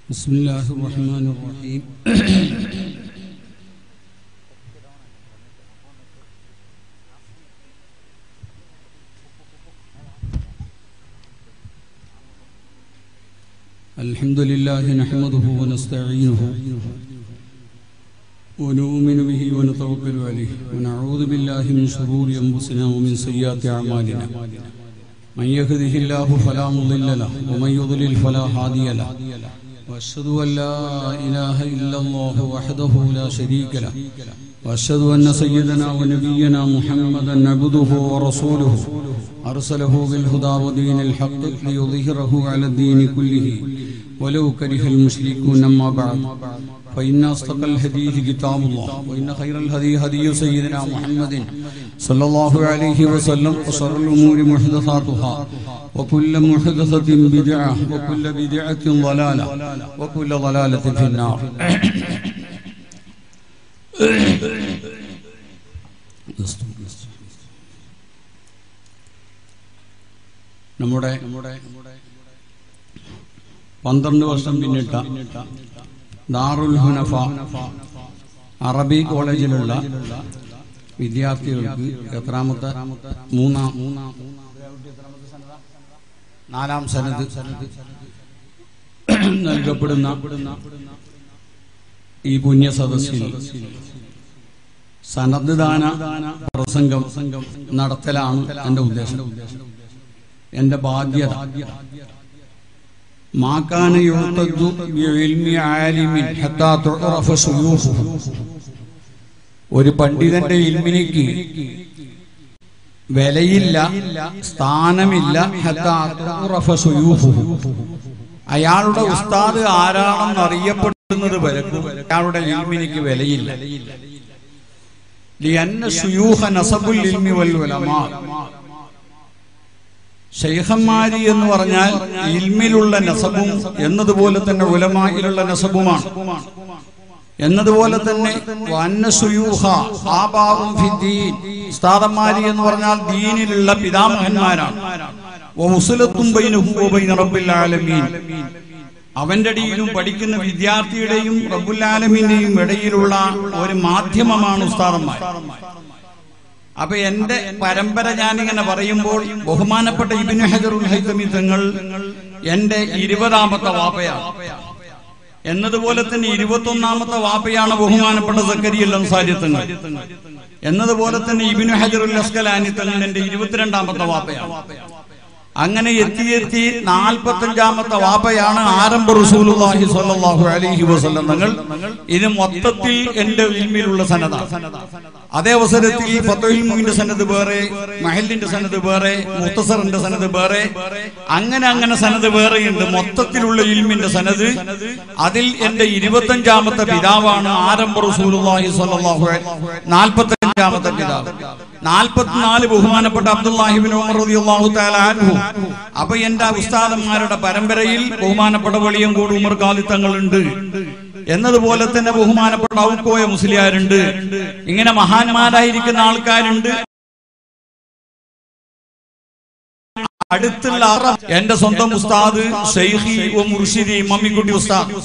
بسم الله الرحمن الرحيم الحمد لله نحمده ونستعينه ونؤمن به ونتوكل عليه ونعوذ بالله من شرور انفسنا ومن سيئات اعمالنا من يهده الله فلا مضل له ومن يضلل فلا هادي له واشهد ان لا اله الا الله وحده لا شريك له واشهد ان سيدنا ونبينا محمدا عبده ورسوله ارسله بالهدى ودين الحق ليظهره على الدين كله ولو كره المشركون اما بعد فإن أصدق الحديث كتاب الله وإن خير الهدي هدي سيدنا محمد صلى الله عليه وسلم وشر الأمور محدثاتها وكل محدثة بدعة وكل بدعة ضلالة وكل ضلالة في النار നമ്മുടെ പന്ത്രണ്ട് വർഷം പിന്നിട്ട ദാറുൽ ഹുനഫ അറബി കോളേജിലുള്ള വിദ്യാർത്ഥികൾക്ക് എത്രാമത്തെ മൂന്നാം നാലാം സനത് നൽകപ്പെടുന്ന ഈ പുണ്യ സദസ്സിൽ സനദ് ദാന പ്രസംഗം നടത്തലാണ് എന്റെ ഉദ്ദേശം എന്റെ ബാധ്യത ما كان يعتد بعلم عالم حتى تعرف شيوخه ഒരു പണ്ഡിതന്റെ ഇൽമിനിക്ക് വിലയില്ല സ്ഥാനമില്ല ഹത്താ തുറഫ ശുയൂഹുഹു. അയാളുടെ ഉസ്താദ് ആരാണെന്ന് അറിയപ്പെടുന്നത് വരക്കും അയാളുടെ ഇൽമിനിക്ക് വിലയില്ല ലിയന്ന ശുയൂഹ നസബുൽ ഇൽമി വൽ ഉലമാ ഷെയ്ഖന്മാരി എന്ന് പറഞ്ഞാൽ ഇൽമിലുള്ള നസബും എന്നതുപോലെ തന്നെ ഉലമായിലുള്ള നസബുമാണ് എന്നതുപോലെ തന്നെ വന്ന സുയൂഹ ആബാവും ഫിദ്ദീൻ ഉസ്താദന്മാരി എന്ന് പറഞ്ഞാൽ ദീനിലുള്ള പിതാമഹന്മാരാണ് വഉസുലത്തും ബൈനഹു വബൈന റബ്ബിൽ ആലമീൻ അവന്റെ ഇടയിലും പഠിക്കുന്ന വിദ്യാർത്ഥിയുടെയും റബ്ബുൽ ആലമീന്റെയും ഇടയിലുള്ള ഒരു മാധ്യമമാണ് ഉസ്താദന്മാർ അപ്പൊ എന്റെ പരമ്പര ഞാനിങ്ങനെ പറയുമ്പോൾ ബഹുമാനപ്പെട്ട ഇബിന് ഹജറുൽ ഹൈത്തമി തങ്ങൾ എന്റെ ഇരുപതാമത്തെ വാപ്പയാണ് എന്നതുപോലെ തന്നെ ഇരുപത്തൊന്നാമത്തെ വാപ്പയാണ് ബഹുമാനപ്പെട്ട സക്കരിയൽ അൻസാരി തങ്ങൾ എന്നതുപോലെ തന്നെ ഇബിന് ഹജറുൽ അസ്കലാനി തങ്ങൾ എന്റെ ഇരുപത്തിരണ്ടാമത്തെ വാപ്പയാണ് അങ്ങനെ എത്തി എത്തി നാൽപ്പത്തഞ്ചാമത്തെ വാപ്പയാണ് ആരംഭ റസൂലുള്ളാഹി സ്വല്ലല്ലാഹു അലൈഹി വസല്ലം തങ്ങൾ ഇത് മൊത്തത്തിൽ എന്റെ ഇൽമിലുള്ള സനത അതേ അവസരത്തിൽ ഫത്തുൽ മുഹിന്റെ സനത് വേറെ മഹലിന്റെ സനത് വേറെ മുത്തസറിന്റെ സനത് വേറെ അങ്ങനെ അങ്ങനെ സനത് വേറെയുണ്ട് മൊത്തത്തിലുള്ള ഇൽമിന്റെ സനത് അതിൽ എന്റെ ഇരുപത്തഞ്ചാമത്തെ പിതാവാണ് ആരംഭ റസൂലുള്ളാഹി സ്വല്ലല്ലാഹു അലൈഹി നാൽപ്പത്തഞ്ചാമത്തെ പിതാവ് നാൽപ്പത്തിനാല് ബഹുമാനപ്പെട്ട അബ്ദുല്ലാഹിബിൻ ഉമർ റളിയല്ലാഹു തആല അൻഹു അപ്പൊ എന്റെ ഉസ്താദന്മാരുടെ പരമ്പരയിൽ ബഹുമാനപ്പെട്ട വെളിയങ്കോട് ഉമർ കാലിത്തങ്ങളുണ്ട് എന്നതുപോലെ തന്നെ ബഹുമാനപ്പെട്ട ഔക്കോയ മുസ്ലിയാരുണ്ട് ഇങ്ങനെ മഹാന്മാരായിരിക്കുന്ന ആൾക്കാരുണ്ട് അടുത്തുള്ള അറ- എന്റെ സ്വന്തം ഉസ്താദ് ഷെയ്ഖി ഒ മുർഷിദി മമ്മിക്കുട്ടി ഉസ്താദ്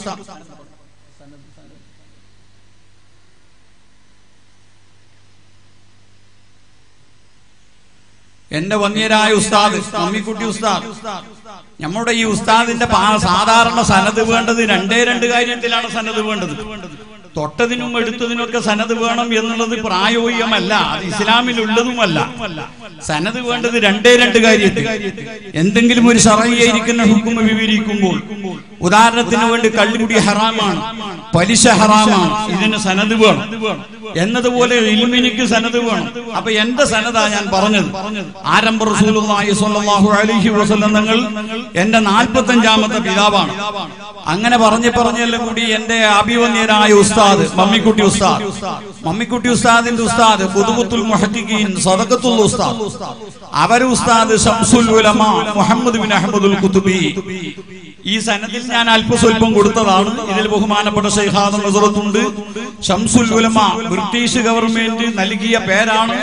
എന്റെ വന്യരായ ഉസ്താദ് മമ്മിക്കുട്ടി ഉസ്താദ് നമ്മുടെ ഈ ഉസ്താദിന്റെ പാ- സാധാരണ സനത് വേണ്ടത് രണ്ടേ രണ്ട് കാര്യത്തിലാണ് സനത് വേണ്ടത് തൊട്ടതിനും എടുത്തതിനൊക്കെ സനത് വേണം എന്നുള്ളത് പ്രായോഗികമല്ല അത് ഇസ്ലാമിലുള്ളതുമല്ല സനത് വേണ്ടത് രണ്ടേ രണ്ട് കാര്യത്തിൽ എന്തെങ്കിലും ഒരു ഷറയ്യായിരിക്കുന്ന ഹുക്കുമ വിവരിക്കുമ്പോൾ ഉദാഹരണത്തിന് വേണ്ടി കള്ളുകുടി ഹറാമാണ് പലിശ ഹറാമാണ് ഇതിന് സനത് വേണം എന്നതുപോലെ ഇൽമിനിക്ക് സനത് വേണം അപ്പൊ എന്റെ സനതാ ഞാൻ പറഞ്ഞത് ആരംഭ റസൂലുള്ളാഹി സ്വല്ലല്ലാഹു അലൈഹി വസല്ലം തങ്ങൾ എന്റെ നാൽപ്പത്തഞ്ചാമത്തെ പിതാവാണ് അങ്ങനെ പറഞ്ഞ് പറഞ്ഞെല്ലാം കൂടി എന്റെ അഭിവന്യരായ ഉസ്താദ് മമ്മിക്കുട്ടി ഉസ്താദ് മമ്മിക്കുട്ടി ഉസ്താദിന്റെ ഉസ്താദ് പുതുകുത്തുൽ മുഹദ്ദിഖീൻ സദഖത്തുൽ ഉസ്താദ് അവർ ഉസ്താദ് ശംസുൽ ഉലമ മുഹമ്മദ് ബിൻ അഹമ്മദുൽ കുത്തുബി ഈ സനദിൽ ഞാൻ അല്പസ്വല്പം കൊടുത്തതാണ് ഇതിൽ ബഹുമാനപ്പെട്ട ഷെയ്ഖാദ് നസറത്തുണ്ട് ഷംസുൽ ഉലമ ബ്രിട്ടീഷ് ഗവൺമെന്റ് നൽകിയ പേരാണ്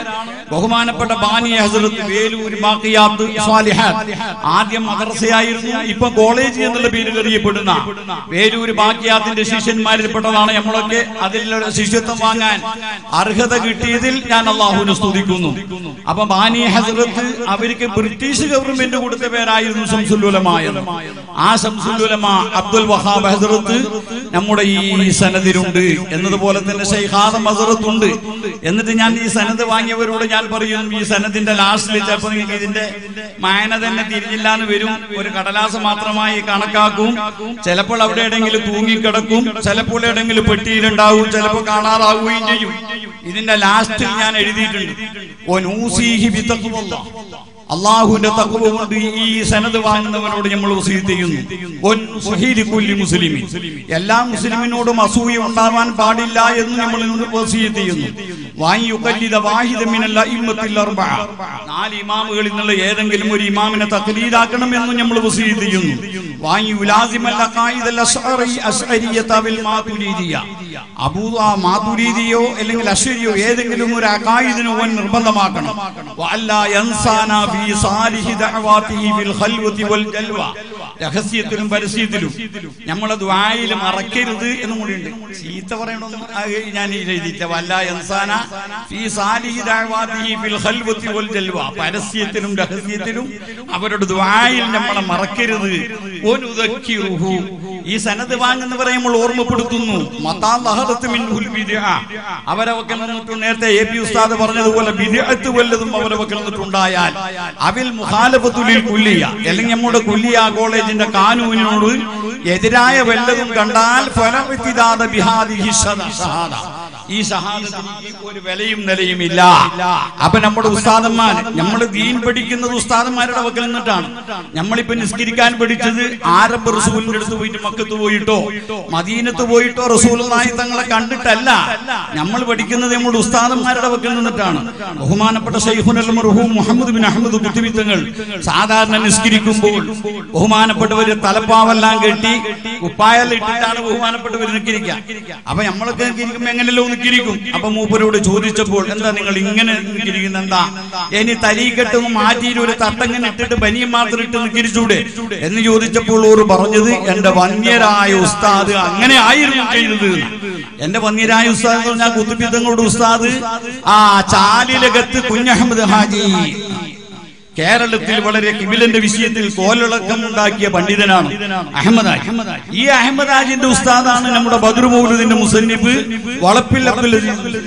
ബഹുമാനപ്പെട്ട ബാനി ഹസരത്ത് വേലൂർ ബാക്കിയാത്ത് സ്വാലിഹാത്ത് ആദ്യം മദ്രസയായിരുന്നു ഇപ്പൊ കോളേജ് എന്നുള്ള പേരിൽ അറിയപ്പെടുന്ന വേലൂർ ബാക്കിയാത്തിന്റെ ശിഷ്യന്മാരിൽപ്പെട്ടതാണ് നമ്മളൊക്കെ അതിലുള്ള ശിഷ്യത്വം വാങ്ങാൻ അർഹത കിട്ടിയതിൽ ഞാൻ അള്ളാഹുവിനെ സ്തുതിക്കുന്നു അപ്പൊ ബാനി ഹസരത്ത് അവർക്ക് ബ്രിട്ടീഷ് ഗവൺമെന്റ് കൊടുത്ത പേരായിരുന്നു ശംസുല്ലുലമായത് ആ ശംസുല്ലുലമ അബ്ദുൽ വഹാബ് ഹസരത്ത് നമ്മുടെ ഈ സനദിലുണ്ട് എന്നതുപോലെ തന്നെ ഷെയ്ഖാദം ഹസരത്ത് ഉണ്ട് എന്നിട്ട് ഞാൻ ഈ സനത് വാങ്ങിയവരോട് ഞാൻ പറയും ഈ സനദിന്റെ ലാസ്റ്റിൽ ചിലപ്പോൾ നിങ്ങൾക്ക് ഇതിന്റെ മായന തന്നെ തിരിഞ്ഞില്ല എന്ന് വരും ഒരു കടലാസ് മാത്രമായി കണക്കാക്കും ചിലപ്പോൾ അവിടെ എവിടെയെങ്കിലും തൂങ്ങിക്കിടക്കും ചിലപ്പോൾ എവിടെയെങ്കിലും പെട്ടിയിലുണ്ടാവും ചിലപ്പോൾ കാണാതാവുകയും ചെയ്യും ഇതിന്റെ ലാസ്റ്റിൽ ഞാൻ എഴുതിയിട്ടുണ്ട് ഓ നൂസീഹി ബിത്തഖ്വല്ലാ. അള്ളാഹുവിന്റെ തഖ്വ കൊണ്ട് ഈ സനത് വാങ്ങുന്നവനോട് നമ്മൾ വസീയത്ത് ചെയ്യുന്നു ഒൻ സ്വഹീലി കുല്ലി മുസ്ലിമിൻ എല്ലാ മുസ്ലിമിനോടും അസൂയ ഉണ്ടാവാൻ പാടില്ല എന്ന് നമ്മൾ വസീയത്ത് ചെയ്യുന്നു വാങ്ങി യുക്കല്ലിദ വാഹിദ മിനൽ അഇമ്മത്തിൽ അർബഅ നാല് ഇമാമുകളിൽ നിന്നുള്ള ഏതെങ്കിലും ഒരു ഇമാമിനെ തഖ്ലീദാക്കണം എന്ന് നമ്മൾ വസീയത്ത് ചെയ്യുന്നു വാങ്ങി ഉലാസിമൽ അഖായിദൽ അശ്അറി അശ്അരിയത ബിൽ മാതുരീദിയ അബൂ ആ മാതുരീദിയോ അല്ലെങ്കിൽ അശ്വരിയോ ഏതെങ്കിലും ഒരു അഖായിദിനെ ഓൻ നിർബന്ധമാക്കണം വഅല്ലാ യൻസാന ഫീ സാലിഹി ദഅവാതിഹി ഫിൽ ഖൽവതി വൽ ജൽവ രഹസ്യത്തിലും പരസ്യത്തിലും നമ്മളെ ദ്വായിൽ മറക്കരുത് എന്നും കൂടിയുണ്ട് ചീത്ത പറയണമെന്ന് ആ ഞാൻ എഴുതിയില്ല വല്ല യൻസാന ഫീ സാലിഹി ദഅവാതിഹി ഫിൽ ഖൽവതി വൽ ജൽവ പരസ്യത്തിലും രഹസ്യത്തിലും അവരുടെ ദ്വായിൽ നമ്മളെ മറക്കരുത് വനുദക്കിറുഹു. ഈ സനത് വാങ്ങുന്നവരെ നമ്മൾ ഓർമ്മപ്പെടുത്തുന്നു മത്താ ലഹദത്ത് മിൻഹുൽ ബിദ്അ. അവരെ വക്കൽ നിന്നിട്ട് നേരത്തെ എ പി ഉസ്താദ് പറഞ്ഞതുപോലെ ബിദ്അത്ത് വല്ലതും അവരെ വക്കൽ നിന്നിട്ടുണ്ടായാൽ അവിൽ മുഖാലഫത്തുലിൽ കുല്ലിയ അല്ലെങ്കിൽ നമ്മുടെ കുല്ലിയ കോളേജിന്റെ കാനൂനിനോട് എതിരായ വല്ലതും കണ്ടാൽ ഫലവിത്തിദാദ ബിഹാദിഹി ശദ- ഷഹാദ. ഈ ഷഹാദത്തിന് ഒരു വിലയും നിലയും ഇല്ല അപ്പൊ നമ്മുടെ ഉസ്താദന്മാർ നമ്മൾ ദീൻ പഠിക്കുന്നത് ഉസ്താദന്മാരുടെ വക്കൽ നിന്നിട്ടാണ് നമ്മളിപ്പോ നിസ്കരിക്കാൻ പഠിച്ചത് ആരംഭ റസൂലിന്റെ അടുത്ത് പോയിട്ട് മക്കത്ത് പോയിട്ടോ മദീനത്ത് പോയിട്ടോ റസൂലായി തങ്ങളെ കണ്ടിട്ടല്ല നമ്മൾ പഠിക്കുന്നത് നമ്മുടെ ഉസ്താദന്മാരുടെ വക്കൽ നിന്നിട്ടാണ് ബഹുമാനപ്പെട്ട ഷെയ്ഖുനൽ മർഹൂം മുഹമ്മദ് ബിൻ അഹമ്മദ് കുത്തിവിത്തങ്ങൾ സാധാരണ നിസ്കരിക്കുമ്പോൾ ബഹുമാനപ്പെട്ടവര് തലപ്പാവെല്ലാം കെട്ടി കുപ്പായെല്ലാം ഇട്ടിട്ടാണ് ബഹുമാനപ്പെട്ടവർ നിസ്കരിക്കുക അപ്പൊ നമ്മളൊക്കെ നിസ്കരിക്കുമ്പോ എങ്ങനെയല്ലോ നിസ്കരിക്കും അപ്പൊ മൂപ്പരോട് ചോദിച്ചപ്പോൾ എന്താ നിങ്ങൾ ഇങ്ങനെ നിസ്കരിക്കുന്ന എന്താ ഇനി തലീക്കെട്ട് മാറ്റിയിട്ട് ഒരു തട്ടങ്ങനെ ഇട്ടിട്ട് ബനിയം മാത്രം ഇട്ട് നിസ്കരിച്ചൂടെ എന്ന് ചോദിച്ചപ്പോൾ ഓർ പറഞ്ഞത് എന്റെ വന്യരായ ഉസ്താദ് അങ്ങനെ ആയിരുന്നു ചെയ്തത് എന്ന്. എന്റെ വന്യരായ ഉസ്താദ് എന്ന് പറഞ്ഞാൽ കുത്തുബിത്തങ്ങളുടെ ഉസ്താദ് ആ ചാലിലകത്ത് കുഞ്ഞഹമ്മദ് ഹാജി കേരളത്തിൽ വളരെ കിബിലന്റെ വിഷയത്തിൽ കോലിളക്കം ഉണ്ടാക്കിയ പണ്ഡിതനാണ് അഹമ്മദാജ് ഈ അഹമ്മദാജിന്റെ ഉസ്താദാണ് നമ്മുടെ ബദർ മൗലൂദിന്റെ മുസന്നിഫ് വളപ്പിൽ അബ്ദുൽ അസീസ്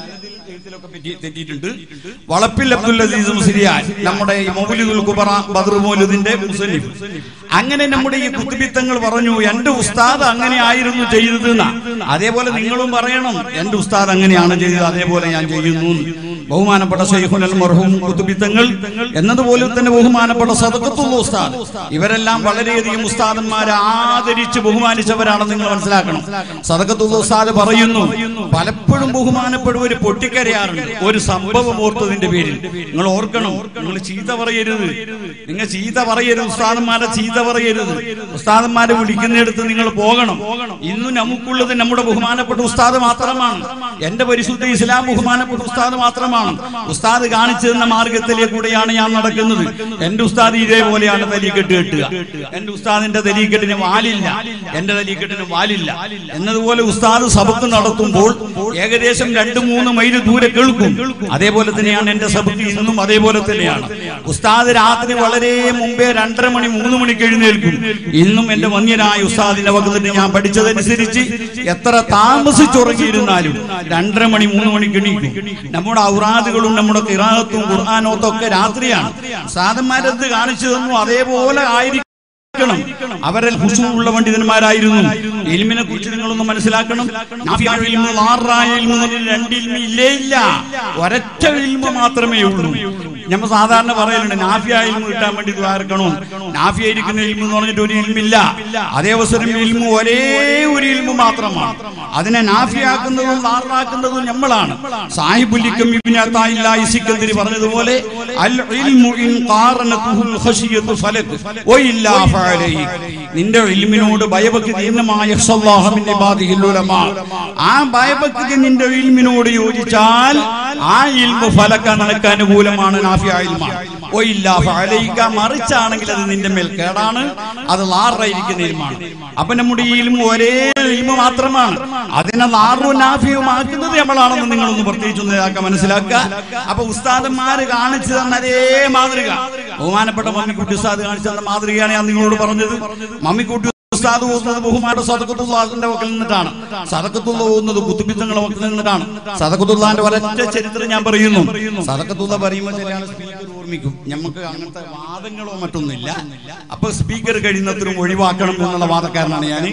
തെറ്റിയിട്ടുണ്ട് വളപ്പിൽ അബ്ദുൽ അസീസ് മുസ്ലിയാൻ നമ്മുടെ ഈ മൗലിദുൽ കുബറ ബദർ മൗലൂദിന്റെ മുസന്നിഫ് അങ്ങനെ നമ്മുടെ ഈ കുത്തുബിത്തങ്ങൾ പറഞ്ഞു എന്റെ ഉസ്താദ് അങ്ങനെ ആയിരുന്നു ചെയ്തത് എന്നാ. അതേപോലെ നിങ്ങളും പറയണം എന്റെ ഉസ്താദ് അങ്ങനെയാണ് ചെയ്തത് അതേപോലെ ഞാൻ ചെയ്യുന്നു എന്ന്. ബഹുമാനപ്പെട്ട ഷെയ്ഖുൽ മർഹൂം കുത്തുബിത്തങ്ങൾ എന്നതുപോലെ തന്നെ ബഹുമാനപ്പെട്ട സദക്കത്തുള്ള ഉസ്താദ് ഇവരെല്ലാം വളരെയധികം ഉസ്താദന്മാരെ ആദരിച്ച് ബഹുമാനിച്ചവരാണെന്ന് നിങ്ങൾ മനസ്സിലാക്കണം സദക്കത്തുള്ള ഉസ്താദ് പറയുന്നു പലപ്പോഴും ബഹുമാനപ്പെടുവർ പൊട്ടിക്കരയാറുണ്ട് ഒരു സംഭവം ഓർത്തതിന്റെ പേരിൽ നിങ്ങൾ ഓർക്കണം നിങ്ങൾ ചീത്ത പറയരുത് നിങ്ങൾ ചീത്ത പറയരുത് ഉസ്താദന്മാരെ ചീത്ത പറയരുത് ഉസ്താദന്മാരെ വിളിക്കുന്നിടത്ത് നിങ്ങൾ പോകണം ഇന്ന് നമുക്കുള്ളത് നമ്മുടെ ബഹുമാനപ്പെട്ട ഉസ്താദ് മാത്രമാണ് എന്റെ പരിശുദ്ധ ഇസ്ലാം ബഹുമാനപ്പെട്ട ഉസ്താദ് മാത്രമാണ് ഉസ്താദ് കാണിച്ചു തന്ന മാർഗത്തിലേക്കൂടെയാണ് ഞാൻ നടക്കുന്നത് എന്റെ ഉസ്താദ് ഇതേപോലെയാണ് തലീക്കെട്ട് കെട്ടുക എന്റെ ഉസ്താദിന്റെ തലീക്കെട്ടിന് വാലില്ല എന്റെ തലീക്കെട്ടിന് വാലില്ല എന്നതുപോലെ ഉസ്താദ് സബക്ക് നടത്തുമ്പോൾ ഏകദേശം രണ്ട് മൂന്ന് മൈൽ ദൂരെ കേൾക്കും അതേപോലെ തന്നെയാണ് എന്റെ സബക്ക് ഇന്നും അതേപോലെ തന്നെയാണ് ഉസ്താദ് രാത്രി വളരെ മുമ്പേ രണ്ടര മണി മൂന്ന് മണിക്ക് എഴുന്നേൽക്കും ഇന്നും എന്റെ വന്യനായ ഉസ്താദിന്റെ വകുപ്പിന് ഞാൻ പഠിച്ചതനുസരിച്ച് എത്ര താമസിച്ചുറങ്ങിയിരുന്നാലും രണ്ടര മണി മൂന്ന് മണിക്ക് എണീക്കും നമ്മുടെ ഔറാദുകളും നമ്മുടെ കിറാഹത്തും ഖുർആാനോത്തും ഒക്കെ രാത്രിയാണ് ഉസ്താദന്മാരത് കാണിച്ചു തന്നു അതേപോലെ ആയിരിക്കും ണം. അവരിൽ ഹുസൂള്ള പണ്ഡിതന്മാരായിരുന്നു ഇൽമിനെ കുറിച്ച് നിങ്ങളൊന്ന് മനസ്സിലാക്കണം നാഫിയായ ഇൽമ്, ലാറായ ഇൽമ് എന്ന് പറഞ്ഞ രണ്ട് ഇൽമ ഇല്ലേ ഇല്ല ഒരൊറ്റ ഇൽമ മാത്രമേ ഉള്ളൂ ഞമ്മ സാധാരണ പറയലുണ്ട് നാഫിയ ഇൽമു കിട്ടാൻ വേണ്ടി ദ്വാരക്കണോ നാഫിയ ഇരിക്കുന്ന ഇൽമു എന്ന് പറഞ്ഞിട്ട് ഒരു ഇൽമില്ല അതേ അവസരം ഇൽമു ഒരേ ഒരു ഇൽമു മാത്രമാണ് അതിനെ നാഫിയാക്കുന്നതും ലാറാക്കുന്നതും നമ്മളാണ് സാഹിബുലിക്കും ഇബിനത്തായില്ല ഇസിക്കന്തിരി പറഞ്ഞതുപോലെ അൽ ഇൽമു ഇൻ ഖാറനതുഹുൽ ഖശിയത്തു ഫലക് വഇല്ലാ ഫഅലൈഹി നിന്റെ ഇൽമിനോട് ഭയഭക്തി ഇന്നമായ യഖ്ഷല്ലാഹു മിൻ ഇബാദിഹിൽ ഉലമാ ആ ഭയഭക്തി നിന്റെ ഇൽമിനോട് യോജിച്ചാൽ ആ ഇൽമു ഫലക്ക നിനക്ക് അനുകൂലമാണ് നാഫിയ ഇൽമാണ് ഒയില്ല ഫഅലൈക മറിച്ചാണെങ്കിൽ അത് നിന്റെ മേൽ കേടാണ് അത് ലാറായിരിക്കുന്ന ഇൽമാണ് അപ്പൊ നമ്മുടെ ഈ ഇൽമു ഒരേ ഇൽമു മാത്രമാണ് അതിനെ ലാറും നാഫിയും ആക്കുന്നത് നമ്മളാണെന്ന് നിങ്ങളൊന്ന് പ്രത്യേകിച്ച് ഒന്ന് ഇതാക്കുക മനസ്സിലാക്കുക അപ്പൊ ഉസ്താദന്മാര് കാണിച്ചു തന്ന അതേ മാതൃക ബഹുമാനപ്പെട്ട മമ്മിക്കുട്ടി ഉസ്താദ് കാണിച്ചു തന്ന മാതൃകയാണ് ഞാൻ നിങ്ങളോട് പറഞ്ഞത് മമ്മിക്കുട്ടി ഉസ്താദ് ഓതുന്നത് ബഹുമാന സദക്കത്തുള്ളാഹിന്റെ വക്കിൽ നിന്നിട്ടാണ് സദക്കത്തുള്ള ഓതുന്നത് കുത്തുബിത്തങ്ങളെ വക്കിൽ നിന്നിട്ടാണ് സദക്കത്തുള്ളാന്റെ ഒരൊറ്റ ചരിത്രം ഞാൻ പറയുന്നു സദക്കത്തുള്ള പറയുമ്പോൾ ചില ആൾ സ്പീക്കർ ഓർമ്മിക്കും നമുക്ക് അങ്ങനത്തെ വാദങ്ങളോ മറ്റൊന്നുമില്ല അപ്പൊ സ്പീക്കർ കഴിയുന്നത്രയും ഒഴിവാക്കണം എന്നുള്ള വാദക്കാരനാണ് ഞാൻ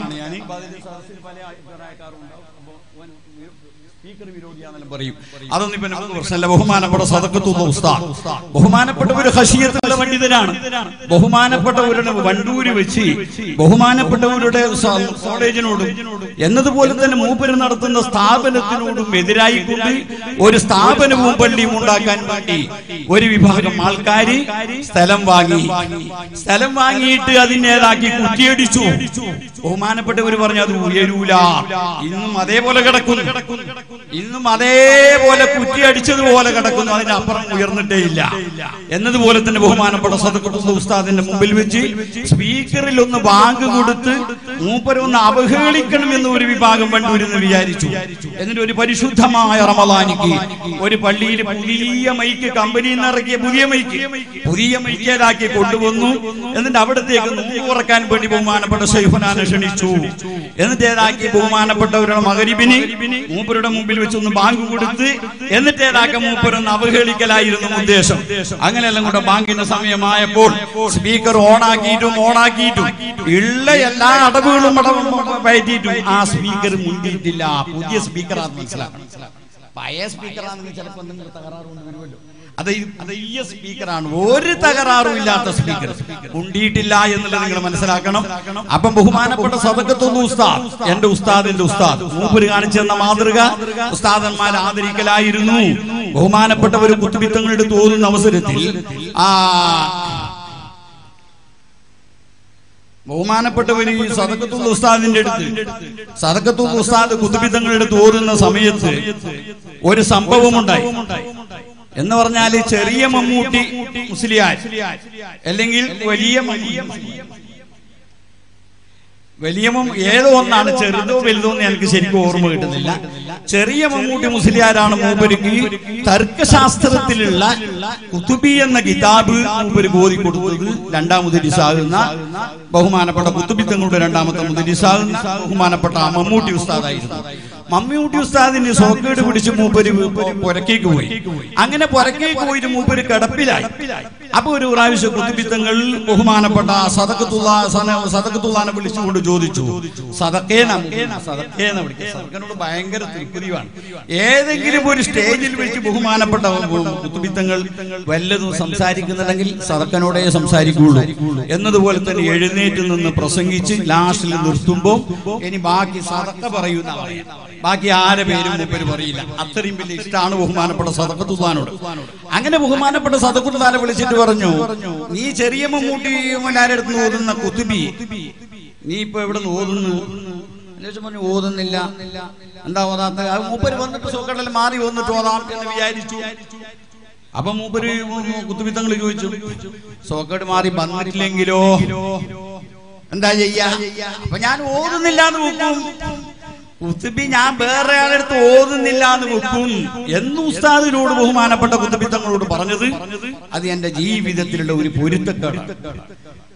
സ്പീക്കർ വിരോധിയാണെന്നും പറയും അതൊന്നും ഇപ്പൊ നമുക്ക് പ്രശ്നമല്ല ബഹുമാനപ്പെട്ട സദക്കത്തുള്ള ഉസ്താദ് ബഹുമാനപ്പെട്ട ഒരു ഹഷിയത്തുള്ള പണ്ഡിതനാണ് ബഹുമാനപ്പെട്ടവരുടെ വണ്ടൂര് വെച്ച് ബഹുമാനപ്പെട്ടവരുടെ സ- കോളേജിനോടും എന്നതുപോലെ തന്നെ മൂപ്പര് നടത്തുന്ന സ്ഥാപനത്തിനോടും എതിരായിക്കൊണ്ട് ഒരു സ്ഥാപനവും പള്ളിയും ഉണ്ടാക്കാൻ വേണ്ടി ഒരു വിഭാഗം ആൾക്കാര് സ്ഥലം വാങ്ങി സ്ഥലം വാങ്ങിയിട്ട് അതിനേതാക്കി കുറ്റിയടിച്ചു ബഹുമാനപ്പെട്ടവർ പറഞ്ഞു അത് ഉയരൂല ഇന്നും അതേപോലെ കിടക്കുന്നു ഇന്നും അതേപോലെ കുറ്റിയടിച്ചതുപോലെ കിടക്കുന്നു അതിനപ്പുറം ഉയർന്നിട്ടേ ഇല്ല എന്നതുപോലെ തന്നെ ബഹുമാനപ്പെട്ട സദക്കുള്ള ഉസ്താദിന്റെ മുമ്പിൽ വെച്ച് സ്പീക്കറിൽ ഒന്ന് ബാങ്ക് കൊടുത്ത് മൂപ്പരൊന്ന് അവഹേളിക്കണം എന്ന് ഒരു വിഭാഗം വണ്ടൂരെന്ന് വിചാരിച്ചു എന്നിട്ട് ഒരു പരിശുദ്ധമായ റമലാനിക്ക് ഒരു പള്ളിയിൽ പുതിയ മൈക്ക് കമ്പനിയിൽ നിന്ന് ഇറക്കിയ പുതിയ മൈക്ക് പുതിയ മൈക്കേലാക്കി കൊണ്ടുവന്നു എന്നിട്ട് അവിടത്തേക്ക് നോമ്പ് തുറക്കാൻ വേണ്ടി ബഹുമാനപ്പെട്ട ഷെയ്ഫുനാനെ ക്ഷണിച്ചു എന്നിട്ട് ഏതാക്കി ബഹുമാനപ്പെട്ടവരുടെ മകരിബിന് മൂപ്പരുടെ മുമ്പിൽ വെച്ച് ഒന്ന് ബാങ്ക് കൊടുത്ത് എന്നിട്ട് ഏതാക്ക മൂപ്പരൊന്ന് അവഹേളിക്കലായിരുന്നു ഉദ്ദേശം അങ്ങനെയെല്ലാം കൂടെ ബാങ്കിന്റെ സമയമായപ്പോൾ സ്പീക്കർ ഓണാക്കിയിട്ടും ഓണാക്കിയിട്ടും ഉള്ള എല്ലാ അടവുകളും അടവും പയറ്റിയിട്ടും ആ സ്പീക്കർ മുണ്ടിയിട്ടില്ല പുതിയ സ്പീക്കറാന്ന് മനസ്സിലാക്കണം പഴയ സ്പീക്കറാണെങ്കിൽ ചിലപ്പോൾ എന്തെങ്കിലും തകരാറുകൊണ്ട് വരുമല്ലോ അത് ഈ- അത് ഈ സ്പീക്കറാണ് ഒരു തകരാറും ഇല്ലാത്ത സ്പീക്കർ ഉണ്ടിയിട്ടില്ല എന്നുള്ളത് നിങ്ങൾ മനസ്സിലാക്കണം അപ്പം ബഹുമാനപ്പെട്ട സദക്കത്തൊന്ന് ഉസ്താദ് എന്റെ ഉസ്താദിന്റെ ഉസ്താദ് മൂപ്പര് കാണിച്ചു തന്ന മാതൃക ഉസ്താദന്മാർ ആദരിക്കലായിരുന്നു ബഹുമാനപ്പെട്ടവർ കുത്തുബിത്തങ്ങളുടെ തോന്നുന്ന അവസരത്തിൽ ആ ബഹുമാനപ്പെട്ടവര് ഈ സദക്കത്തുള്ള ഉസ്താദിന്റെ അടുത്ത് സദക്കത്തുള്ള ഉസ്താദ് കുത്തുബിത്തങ്ങളുടെ അടുത്ത് ഓതുന്ന സമയത്ത് ഒരു സംഭവമുണ്ടായി എന്ന് പറഞ്ഞാൽ ചെറിയ മമ്മൂട്ടി മുസ്ലിയാർ അല്ലെങ്കിൽ വലിയ മമ്മൂട്ടി വലിയ മമ്മ- ഏതോ ഒന്നാണ് ചെറുതോ വലുതോ എന്ന് എനിക്ക് ശരിക്കും ഓർമ്മ കിട്ടുന്നില്ല ചെറിയ മമ്മൂട്ടി മുസ്ലിയാരാണ് മൂപ്പർക്ക് തർക്കശാസ്ത്രത്തിലുള്ള കുത്തുബി എന്ന കിതാബ് മൂപ്പര് ബോധി കൊടുത്തത് രണ്ടാമത് ഡിസാകുന്ന ബഹുമാനപ്പെട്ട കുത്തുബി തങ്ങളുടെ രണ്ടാമത്തെ മുതലിസാകുന്ന ബഹുമാനപ്പെട്ട ആ മമ്മൂട്ടി ഉസ്താദായിരുന്നു മമ്മൂട്ടി ഉസ്താദിന് സോക്കേട് പിടിച്ച് മൂപ്പര് പുരക്കേക്ക് പോയി അങ്ങനെ പുരക്കേക്ക് പോയിട്ട് മൂപ്പര് കിടപ്പിലായി അപ്പൊ ഒരു പ്രാവശ്യം കുത്തിപ്പിത്തങ്ങൾ ബഹുമാനപ്പെട്ട സദക്കത്തുള്ള സദക്കത്തുള്ളാനെ വിളിച്ചുകൊണ്ട് ചോദിച്ചു സദക്കേന സദക്കേന വിളിക്കുക സദക്കനോട് ഭയങ്കര തൃപ്തിയാണ് ഏതെങ്കിലും ഒരു സ്റ്റേജിൽ വെച്ച് ബഹുമാനപ്പെട്ട കുത്തുപിത്തങ്ങൾ വല്ലതും സംസാരിക്കുന്നുണ്ടെങ്കിൽ സദക്കനോടേ സംസാരിക്കുള്ളൂ എന്നതുപോലെ തന്നെ എഴുന്നേറ്റ് നിന്ന് പ്രസംഗിച്ച് ലാസ്റ്റിൽ നിർത്തുമ്പോൾ ഇനി ബാക്കി സദക്ക പറയുന്ന ബാക്കി ആരെ പേരും മൂപ്പര് പറയില്ല അത്രയും വലിയ ഇഷ്ടമാണ് ബഹുമാനപ്പെട്ട സദക്കത്തുള്ളാനോട് അങ്ങനെ ബഹുമാനപ്പെട്ട സദക്കുത്താനെ വിളിച്ചിട്ട് പറഞ്ഞു നീ ചെറിയ മമ്മൂട്ടി മുല്ലാരെടുത്ത് ഓതുന്ന കുത്തുബി നീ ഇപ്പൊ എവിടെ നിന്ന് ഓതുന്നു അന്വേഷിച്ച് പറഞ്ഞു ഓതുന്നില്ല എന്താ ഓതാത്ത അത് മൂപ്പര് വന്നിട്ട് സോക്കടൽ മാറി വന്നിട്ട് ഓതാം എന്ന് വിചാരിച്ചു അപ്പൊ മൂപ്പര് കുത്തുബിത്തങ്ങൾ ചോദിച്ചു സോക്കേട് മാറി വന്നിട്ടില്ലെങ്കിലോ എന്താ ചെയ്യാ അപ്പൊ ഞാൻ ഓതുന്നില്ല എന്ന് വെക്കും കുത്തുബി ഞാൻ വേറെ ആളെടുത്ത് ഓതുന്നില്ല എന്ന് വെക്കും എന്ന് ഉസ്താദിനോട് ബഹുമാനപ്പെട്ട കുത്തുബി തങ്ങളോട് പറഞ്ഞത് അത് എന്റെ ജീവിതത്തിലുള്ള ഒരു പൊരുത്തക്കേടാണ്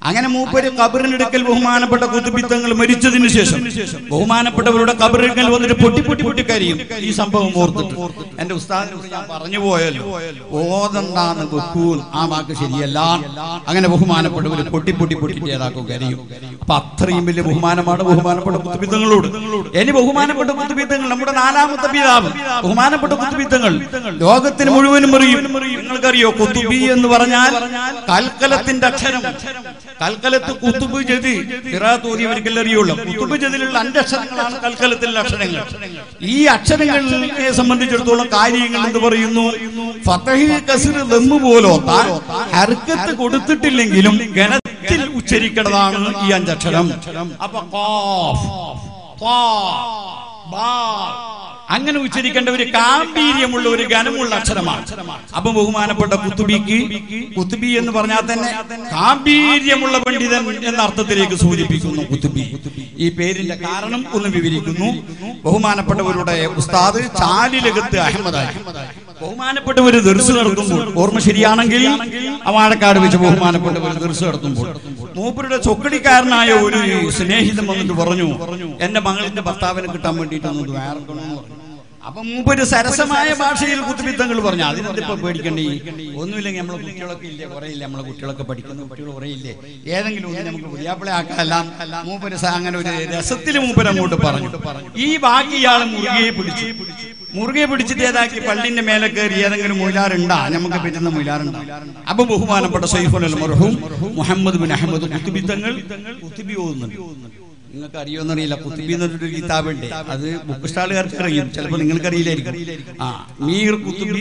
അങ്ങനെ മൂപ്പര് കബറിനെടുക്കൽ ബഹുമാനപ്പെട്ട കുത്തുബിത്തങ്ങൾ മരിച്ചതിന് ശേഷം ബഹുമാനപ്പെട്ടവരുടെ കബറിടുക്കൽ വന്നിട്ട് പൊട്ടി പൊട്ടി പൊട്ടി കരിയും ഈ സംഭവം ഓർത്തിട്ട് എന്റെ ഉസ്താദിനോട് ഞാൻ പറഞ്ഞു പോയല്ലോ ഓതണ്ടാന്ന് വെക്കൂൻ ആ വാക്ക് ശരിയല്ല അങ്ങനെ ബഹുമാനപ്പെട്ടവർ പൊട്ടി പൊട്ടി പൊട്ടിട്ട് ഏതാക്കും കരിയും അപ്പൊ അത്രയും വലിയ ബഹുമാനമാണ് ബഹുമാനപ്പെട്ട കുത്തുബിത്തങ്ങളോട് ഇനി ബഹുമാനപ്പെട്ട കുത്തുബിത്തങ്ങൾ നമ്മുടെ നാലാമത്തെ പിതാവ് ബഹുമാനപ്പെട്ട കുത്തുബിത്തങ്ങൾ ലോകത്തിന് മുഴുവനും അറിയും നിങ്ങൾക്കറിയോ കുത്തുബി എന്ന് പറഞ്ഞാൽ കൽക്കലത്തിന്റെ അക്ഷരം കൽക്കലത്ത് കുത്തുബ് ജതി ഖിറാത്ത് ഓതിയവർക്കെല്ലാം അറിയുള്ളൂ കുത്തുബ് ജതിലുള്ള അഞ്ച് അക്ഷരങ്ങളാണ് കൽക്കലത്തിലുള്ള അക്ഷരങ്ങൾ ഈ അക്ഷരങ്ങളെ സംബന്ധിച്ചിടത്തോളം കാര്യങ്ങൾ എന്ന് പറയുന്നു ഫതഹി കസിർ ദമ്മ് പോലോത്ത ഹർക്കത്ത് കൊടുത്തിട്ടില്ലെങ്കിലും ഗണത്തിൽ ഉച്ചരിക്കേണ്ടതാണ് ഈ അഞ്ചക്ഷരം അപ്പൊ ഖാഫ്, ത്വാ, ബാ, അങ്ങനെ ഉച്ചരിക്കേണ്ട ഒരു ഗാംഭീര്യമുള്ള ഒരു ഘനമുള്ള അക്ഷരമാണ് അപ്പൊ ബഹുമാനപ്പെട്ട കുത്തുബിക്ക് കുത്തുബി എന്ന് പറഞ്ഞാൽ തന്നെ ഗാംഭീര്യമുള്ള പണ്ഡിതൻ എന്ന അർത്ഥത്തിലേക്ക് സൂചിപ്പിക്കുന്നു കുത്തുബി ഈ പേരിന്റെ കാരണം ഒന്ന് വിവരിക്കുന്നു ബഹുമാനപ്പെട്ടവരുടെ ഉസ്താദ് ചാലിലകത്ത് അഹമ്മദായി ബഹുമാനപ്പെട്ടവർ ദർസ് നടത്തുമ്പോൾ ഓർമ്മ ശരിയാണെങ്കിൽ വാഴക്കാട് വെച്ച് ബഹുമാനപ്പെട്ടവർ ദർസ് നടത്തുമ്പോൾ മൂപ്പരുടെ ചൊക്കടിക്കാരനായ ഒരു സ്നേഹിതൻ വന്നിട്ട് പറഞ്ഞു എന്റെ മകളുടെ ഭർത്താവിനെ കിട്ടാൻ വേണ്ടിയിട്ടൊന്ന് വേർക്കണമെന്ന് പറഞ്ഞു അപ്പൊ മൂപ്പര് സരസമായ ഭാഷയിൽ കുത്തുബിത്തങ്ങൾ പറഞ്ഞു അതിനെന്തിപ്പോ പേടിക്കണ്ടേ ഒന്നുമില്ലെങ്കിൽ നമ്മളെ കുട്ടികളൊക്കെ ഇല്ലേ കുറെ ഇല്ലേ നമ്മളെ കുട്ടികളൊക്കെ പഠിക്കുന്ന കുട്ടികൾ കുറെ ഇല്ലേ ഏതെങ്കിലും ഒന്ന് നമുക്ക് പുതിയാപ്പിളെ ആക്കാല്ലാം മൂപ്പര് സ- അങ്ങനെ ഒരു രസത്തിൽ മൂപ്പര് അങ്ങോട്ട് പറഞ്ഞു ഈ ബാക്കി ഇയാൾ മുറുകെ പിടിച്ചു മുറുകെ പിടിച്ചിട്ട് ഏതാക്കി പള്ളിന്റെ മേലെ കയറി ഏതെങ്കിലും മൊയിലാറുണ്ടാ നമുക്ക് പറ്റുന്ന മൊയിലാറുണ്ടാ അപ്പൊ ബഹുമാനപ്പെട്ട സൈഫുൽ അൽ മർഹൂം മുഹമ്മദ് ബിൻ അഹമ്മദ് കുത്തുബിത്തങ്ങൾ കുത്തുബി ഓതുന്നുണ്ട് നിങ്ങൾക്ക് അറിയുമെന്നറിയില്ല കുത്തുബി എന്നൊരു കിതാബുണ്ട് അത് ബുക്ക് സ്റ്റാളുകാർക്ക് അറിയും ചിലപ്പോൾ നിങ്ങൾക്ക് അറിയില്ലായിരിക്കും ആ മീർ കുത്തുബി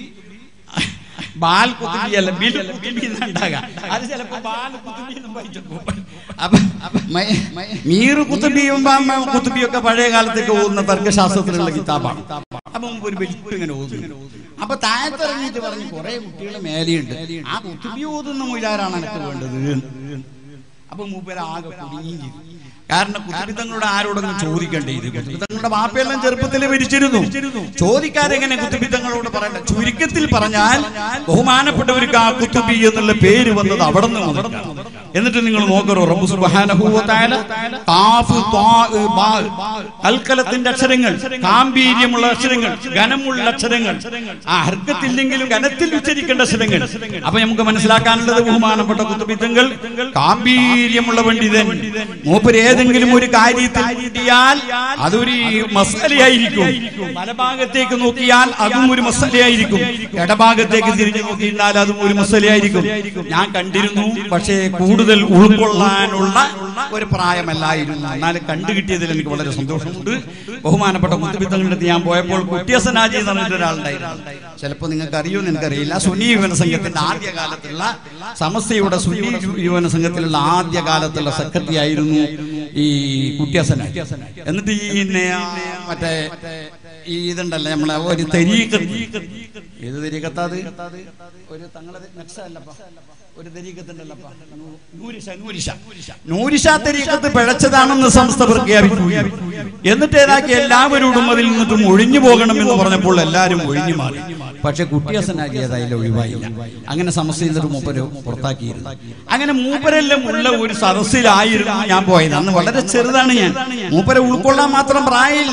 ബാൽ കുത്തുബി അല്ല ബിൽ കുത്തുബി എന്നുണ്ടാകാം അത് ചിലപ്പോ ബാൽ കുത്തുബി എന്നും വായിച്ചേക്കും. അപ്പൊ മ- മീർ കുത്തുബിയും ബാ- മ- കുത്തുബിയും ഒക്കെ പഴയ കാലത്തേക്ക് പോകുന്ന തർക്കശാസ്ത്രത്തിലുള്ള കിതാബാണ് അപ്പൊ മുമ്പ് ഒരു വലിപ്പം ഇങ്ങനെ ഓതുന്നു അപ്പൊ താഴത്തിറങ്ങിയിട്ട് പറഞ്ഞു കുറെ കുട്ടികൾ മേലെയുണ്ട് ആ കുത്തുബി ഓതുന്ന മൊയിലാരാണ് എനിക്ക് വേണ്ടത് അപ്പൊ മൂപ്പര് ആകെ കുടുങ്ങിയും ചെയ്തു കാരണം കുത്തുബിത്തങ്ങളുടെ ആരോടൊന്നും ചോദിക്കണ്ടേ ഇത് കുത്തുബിത്തങ്ങളുടെ വാപ്പയെല്ലാം ചെറുപ്പത്തിൽ മരിച്ചിരുന്നു ചോദിക്കാതെ എങ്ങനെ കുത്തുബിത്തങ്ങളോട് പറയണ്ട ചുരുക്കത്തിൽ പറഞ്ഞാൽ ബഹുമാനപ്പെട്ടവർക്ക് ആ കുത്തുബി എന്നുള്ള പേര് വന്നത് അവിടെ നിന്ന് മുതൽക്കാണ്. എന്നിട്ട് നിങ്ങൾ നോക്കറോ റബ്ബു സുബ്ഹാനഹു വ തആല ഖാഫ് ത്വാ ബാ കൽക്കലത്തിന്റെ അക്ഷരങ്ങൾ ഗാംഭീര്യമുള്ള അക്ഷരങ്ങൾ ഘനമുള്ള അക്ഷരങ്ങൾ ആ ഹർക്കത്തില്ലെങ്കിലും ഘനത്തിൽ ഉച്ചരിക്കേണ്ട അക്ഷരങ്ങൾ അപ്പൊ നമുക്ക് മനസ്സിലാക്കാനുള്ളത് ബഹുമാനപ്പെട്ട കുത്തുബിത്തങ്ങൾ ഗാംഭീര്യമുള്ള പണ്ഡിതൻ മൂപ്പര് ഏതെങ്കിലും ഒരു കാര്യത്തിൽ കിട്ടിയാൽ അതൊരു മസാലയായിരിക്കും വലഭാഗത്തേക്ക് നോക്കിയാൽ അതും ഒരു മസാലയായിരിക്കും ഇടഭാഗത്തേക്ക് തിരിഞ്ഞു നോക്കിയിരുന്നാൽ അതും ഒരു മസാലയായിരിക്കും ഞാൻ കണ്ടിരുന്നു പക്ഷേ കൂടുതൽ ഉൾക്കൊള്ളാനുള്ള ഒരു പ്രായമല്ലായിരുന്നു എന്നാൽ കണ്ടു കിട്ടിയതിൽ എനിക്ക് വളരെ സന്തോഷമുണ്ട് ബഹുമാനപ്പെട്ട മുത്തുബിത്തങ്ങളുടെ അടുത്ത് ഞാൻ പോയപ്പോൾ കുട്ടിയസനാജി എന്ന് പറഞ്ഞിട്ട് ഒരാളുണ്ടായിരുന്നു ചിലപ്പോൾ നിങ്ങൾക്ക് അറിയുമെന്ന് എനിക്കറിയില്ല സുന്നി യുവന സംഘത്തിന്റെ ആദ്യ കാലത്തുള്ള സമസ്തയുടെ സുന്നി യുവന സംഘത്തിലുള്ള ആദ്യ കാലത്തുള്ള സെക്രട്ടറി ആയിരുന്നു ഈ കുട്ടിയസന എന്നിട്ട് ഈ പിന്നെ ആ മറ്റേ ഈ ഇതുണ്ടല്ലോ നമ്മളെ ഒരു തെരീക്കത്ത് ഏത് തെരീക്കത്താത് ഒരു തങ്ങളെ നക്സല്ലപ്പ ഒരു തെരീക്കത്തുണ്ടല്ലപ്പ നൂരിഷ നൂരിഷ നൂരിഷ തെരീക്കത്ത് പിഴച്ചതാണെന്ന് സംസ്ഥ പ്രഖ്യാപിക്കുകയും എന്നിട്ട് ഏതാക്കി എല്ലാവരോടും അതിൽ നിന്നിട്ടും ഒഴിഞ്ഞു പോകണം എന്ന് പറഞ്ഞപ്പോൾ എല്ലാവരും ഒഴിഞ്ഞു മാറി പക്ഷെ കുട്ടിയസനാജി ഏതായാലും ഒഴിവായില്ല അങ്ങനെ സമസ്യയിൽ നിന്നിട്ട് മൂപ്പര് പുറത്താക്കിയിരുന്നു അങ്ങനെ മൂപ്പരെല്ലാം ഉള്ള ഒരു സദസ്സിലായിരുന്നു ഞാൻ പോയത് അന്ന് വളരെ ചെറുതാണ് ഞാൻ മൂപ്പരെ ഉൾക്കൊള്ളാൻ മാത്രം പ്രായമില്ല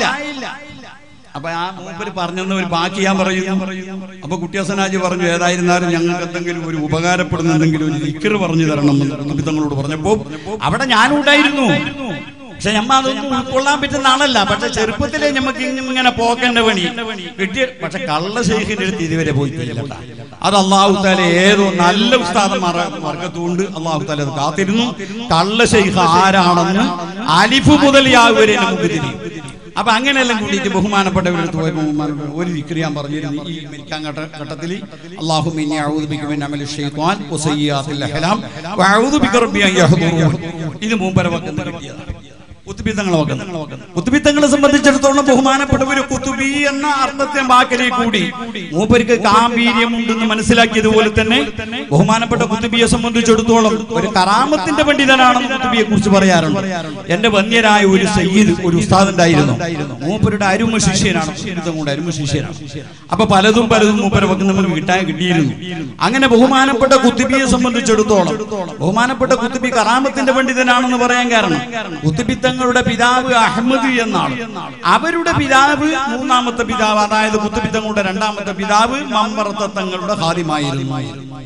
അപ്പൊ ആ മൂപ്പര് പറഞ്ഞെന്ന് ഒരു ബാക്കി ഞാൻ പറയുന്നു അപ്പൊ കുട്ടിയസനാജി പറഞ്ഞു ഏതായിരുന്നാലും ഞങ്ങൾക്ക് എന്തെങ്കിലും ഒരു ഉപകാരപ്പെടുന്ന എന്തെങ്കിലും ഒരു ലിക്കർ പറഞ്ഞു തരണം എന്ന് കുടുംബിത്തങ്ങളോട് പറഞ്ഞപ്പോ അവിടെ ഞാനും ഉണ്ടായിരുന്നു പക്ഷെ ഞമ്മ അതൊന്നും ഉൾക്കൊള്ളാൻ പറ്റുന്ന ആളല്ല പക്ഷെ ചെറുപ്പത്തിലെ നമുക്ക് ഇങ്ങനെ പോക്കേണ്ട പണി കിട്ടിയ പക്ഷെ കള്ള ശേഖിന്റെ അടുത്ത് ഇതുവരെ പോയിട്ടില്ല അത് അള്ളാഹു താല ഏതോ നല്ല ഉസ്താദന്മാർ വർഗത്തുകൊണ്ട് അള്ളാഹു താല അത് കാത്തിരുന്നു കള്ള ശൈഖ് ആരാണെന്ന് അലിഫ് മുതൽ യാ വരെ നമുക്ക് തിരിയും അപ്പൊ അങ്ങനെയെല്ലാം കൂടിയിട്ട് ബഹുമാനപ്പെട്ടവരെടുത്ത് പോയപ്പോൾ ബഹുമാനപ്പെട്ട ഒരു വിക്രി ഞാൻ പറഞ്ഞിരുന്നു ഈ മരിക്കാൻ ഘട്ട ഘട്ടത്തിൽ അള്ളാഹു മിന്നെ അഊദു ബിക മിൻ അമലി ശൈത്വാൻ വസയ്യാത്തിൽ അഹ്ലാം വഅഊദു ബിക റബ്ബി അൻ യഹ്ദുറൂൻ ഇത് മൂപ്പര വക്കുന്ന കിട്ടിയതാണ് കുത്തുബിത്തങ്ങളെ നോക്കുന്നത് കുത്തുബിത്തങ്ങളെ സംബന്ധിച്ചിടത്തോളം ബഹുമാനപ്പെട്ടവര് കുത്തുബി എന്ന അർത്ഥത്തെ വാക്കിലെ കൂടി മൂപ്പർക്ക് ഗാംഭീര്യമുണ്ടെന്ന് മനസ്സിലാക്കിയതുപോലെ തന്നെ ബഹുമാനപ്പെട്ട കുത്തുബിയെ സംബന്ധിച്ചിടത്തോളം ഒരു കറാമത്തിന്റെ പണ്ഡിതനാണെന്ന് കുത്തുബിയെ കുറിച്ച് പറയാറുണ്ട് എന്റെ വന്യരായ ഒരു സയ്യിദ് ഒരു ഉസ്താദ് ഉണ്ടായിരുന്നു മൂപ്പരുടെ അരുമ ശിഷ്യനാണ് കുത്തുബിത്തം കൊണ്ട് അരുമ ശിഷ്യനാണ് അപ്പൊ പലതും പലതും മൂപ്പരെ വന്ന് നമുക്ക് കിട്ടാൻ കിട്ടിയിരുന്നു അങ്ങനെ ബഹുമാനപ്പെട്ട കുത്തുബിയെ സംബന്ധിച്ചിടത്തോളം ബഹുമാനപ്പെട്ട കുത്തുബി കറാമത്തിന്റെ പണ്ഡിതനാണെന്ന് പറയാൻ കാരണം കുത്തുബി തങ്ങളുടെ പിതാവ് അഹമ്മദ് എന്നാണ് അവരുടെ പിതാവ് മൂന്നാമത്തെ പിതാവ് അതായത് കുത്തുബി തങ്ങളുടെ രണ്ടാമത്തെ പിതാവ് മമ്പറത്ത തങ്ങളുടെ ഹാദിമായിരുന്നു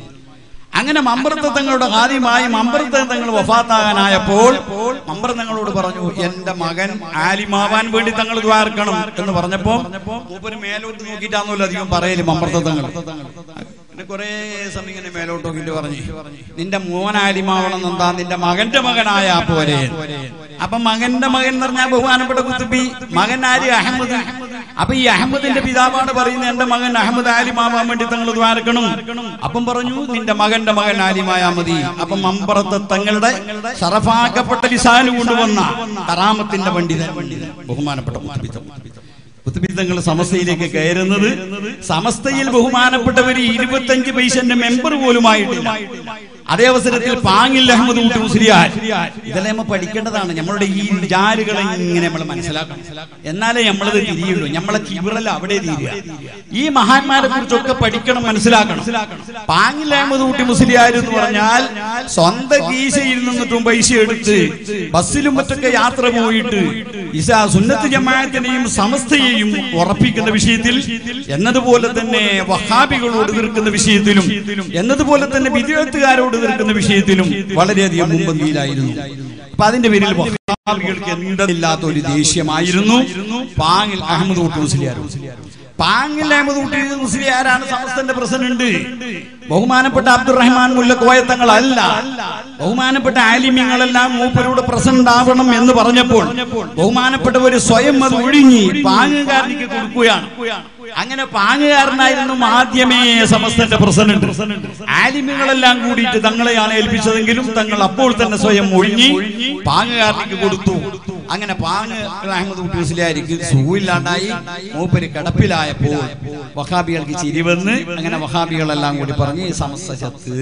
അങ്ങനെ മമ്പറത്ത തങ്ങളുടെ ഹാദിമായി മമ്പറത്ത തങ്ങൾ വഫാത്താകാനായപ്പോൾ മമ്പറ തങ്ങളോട് പറഞ്ഞു എന്റെ മകൻ ആലിമാവാൻ വേണ്ടി തങ്ങൾ ദ്വാർക്കണം എന്ന് പറഞ്ഞപ്പോ മൂപ്പര് മേലോട്ട് നോക്കിയിട്ടാണല്ലോ അധികം പറയല് മമ്പറത്ത തങ്ങൾ പിന്നെ കുറെ സമയം ഇങ്ങനെ മേലോട്ട് നോക്കിയിട്ട് പറഞ്ഞു നിന്റെ മോൻ ആലിമാവണം എന്താ നിന്റെ മകന്റെ മകനായ പോരെ അപ്പൊ മകന്റെ മകൻ എന്ന് പറഞ്ഞാൽ ബഹുമാനപ്പെട്ട കുത്തുബി മകൻ ആര് അഹമ്മദ് അപ്പൊ ഈ അഹമ്മദിന്റെ പിതാവാണ് പറയുന്നത് എന്റെ മകൻ അഹമ്മദ് ആലിമാവാൻ വേണ്ടി തങ്ങൾ ദ്വാരക്കണം അപ്പം പറഞ്ഞു നിന്റെ മകന്റെ മകൻ ആലിമായാ മതി അപ്പം മമ്പറത്ത് തങ്ങളുടെ ഷറഫാക്കപ്പെട്ട ലിസാന് കൊണ്ടുവന്ന കറാമത്തിന്റെ പണ്ഡിതൻ ബഹുമാനപ്പെട്ട കുത്തുബിത്തം കുത്തുബിത്തങ്ങൾ സമസ്തയിലേക്ക് കയറുന്നത് സമസ്തയിൽ ബഹുമാനപ്പെട്ടവർ ഇരുപത്തഞ്ച് പൈസന്റെ മെമ്പർ പോലുമായിട്ടില്ല അതേ അവസരത്തിൽ പാങ്ങിൽ അഹമ്മദ് ഊട്ടി മുസ്ലിയാർ ഇതെല്ലാം നമ്മൾ പഠിക്കേണ്ടതാണ് നമ്മളുടെ ഈ ജാലുകളെ ഇങ്ങനെ നമ്മൾ മനസ്സിലാക്കണം എന്നാലേ നമ്മളത് തിരിയുള്ളൂ നമ്മളെ കിബിറല്ല അവിടെ തീരുക ഈ മഹാന്മാരെ കുറിച്ചൊക്കെ പഠിക്കണം മനസ്സിലാക്കണം പാങ്ങിൽ അഹമ്മദ് ഊട്ടി മുസ്ലിയാർ എന്ന് പറഞ്ഞാൽ സ്വന്തം കീശയിൽ നിന്നിട്ടും പൈസ എടുത്ത് ബസ്സിലും മറ്റൊക്കെ യാത്ര പോയിട്ട് ഇസാ സുന്നത്ത് ജമാഅത്തിനെയും സമസ്തയെയും ഉറപ്പിക്കുന്ന വിഷയത്തിൽ എന്നതുപോലെ തന്നെ വഹാബികളോട് എതിർക്കുന്ന വിഷയത്തിലും എന്നതുപോലെ തന്നെ വിദ്യാർത്ഥികാരോട് എതിർക്കുന്ന വിഷയത്തിലും വളരെയധികം മുമ്പന്തിയിലായിരുന്നു അപ്പൊ അതിന്റെ പേരിൽ വഹാബികൾക്ക് എന്തില്ലാത്ത ഒരു ദേഷ്യമായിരുന്നു പാങ്ങിൽ അഹമ്മദ് ഊട്ടി മുസ്ലിയാർ പാങ്ങിൽ അഹമ്മദ് ഊട്ടി മുസ്ലിയാരാണ് സമസ്തന്റെ പ്രസിഡന്റ് ബഹുമാനപ്പെട്ട അബ്ദുറഹ്മാൻ മുല്ലക്കോയത്തങ്ങൾ അല്ല ബഹുമാനപ്പെട്ട ആലിമ്യങ്ങളെല്ലാം മൂപ്പരോട് പ്രസിഡന്റ് ആവണം എന്ന് പറഞ്ഞപ്പോൾ ബഹുമാനപ്പെട്ടവര് സ്വയം അത് ഒഴിഞ്ഞി പാങ്ങുകാരനിക്ക് കൊടുക്കുകയാണ് അങ്ങനെ പാങ്ങുകാരനായിരുന്നു ആദ്യമേ സമസ്തന്റെ പ്രസിഡന്റ് ആലിമ്യങ്ങളെല്ലാം കൂടിയിട്ട് തങ്ങളെയാണ് ഏൽപ്പിച്ചതെങ്കിലും തങ്ങൾ അപ്പോൾ തന്നെ സ്വയം ഒഴിഞ്ഞി പാങ്ങുകാരനിക്ക് കൊടുത്തു അങ്ങനെ പാങ്ങ് അഹമ്മദ് കുട്ടിസിലായിരിക്കും സുഖമില്ലാണ്ടായി മൂപ്പര് കിടപ്പിലായപ്പോൾ വഹാബികൾക്ക് ചിരി വന്ന് അങ്ങനെ വഹാബികളെല്ലാം കൂടി പറഞ്ഞ് ഈ സമസ്ത ചത്ത്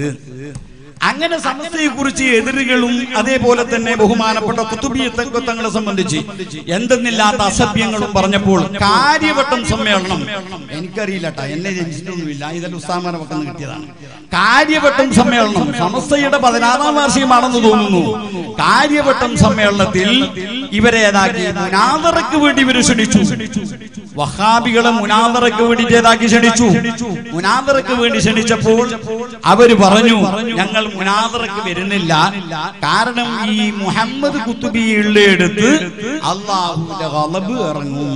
അങ്ങനെ സമസ്തയെ കുറിച്ച് എതിരുകളും അതേപോലെ തന്നെ ബഹുമാനപ്പെട്ട കുത്തുബിയത്തങ്ങളെ സംബന്ധിച്ച് എന്തെന്നില്ലാത്ത അസഭ്യങ്ങളും പറഞ്ഞപ്പോൾ കാര്യവട്ടം സമ്മേളനം എനിക്കറിയില്ല കേട്ടോ എന്നെ ജനിച്ചിട്ടൊന്നുമില്ല ഇതെല്ലാം ഉസ്താമാരെ പக்கம் കിട്ടിയതാണ് കാര്യവട്ടം സമ്മേളനം സമസ്തയുടെ പതിനാറാം വാർഷികമാണെന്ന് തോന്നുന്നു കാര്യവട്ടം സമ്മേളനത്തിൽ ഇവരെ ഏതാക്കി മുനാദറയ്ക്ക് വേണ്ടി ഇവര് ക്ഷണിച്ചു വഹാബികളെ മുനാദറയ്ക്ക് വേണ്ടി ഏതാക്കി ക്ഷണിച്ചു മുനാദറയ്ക്ക് വേണ്ടി ക്ഷണിച്ചപ്പോൾ അവര് പറഞ്ഞു ഞങ്ങൾ മുനാദറയ്ക്ക് വരുന്നില്ല കാരണം ഈ മുഹമ്മദ് കുത്തുബി ഉള്ളയെടുത്ത് അള്ളാഹുവിന്റെ കളബ് ഇറങ്ങും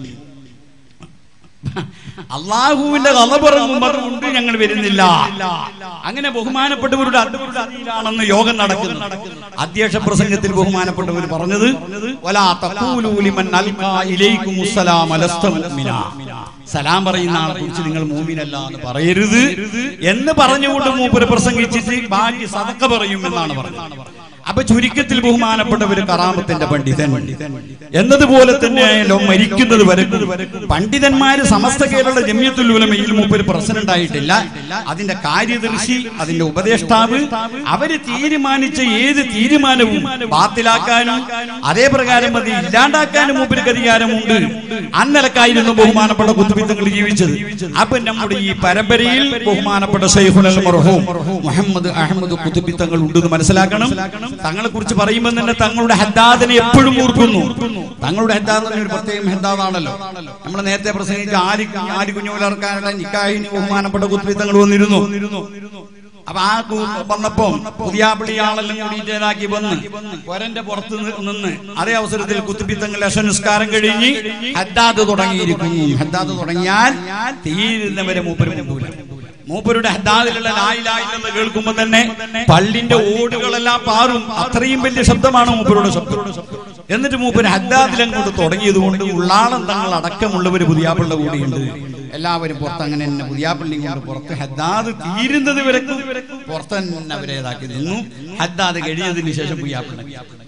അള്ളാഹുവിന്റെ കളപിറങ്ങും അതുകൊണ്ട് ഞങ്ങൾ വരുന്നില്ല അങ്ങനെ ബഹുമാനപ്പെട്ടവരുടെ അദ്ഭുതത്തിലാണെന്ന് യോഗം നടക്കുന്നു അധ്യക്ഷ പ്രസംഗത്തിൽ ബഹുമാനപ്പെട്ടവർ പറഞ്ഞത് വലാ തഖൂലൂ ലിമൻ അൽഖാ ഇലൈക്കും അസ്സലാം അലസ്ത മുഅ്മിനാ സലാം പറയുന്ന ആളെ കുറിച്ച് നിങ്ങൾ മൂമിനല്ല എന്ന് പറയരുത് എന്ന് പറഞ്ഞുകൊണ്ട് മൂപ്പര് പ്രസംഗിച്ചിട്ട് ബാക്കി സതക്ക പറയും എന്നാണ് പറഞ്ഞത് അപ്പൊ ചുരുക്കത്തിൽ ബഹുമാനപ്പെട്ടവര് കറാമത്തിന്റെ പണ്ഡിതൻ എന്നതുപോലെ തന്നെയായാലോ മരിക്കുന്നത് വരെ പണ്ഡിതന്മാര് സമസ്ത കേരള ജമ്യത്തുൽ ഉലമയിൽ മൂപ്പര് പ്രസിഡന്റ് ആയിട്ടില്ല അതിന്റെ കാര്യദർശി അതിന്റെ ഉപദേഷ്ടാവ് അവര് തീരുമാനിച്ച ഏത് തീരുമാനവും ബാത്തിലാക്കാനും അതേ പ്രകാരം അത് ഇല്ലാണ്ടാക്കാനും മൂപ്പർക്ക് അധികാരമുണ്ട് അന്നലക്കായിരുന്നു ബഹുമാനപ്പെട്ട കുത്തുബിത്തങ്ങൾ ജീവിച്ചത് അപ്പൊ നമ്മുടെ ഈ പരമ്പരയിൽ ബഹുമാനപ്പെട്ട ഷെയ്ഖുൽ മർഹൂം മുഹമ്മദ് അഹമ്മദ് കുത്തുബിത്തങ്ങൾ ഉണ്ടെന്ന് മനസ്സിലാക്കണം തങ്ങളെ കുറിച്ച് പറയുമ്പോൾ തന്നെ തങ്ങളുടെ ഹദ്ദാദിനെ എപ്പോഴും ഓർക്കുന്നു തങ്ങളുടെ ഹദ്ദാദ് എന്ന് ഒരു പ്രത്യേകം ഹദ്ദാദാണല്ലോ നമ്മൾ നേരത്തെ പ്രസംഗിച്ച ആരി ആരി കുഞ്ഞുവിലർക്കാരുടെ നിക്കാഹിന് ബഹുമാനപ്പെട്ട കുത്തുബിത്തങ്ങൾ വന്നിരുന്നു അപ്പൊ ആ കു- വന്നപ്പോ പുതിയാപ്പിളി ആളെല്ലാം കൂടിയിട്ട് ഇതാക്കി വന്ന് കൊരന്റെ പുറത്ത് നി- നിന്ന് അതേ അവസരത്തിൽ കുത്തുബിത്തങ്ങൾ ലക്ഷനിസ്കാരം കഴിഞ്ഞ് ഹദ്ദാദ് തുടങ്ങിയിരിക്കുന്നു ഹദ്ദാദ് തുടങ്ങിയാൽ തീരുന്നവരെ മൂപ്പര് മുമ്പൂല മൂപ്പരുടെ ഹദ്ദാദിലുള്ള ലായിലായില്ലെന്ന് കേൾക്കുമ്പോൾ തന്നെ പള്ളിന്റെ ഓടുകളെല്ലാം പാറും അത്രയും വലിയ ശബ്ദമാണ് മൂപ്പരുടെ ശബ്ദം എന്നിട്ട് മൂപ്പര് ഹദ്ദാദിൽ അങ്ങോട്ട് തുടങ്ങിയത് കൊണ്ട് ഉള്ളാളം തങ്ങൾ അടക്കമുള്ളവര് പുതിയാപ്പിള്ള കൂടിയുണ്ട് എല്ലാവരും പുറത്ത് അങ്ങനെ തന്നെ പുതിയാപ്പള്ളിയും കൊണ്ട് പുറത്ത് ഹദ്ദാദ് തീരുന്നത് വരെ പുറത്ത് തന്നെ അവരെ ഇതാക്കി നിന്നു ഹദ്ദാദ് കഴിയതിന് ശേഷം പുതിയാപ്പിള്ള അത്ര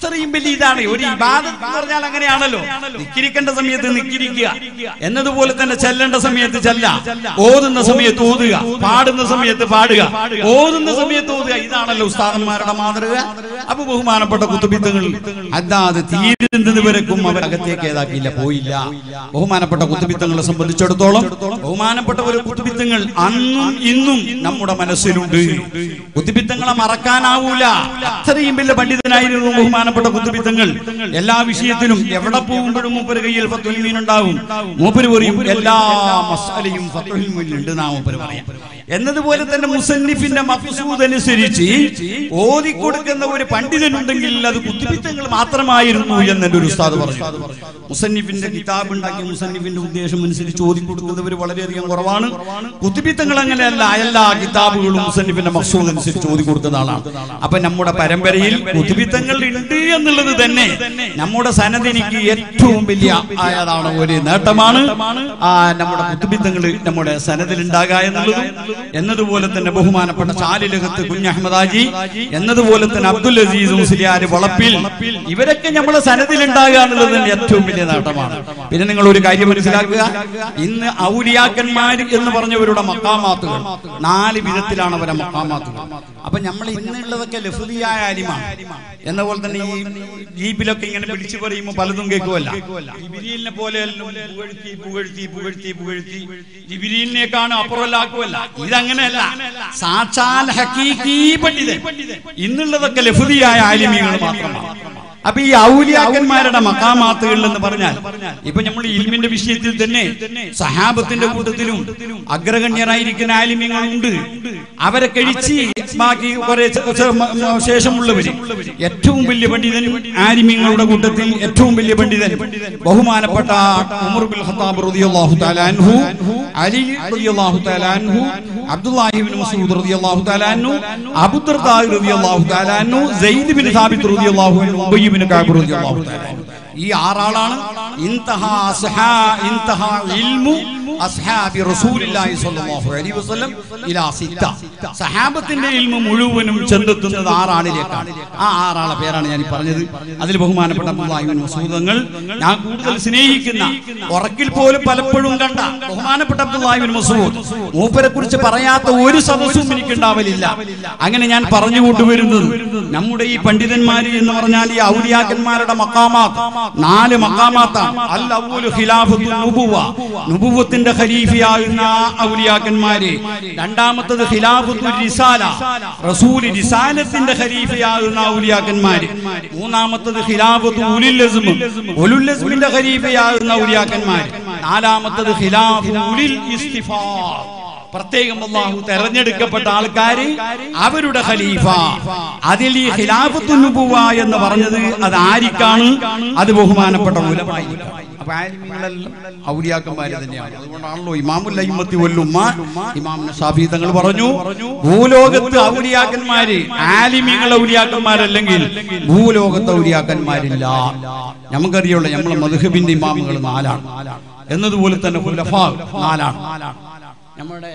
അത്രയും വലിയ ഇതാണ് ഒരു ഇബാദത്ത് എന്ന് പറഞ്ഞാൽ അങ്ങനെയാണല്ലോ നിക്കിരിക്കേണ്ട സമയത്ത് നിക്കിരിക്കുക എന്നതുപോലെ തന്നെ ചെല്ലേണ്ട സമയത്ത് ചെല്ല ഓതുന്ന സമയത്ത് ഓതുക പാടുന്ന സമയത്ത് പാടുക ഓതുന്ന സമയത്ത് ഓതുക ഇതാണല്ലോ ഉസ്താദന്മാരുടെ മാതൃക അപ്പൊ ബഹുമാനപ്പെട്ട കുത്തുബിത്തങ്ങൾ അതാത് തീരുന്നത് വരക്കും അവർ അകത്തേക്ക് ഏതാക്കിയില്ല പോയില്ല ബഹുമാനപ്പെട്ട കുത്തുബിത്തങ്ങളെ സംബന്ധിച്ചിടത്തോളം ബഹുമാനപ്പെട്ട ഒരു കുത്തുബിത്തങ്ങൾ അന്നും ഇന്നും നമ്മുടെ മനസ്സിലുണ്ട് കുത്തുബിത്തങ്ങളെ മറക്കാനാവൂല അത്രയും വലിയ പണ്ഡിതനായിരുന്നു ബഹുമാനപ്പെട്ട കുത്തുബിത്തങ്ങൾ എല്ലാ വിഷയത്തിലും എവിടെ പോകുമ്പോഴും മൂപ്പര് കയ്യിൽ ഫത്തുൽ മീൻ ഉണ്ടാവും മൂപ്പര് പറയും എല്ലാ മസാലയും ഫത്തുൽ മീനിൽ ഉണ്ട് നാ മൂപ്പര് പറയാം എന്നതുപോലെ തന്നെ മുസന്നിഫിന്റെ മഫ്സൂദ് അനുസരിച്ച് ഓതിക്കൊടുക്കുന്ന ഒരു പണ്ഡിതനുണ്ടെങ്കിൽ അത് കുത്തുബിത്തങ്ങൾ മാത്രമായിരുന്നു എന്ന് എന്റെ ഒരു ഉസ്താദ് പറഞ്ഞു മുസന്നിഫിന്റെ കിതാബ് ഉണ്ടാക്കി മുസന്നിഫിന്റെ ഉദ്ദേശം അനുസരിച്ച് ഓതിക്കൊടുക്കുന്നവർ വളരെയധികം കുറവാണ് കുത്തുബിത്തങ്ങൾ അങ്ങനെയല്ല എല്ലാ കിതാബുകളും മുസന്നിഫിന്റെ മഫ്സൂദ് അനുസരിച്ച് ഓതിക്കൊടുക്കുന്ന ആളാണ് അപ്പൊ നമ്മുടെ പരമ്പരയിൽ കുത്തുബിത്തങ്ങൾ ഉണ്ട് എന്നുള്ളത് തന്നെ നമ്മുടെ സനദിനിക്ക് ഏറ്റവും വലിയ ആയതാണ് ഒരു നേട്ടമാണ് ആ നമ്മുടെ കുത്തുബിത്തങ്ങൾ നമ്മുടെ സനദിൽ ഉണ്ടാകുക എന്നുള്ളതും എന്നതുപോലെ തന്നെ ബഹുമാനപ്പെട്ട ചാലിലകത്ത് കുഞ്ഞഹമ്മദാജി എന്നതുപോലെ തന്നെ അബ്ദുൽ അസീസ് മുസ്ലിയാര് വളപ്പിൽ ഇവരൊക്കെ നമ്മുടെ സനദിൽ ഉണ്ടാകുക എന്നുള്ളത് തന്നെ ഏറ്റവും വലിയ നേട്ടമാണ് പിന്നെ നിങ്ങൾ ഒരു കാര്യം മനസ്സിലാക്കുക ഇന്ന് ഔലിയാക്കന്മാർ എന്ന് പറഞ്ഞവരുടെ മക്കാമാത്തുകൾ നാല് വിധത്തിലാണ് അവരെ മക്കാമാത്തുകൾ അപ്പൊ നമ്മൾ ഇന്നുള്ളതൊക്കെ ലഫുദിയായ അലിമാണ് എന്ന പോലെ തന്നെ ഈ ജീപ്പിലൊക്കെ ഇങ്ങനെ വിളിച്ചു പറയുമ്പോൾ പലതും കേൾക്കുമല്ല ജിബിരിലിനെ പോലെ പുകഴ്ത്തി പുകഴ്ത്തി പുകഴ്ത്തി പുകഴ്ത്തി ജിബിരിലിനേക്കാണ് അപ്പുറമല്ലാക്കുമല്ല ഇതങ്ങനെയല്ല സാക്ഷാൽ ഹക്കീകീ പണ്ഡിതൻ ഇന്നുള്ളതൊക്കെ ലഫുദിയായ ആലിമീങ്ങൾ മാത്രമാണ് അപ്പൊ ഈ ഔലിയാക്കന്മാരുടെ മക്കാമാത്തുകൾ എന്ന് പറഞ്ഞാൽ ഇപ്പൊ നമ്മൾ ഇൽമിന്റെ വിഷയത്തിൽ തന്നെ സഹാബത്തിന്റെ കൂട്ടത്തിലും അഗ്രഗണ്യരായിരിക്കുന്ന ആലിമ്യങ്ങളുണ്ട് അവരെ കഴിച്ച് ബാക്കി കുറെ ച- ച- മ- മ- ശേഷമുള്ളവര് ഏറ്റവും വലിയ പണ്ഡിതൻ ആലിമ്യങ്ങളുടെ കൂട്ടത്തിൽ ഏറ്റവും വലിയ പണ്ഡിതൻ ബഹുമാനപ്പെട്ട ഉമർ ബിൻ ഖത്താബ് റളിയല്ലാഹു തആല അൻഹു അലി റളിയല്ലാഹു തആല അൻഹു അബ്ദുല്ലാഹി ഇബ്നു മസ്ഊദ് റളിയല്ലാഹു തആല അൻഹു അബൂ ദർദാ റളിയല്ലാഹു തആല അൻഹു സെയ്ദ് ബിൻ സാബിത്ത് റളിയല്ലാഹു അൻഹു ഉബയ്യ് ബിൻ കഅബ് റളിയല്ലാഹു തആല അൻഹു ഈ ആറാളാണ് ഇൻതഹാ അസ്ഹാ ഇൻതഹാ ഇൽമു അസ്ഹാബി റസൂലില്ലാഹി സ്വല്ലല്ലാഹു അലൈഹി വസല്ലം ഇലാ സിത്ത സഹാബത്തിന്റെ ഇൽമു മുഴുവനും ചെന്നെത്തുന്നത് ആറാളിലേക്കാണ് ആ ആറാളെ പേരാണ് ഞാൻ ഈ പറഞ്ഞത് അതിൽ ബഹുമാനപ്പെട്ട അബ്ദുല്ലാഹി ഇബ്നു മസ്ഊദങ്ങൾ ഞാൻ കൂടുതൽ സ്നേഹിക്കുന്ന ഉറക്കിൽ പോലും പലപ്പോഴും കണ്ട ബഹുമാനപ്പെട്ട അബ്ദുല്ലാഹി ഇബ്നു മസ്ഊദ് മൂപ്പരെ കുറിച്ച് പറയാത്ത ഒരു സദസ്സും എനിക്കുണ്ടാവലില്ല അങ്ങനെ ഞാൻ പറഞ്ഞു കൊണ്ടുവരുന്നത് നമ്മുടെ ഈ പണ്ഡിതന്മാര് എന്ന് പറഞ്ഞാൽ ഈ ഔലിയാക്കന്മാരുടെ മക്കാമാത്ത് നാല് മക്കാമാത്താണ് അൽ അവ്വലു ഖിലാഫത്തു നുബുവ നുബുവത്തിന്റെ ഖലീഫയാകുന്ന ആ ഔലിയാക്കന്മാര് രണ്ടാമത്തത് ഖിലാഫത്തു റിസാല റസൂൽ റിസാലത്തിന്റെ ഖലീഫയാകുന്ന ഔലിയാക്കന്മാര് മൂന്നാമത്തത് ഖിലാഫത്തു ഉലുൽ അസ്മ ഉലുൽ അസ്മിന്റെ ഖലീഫയാകുന്ന ഔലിയാക്കന്മാര് നാലാമത്തത് ഖിലാഫു ഉലിൽ ഇസ്തിഫാ പ്രത്യേകം അള്ളാഹു തെരഞ്ഞെടുക്കപ്പെട്ട ആൾക്കാര് അവരുടെ ഖലീഫ അതിൽ ഈ ഖിലാഫത്തു നുബുവ എന്ന് പറഞ്ഞത് അത് ആരിക്കാണ് അത് ബഹുമാനപ്പെട്ട ഉലമായി അപ്പൊ ആലിമീങ്ങളെല്ലാം ഔലിയാക്കന്മാര് തന്നെയാണ് അതുകൊണ്ടാണല്ലോ ഇമാമുൽ അയ്മത്തി വല്ലുമ്മ ഇമാം ഷാഫി തങ്ങൾ പറഞ്ഞു ഭൂലോകത്ത് ഔലിയാക്കന്മാര് ആലിമീങ്ങൾ ഔലിയാക്കന്മാരല്ലെങ്കിൽ ഭൂലോകത്ത് ഔലിയാക്കന്മാരില്ല നമുക്കറിയുള്ള നമ്മളെ മധുഹബിന്റെ ഇമാമുകൾ നാലാണ് എന്നതുപോലെ തന്നെ ഖുലഫാ നാലാണ് നമ്മുടെ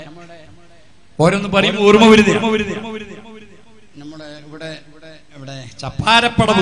ഓരോന്ന് പറയുമ്പോൾ ഓർമ്മ വരുന്നേ നമ്മുടെ ഇവിടെ ഇവിടെ ചപ്പാരപ്പടവ്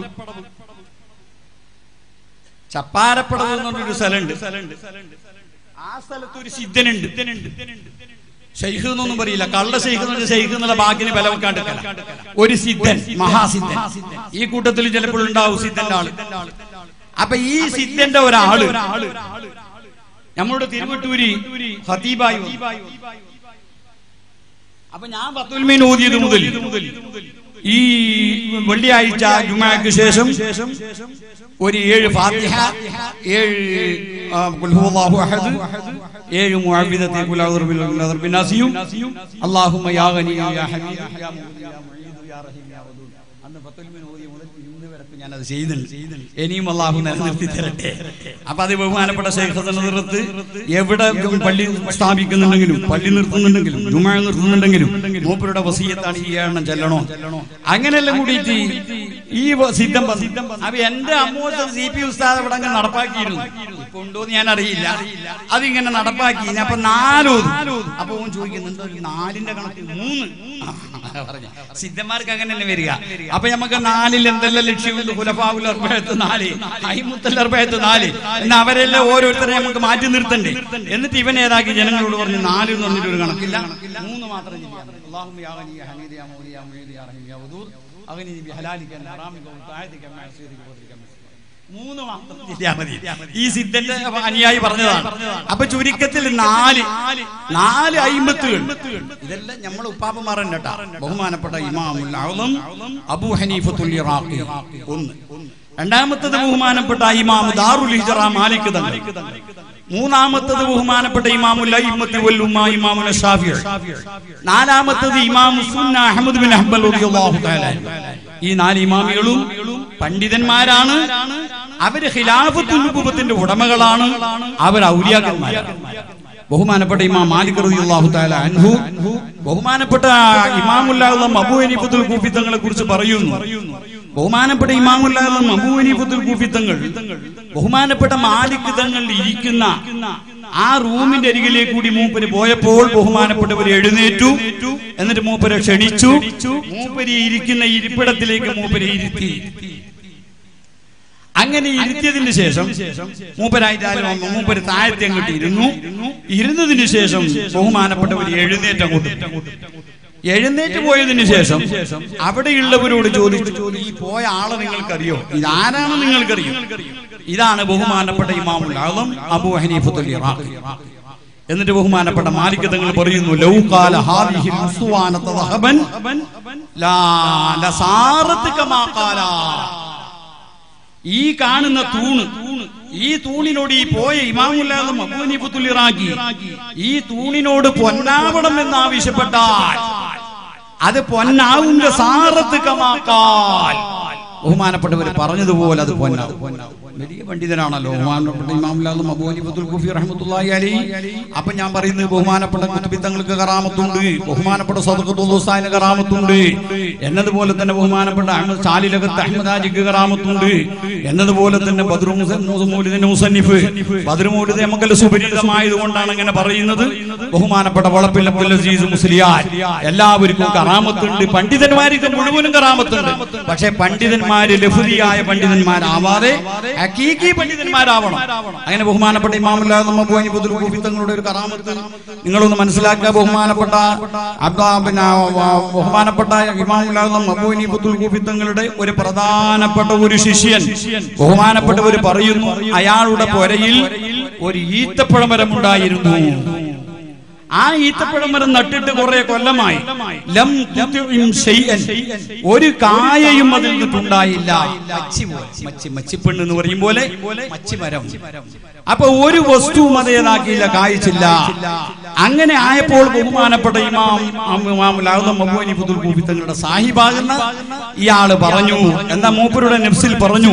ചപ്പാരപ്പടവ് എന്ന് പറഞ്ഞൊരു സ്ഥലമുണ്ട് ആ സ്ഥലത്ത് ഒരു സിദ്ധനുണ്ട് ഷെയ്ഖ് എന്നൊന്നും പറയില്ല കള്ള ഷെയ്ഖ് എന്ന് പറഞ്ഞ ഷെയ്ഖ് എന്നുള്ള ബാക്കിന് വില വെക്കാണ്ട് ഒരു സിദ്ധൻ മഹാസിദ്ധൻ ഈ കൂട്ടത്തിൽ ചിലപ്പോൾ ഉണ്ടാവും സിദ്ധന്റെ ആള് അപ്പൊ ഈ സിദ്ധന്റെ ഒരാള് നമ്മുടെ തിരുവട്ടൂരി ഹതീബായി വന്നു. അപ്പൊ ഞാൻ പത്തുൽമീൻ ഓതിയത് മുതൽ ഈ വെള്ളിയാഴ്ച ജുമാക്ക് ശേഷം ഒരു ഏഴ് ഫാത്തിഹ ഏഴ് ആ, ഖുൽ ഹുവല്ലാഹു അഹദ് ഏഴ് മുഅവ്വിദത്തെ ഖുൽ അഊദു ബിൽ ബിനാസിയും അല്ലാഹുമ്മ യാ ഗനി യാ ഹമീദ് യാ മുഈദ് യാ മുഈദ് യാ റഹീം യാ വദൂദ് അന്ന് പത്തുൽമീൻ ഓതിയ മുതൽ ഇന്ന് വരെ ഞാൻ അത് ചെയ്യുന്നുണ്ട് ഇനിയും അള്ളാഹു നിലനിർത്തി തരട്ടെ അപ്പൊ അത് ബഹുമാനപ്പെട്ട ശേഖ നിർത്ത് എവിടെ പള്ളി സ്ഥാപിക്കുന്നുണ്ടെങ്കിലും പള്ളി നിർത്തുന്നുണ്ടെങ്കിലും ജുമ നിർത്തുന്നുണ്ടെങ്കിലും മൂപ്പരുടെ വസീയത്താണ് ഈ എണ്ണം ചെല്ലണോ അങ്ങനെയെല്ലാം കൂടിയിട്ട് ഈ വ- സിദ്ധം വന്നു. അപ്പൊ എന്റെ അമ്മൂസ സി പി ഉസ്താദ് ഇവിടെ അങ്ങ് നടപ്പാക്കിയിരുന്നു ഇപ്പൊ കൊണ്ടുവന്ന് ഞാൻ അറിയില്ല അതിങ്ങനെ നടപ്പാക്കി ഇനി അപ്പൊ നാലോത് അപ്പൊ ഓൻ ചോദിക്കുന്നുണ്ട് ഒരു നാലിന്റെ കണക്ക് മൂന്ന് ആ, പറഞ്ഞു സിദ്ധന്മാർക്ക് അങ്ങനെ തന്നെ വരിക അപ്പൊ നമുക്ക് നാലിൽ എന്തെല്ലാം ലക്ഷ്യമുണ്ട് കുലഫാവുൽ അർബയത്ത് നാല് അഹിമുത്തൽ അർബയത്ത് നാല് എന്നാ അവരെല്ലാം ഓരോരുത്തരെ നമുക്ക് മാറ്റി നിർത്തണ്ടേ എന്നിട്ട് ഇവൻ ഏതാക്കി ജനങ്ങളോട് പറഞ്ഞു നാല് എന്ന് പറഞ്ഞിട്ട് ഒരു കണക്കില്ല മൂന്ന് മാത്രം ചെയ്യാം അല്ലാഹുമ്മ യാ ഗനി യാ ഹമീദ് യാ മൗലി യാ മുഈദ് യാ റഹീം യാ വദൂദ് അഗ്നി ബിഹലാലിക മിൻ ഹറാമിക വതആതിക മിൻ അസ്രിക വദരിക മിൻ മൂന്ന് മാത്രം ചെയ്താ മതി ഈ സിദ്ധന്റെ അനുയായി പറഞ്ഞതാണ് അപ്പൊ ചുരുക്കത്തിൽ നാല് നാല് അയിമ്പത്തുകൾ ഇതെല്ലാം നമ്മളെ ഉപ്പാപ്പമാർ തന്നെ കേട്ടാ ബഹുമാനപ്പെട്ട ഇമാമുൽ ആളം അബൂ ഹനീഫത്തുൽ ഇറാഖി ഒന്ന് രണ്ടാമത്തത് ബഹുമാനപ്പെട്ട ഇമാം ദാറുൽ ഹിജറ മാലിക് തങ്ങൾ മൂന്നാമത്തത് ബഹുമാനപ്പെട്ട ഇമാമുൽ അയിമ്മത്തി വൽ ഉമ്മ ഇമാമുൽ ഷാഫിഈ നാലാമത്തത് ഇമാം സുന്ന അഹ്മദ് ബിൻ ഹംബൽ റളിയല്ലാഹു തആല ഈ നാല് ഇമാമികളും പണ്ഡിതന്മാരാണ് അവര് ഖിലാഫത്തുൽ നുബുവത്തിന്റെ ഉടമകളാണ് അവർ ഔലിയാക്കന്മാരാണ് ബഹുമാനപ്പെട്ട ഇമാം മാലിക് റളിയല്ലാഹു തആല അൻഹു ബഹുമാനപ്പെട്ട ഇമാമുല്ലാഹും അബൂ ഹനീഫത്തുൽ കൂഫി തങ്ങളെ കുറിച്ച് പറയുന്നു ബഹുമാനപ്പെട്ട ഇമാമുല്ലാഹും അബൂ ഹനീഫത്തുൽ കൂഫി തങ്ങൾ ബഹുമാനപ്പെട്ട മാലിക് തങ്ങൾ ഇരിക്കുന്ന ആ റൂമിന്റെ അരികിലേക്ക് കൂടി മൂപ്പര് പോയപ്പോൾ ബഹുമാനപ്പെട്ടവർ എഴുന്നേറ്റു എന്നിട്ട് മൂപ്പരെ ക്ഷണിച്ചു മൂപ്പര് ഇരിക്കുന്ന ഇരിപ്പിടത്തിലേക്ക് മൂപ്പരെ ഇരുത്തി അങ്ങനെ ഇരുത്തിയതിന് ശേഷം മൂപ്പരായിട്ടാലും മൂപ്പര് താഴത്തെ അങ്ങോട്ട് ഇരുന്നു ഇരുന്നതിന് ശേഷം ബഹുമാനപ്പെട്ടവർ എഴുന്നേറ്റ് അങ്ങോട്ട് എഴുന്നേറ്റ് പോയതിനു ശേഷം അവിടെയുള്ളവരോട് ചോദിച്ചു ഈ പോയ ആളെ നിങ്ങൾക്കറിയോ ഇതാരാണ് നിങ്ങൾക്കറിയോ ഇതാണ് ബഹുമാനപ്പെട്ട ഇമാമുൽ ആളം അബൂ ഹനീഫത്തുൽ ഇറാഖി എന്നിട്ട് ബഹുമാനപ്പെട്ട മാലിക് തങ്ങൾ പറയുന്നു ലൗകാല ഹാദിഹി ഉസ്വാനത ദഹബൻ ലാ ലസാറത്ത് കമാ ഖാല ഈ കാണുന്ന തൂണ് ഈ തൂണിനോട് ഈ പോയ ഇമാമുല്ലാദും അബൂനിഫത്തുൽ ഇറാഖി ഈ തൂണിനോട് പൊന്നാവണം എന്ന് ആവശ്യപ്പെട്ടാൽ അത് പൊന്നാവുന്ന സാറത്ത് കമാക്കാൽ ബഹുമാനപ്പെട്ടവർ പറഞ്ഞതുപോലെ അത് പൊന്നാവും വലിയ പണ്ഡിതനാണല്ലോ ബഹുമാനപ്പെട്ട ഇമാമുല്ലാദും അബൂനിഫത്തുൽ കുഫി റഹ്മത്തുള്ളാഹി അലൈഹി അപ്പൊ ഞാൻ പറയുന്നത് ബഹുമാനപ്പെട്ട കുത്തുബിത്തങ്ങൾക്ക് കറാമത്തുണ്ട് ബഹുമാനപ്പെട്ട സദഖത്തുൽ കറാമത്തുണ്ട് എന്നതുപോലെ തന്നെ ബഹുമാനപ്പെട്ട അഹമ്മദ് സാലിലകത്ത് അഹമ്മദ് ഹാജിക്ക് കറാമത്തുണ്ട് എന്നതുപോലെ തന്നെ ബദ്രു മൂലിദിന്റെ മുസന്നിഫ് ബദ്രു മൂലിദ് നമുക്കെല്ലാം സുപരിതമായതുകൊണ്ടാണ് അങ്ങനെ പറയുന്നത് ബഹുമാനപ്പെട്ട വളപ്പിൽ അബ്ദുൽ അസീസ് മുസ്ലിയാർ എല്ലാവർക്കും കറാമത്തുണ്ട് പണ്ഡിതന്മാർക്ക് മുഴുവനും കറാമത്തുണ്ട് പക്ഷെ പണ്ഡിതന്മാര് ലഫുദിയായ പണ്ഡിതന്മാരാവാതെ ഹക്കീക്കി പണ്ഡിതന്മാരാവണം അങ്ങനെ ബഹുമാനപ്പെട്ട ഇമാമുല്ലാഹ് തങ്ങളുടെ ഒരു കറാമത്ത് നിങ്ങളൊന്ന് മനസ്സിലാക്കുക ബഹുമാനപ്പെട്ട അബ്ദാ പിന്നെ വ- ബഹുമാനപ്പെട്ട ഇമാമുല്ലാഹ് അബൂനിബുദ്ദുൽ തങ്ങളുടെ ഒരു പ്രധാനപ്പെട്ട ഒരു ശിഷ്യൻ ബഹുമാനപ്പെട്ടവർ പറയുന്നു അയാളുടെ പുരയിൽ ഒരു ഈത്തപ്പഴം മരം ഉണ്ടായിരുന്നു ആ ഈത്തപ്പഴം മരം നട്ടിട്ട് കുറെ കൊല്ലമായി ലം തുതിഉം ഷൈഅൻ. ഒരു കായയും അതിൽ നിന്നിട്ടുണ്ടായില്ല മച്ചി പോലെ. മച്ചി മച്ചിപ്പെണ്ണ് എന്ന് പറയും പോലെ മച്ചി മരം അപ്പൊ ഒരു വസ്തുവും അതേതാക്കിയില്ല കായ്ച്ചില്ല അങ്ങനെ ആയപ്പോൾ ബഹുമാനപ്പെട്ട ഇമാം ഇമാം ലാഹുദം അബൂനിഫുദ്ദുൽ കൂഫി തങ്ങളുടെ സാഹിബാകുന്ന ഇയാള് പറഞ്ഞു എന്താ മൂപ്പരുടെ നെഫ്സിൽ പറഞ്ഞു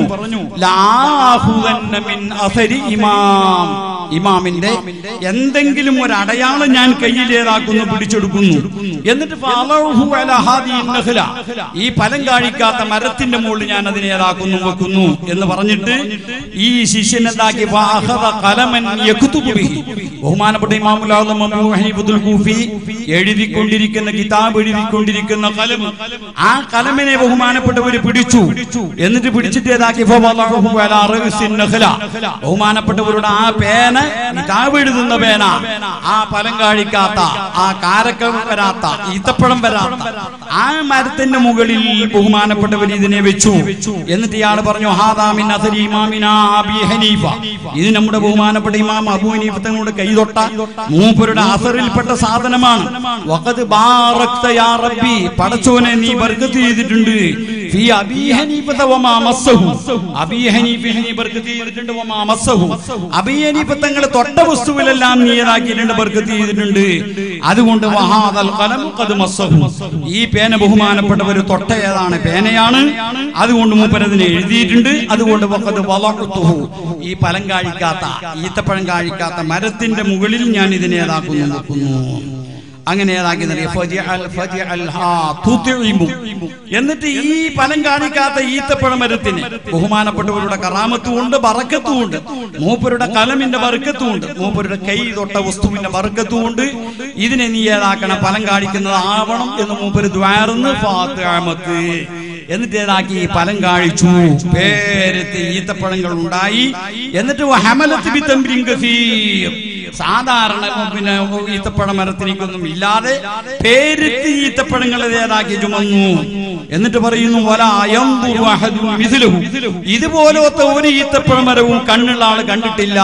ലാഹുദന്ന മിൻ അസരി ഇമാം ഇമാമിന്റെ എന്തെങ്കിലും ഒരു അടയാളം ഞാൻ കയ്യിലേതാക്കുന്നു പിടിച്ചെടുക്കുന്നു എന്നിട്ട് ഫഅലഹു അലാ ഹാദിഹി നഖ്ല. ഈ ഫലം കാണിക്കാത്ത മരത്തിന്റെ മുകളിൽ ഞാൻ അതിനെ ഏതാക്കുന്നു വെക്കുന്നു എന്ന് പറഞ്ഞിട്ട് ഈ ശിഷ്യൻ എന്താക്കി ഫഅഖദ ഖലമൻ യക്തുബു ബിഹി. ബഹുമാനപ്പെട്ട ഇമാമുൽ ആദം അബൂ ഹനീഫത്തുൽ കൂഫി എഴുതിക്കൊണ്ടിരിക്കുന്ന കിതാബ് എഴുതിക്കൊണ്ടിരിക്കുന്ന കലം ആ കലമിനെ ബഹുമാനപ്പെട്ടവര് പിടിച്ചു എന്നിട്ട് പിടിച്ചിട്ട് ഏതാക്കി ഫവളഹു അലാ റഅസിൻ നഖ്ല. ബഹുമാനപ്പെട്ടവരുടെ ആ പേന കിതാബ് എഴുതുന്ന പേന ആ ഫലം കാണിക്കാത്ത ആ കാരക്കം വരാത്ത ഈത്തപ്പഴം വരാത്ത ആ മരത്തിന്റെ മുകളിൽ ബഹുമാനപ്പെട്ടവർ ഇതിനെ വെച്ചു എന്നിട്ട് ഇയാൾ പറഞ്ഞു ഹാദാമിൻ അസരി ഇമാമിന അബി ഹനീഫ ഇത് നമ്മുടെ ബഹുമാനപ്പെട്ട ഇമാം അബു ഹനീഫ തങ്ങളുടെ കൈ തൊട്ട മൂപ്പരുടെ അസറിൽപ്പെട്ട സാധനമാണ് വഖദ് ബാറക്ത യാ റബ്ബി പടച്ചോനെ നീ ബർക്കത്ത് ചെയ്തിട്ടുണ്ട് ഫീ അബീ ഹനീഫത വമാ മസ്സഹു അബീ ഹനീഫ നീ ബർക്കത്ത് ചെയ്തിട്ടുണ്ട് വമാ മസ്സഹു അബീ ഹനീഫ തങ്ങൾ തൊട്ട വസ്തുവിലെല്ലാം നീ ഏതാക്കിയിട്ടുണ്ട് ബർക്കത്ത് ചെയ്തിട്ടുണ്ട് അതുകൊണ്ട് വഹാദൽ ഖലം ഖദ് മസ്സഹു ഈ പേന ബഹുമാനപ്പെട്ടവർ തൊട്ട ഏതാണ് പേനയാണ് അതുകൊണ്ട് മൂപ്പരതിനെ എഴുതിയിട്ടുണ്ട് അതുകൊണ്ട് വഖദ് വളഅ്തുഹു ഈ ഫലം കാഴിക്കാത്ത ഈത്തപ്പഴം കാഴിക്കാത്ത മരത്തിന്റെ മുകളിൽ ഞാൻ ഇതിനെ ഏതാക്കുന്നു വെക്കുന്നു അങ്ങനെ ഏതാക്കി നൽകി ഫജിഅൽ ഫജിഅൽഹാ തുത്ഇമു. എന്നിട്ട് ഈ ഫലം കാണിക്കാത്ത ഈത്തപ്പഴ മരത്തിന് ബഹുമാനപ്പെട്ടവരുടെ കറാമത്തും ഉണ്ട് ബറക്കത്തും ഉണ്ട് മൂപ്പരുടെ കലമിന്റെ ബറക്കത്തും ഉണ്ട് മൂപ്പരുടെ കൈ തൊട്ട വസ്തുവിന്റെ ബറക്കത്തും ഉണ്ട് ഇതിനെ നീ ഏതാക്കണം ഫലം കാണിക്കുന്നത് ആവണം എന്ന് മൂപ്പര് ദ്വാരന്ന് ഫാത്തിമത്ത് എന്നിട്ട് ഏതാക്കി ഫലം കാണിച്ചു പേരത്ത് ഈത്തപ്പഴങ്ങൾ ഉണ്ടായി എന്നിട്ട് ഹമലത്ത് ബിത്തംബിൻ കസീർ. സാധാരണ പിന്നെ ഈത്തപ്പഴ മരത്തിനൊന്നും ഇല്ലാതെ പേരിട്ട് ഈത്തപ്പഴങ്ങൾ ഏതാക്കി ചുമന്നു എന്നിട്ട് പറയുന്നു "വലാ യൻദുറു അഹദുൻ മിസ്ലുഹു." ഇതുപോലത്തെ ഒരു ഈത്തപ്പഴ മരവും കണ്ണുള്ള ആള് കണ്ടിട്ടില്ല